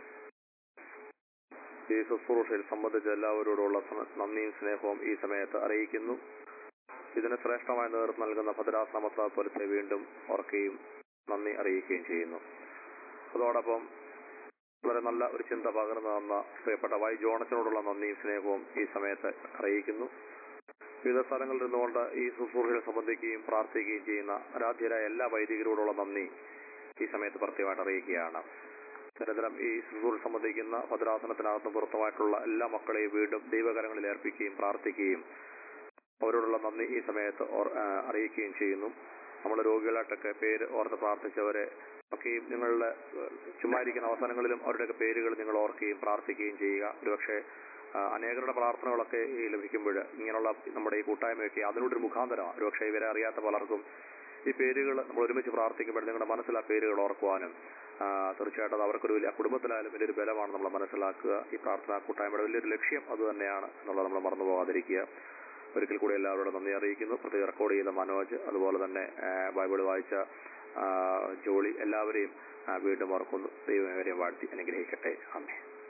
ഈ ശുശ്രൂഷയിൽ സംബന്ധിച്ച എല്ലാവരോടുള്ള സമ- നന്ദിയും സ്നേഹവും ഈ സമയത്ത് അറിയിക്കുന്നു ഇതിന് ശ്രേഷ്ഠമായ നേതൃത്വം നൽകുന്ന ഭദ്രാസനമത്ത പോലത്തെ വീണ്ടും ഓർക്കുകയും നന്ദി അറിയിക്കുകയും ചെയ്യുന്നു അതോടൊപ്പം വളരെ നല്ല ഒരു ചിന്ത പകർന്നു തന്ന പ്രിയപ്പെട്ട വൈ ജോണസിനോടുള്ള നന്ദിയും സ്നേഹവും ഈ സമയത്ത് അറിയിക്കുന്നു വിവിധ സ്ഥലങ്ങളിൽ നിന്നുകൊണ്ട് ഈ ശുശ്രൂഷയിൽ സംബന്ധിക്കുകയും പ്രാർത്ഥിക്കുകയും ചെയ്യുന്ന ആരാധ്യരായ എല്ലാ വൈദികരോടുള്ള നന്ദി ഈ സമയത്ത് പ്രത്യേകമായിട്ട് അറിയിക്കുകയാണ് നിരന്തരം ഈ ശുശ്രൂഷ സംബന്ധിക്കുന്ന ഭദ്രാസനത്തിനകത്തും പുറത്തുമായിട്ടുള്ള എല്ലാ മക്കളെയും വീണ്ടും ദൈവകരങ്ങളിൽ ഏർപ്പിക്കുകയും പ്രാർത്ഥിക്കുകയും അവരോടുള്ള നന്ദി ഈ സമയത്ത് ഓർ- ആ, അറിയിക്കുകയും ചെയ്യുന്നു നമ്മൾ രോഗികളായിട്ടൊക്കെ പേര് ഓർത്ത് പ്രാർത്ഥിച്ചവരെ ഒക്കെയും നിങ്ങളുടെ ഏഹ്, ചുമ്മാ ഇരിക്കുന്ന അവസരങ്ങളിലും അവരുടെയൊക്കെ പേരുകൾ നിങ്ങൾ ഓർക്കുകയും പ്രാർത്ഥിക്കുകയും ചെയ്യുക ഒരുപക്ഷെ ആ, അനേകരുടെ പ്രാർത്ഥനകളൊക്കെ ഈ ലഭിക്കുമ്പോൾ ഇങ്ങനെയുള്ള നമ്മുടെ ഈ കൂട്ടായ്മയൊക്കെ അതിനോടൊരു മുഖാന്തരമാണ് ഒരുപക്ഷെ ഇവരെ അറിയാത്ത പലർക്കും ഈ പേരുകൾ നമ്മൾ ഒരുമിച്ച് പ്രാർത്ഥിക്കുമ്പോൾ നിങ്ങളുടെ മനസ്സിൽ ആ പേരുകൾ ഓർക്കുവാനും ആ, തീർച്ചയായിട്ടും അത് അവർക്കൊരു വലിയ കുടുംബത്തിലായാലും വലിയൊരു ബലമാണ് നമ്മൾ മനസ്സിലാക്കുക ഈ പ്രാർത്ഥനാ കൂട്ടായ്മയുടെ വലിയൊരു ലക്ഷ്യം അത് തന്നെയാണ് എന്നുള്ളത് നമ്മൾ മറന്നു പോകാതിരിക്കുക ഒരിക്കൽ കൂടി എല്ലാവരോടും നന്ദി അറിയിക്കുന്നു പ്രത്യേക റെക്കോർഡ് ചെയ്ത മനോജ് അതുപോലെ തന്നെ ആ, ബൈബിൾ വായിച്ച ആ, ജോളി എല്ലാവരെയും ആ, വീണ്ടും ഓർക്കുന്നു ദൈവം ഇവരെയും വാഴ്ത്തി അനുഗ്രഹിക്കട്ടെ അമ്മേ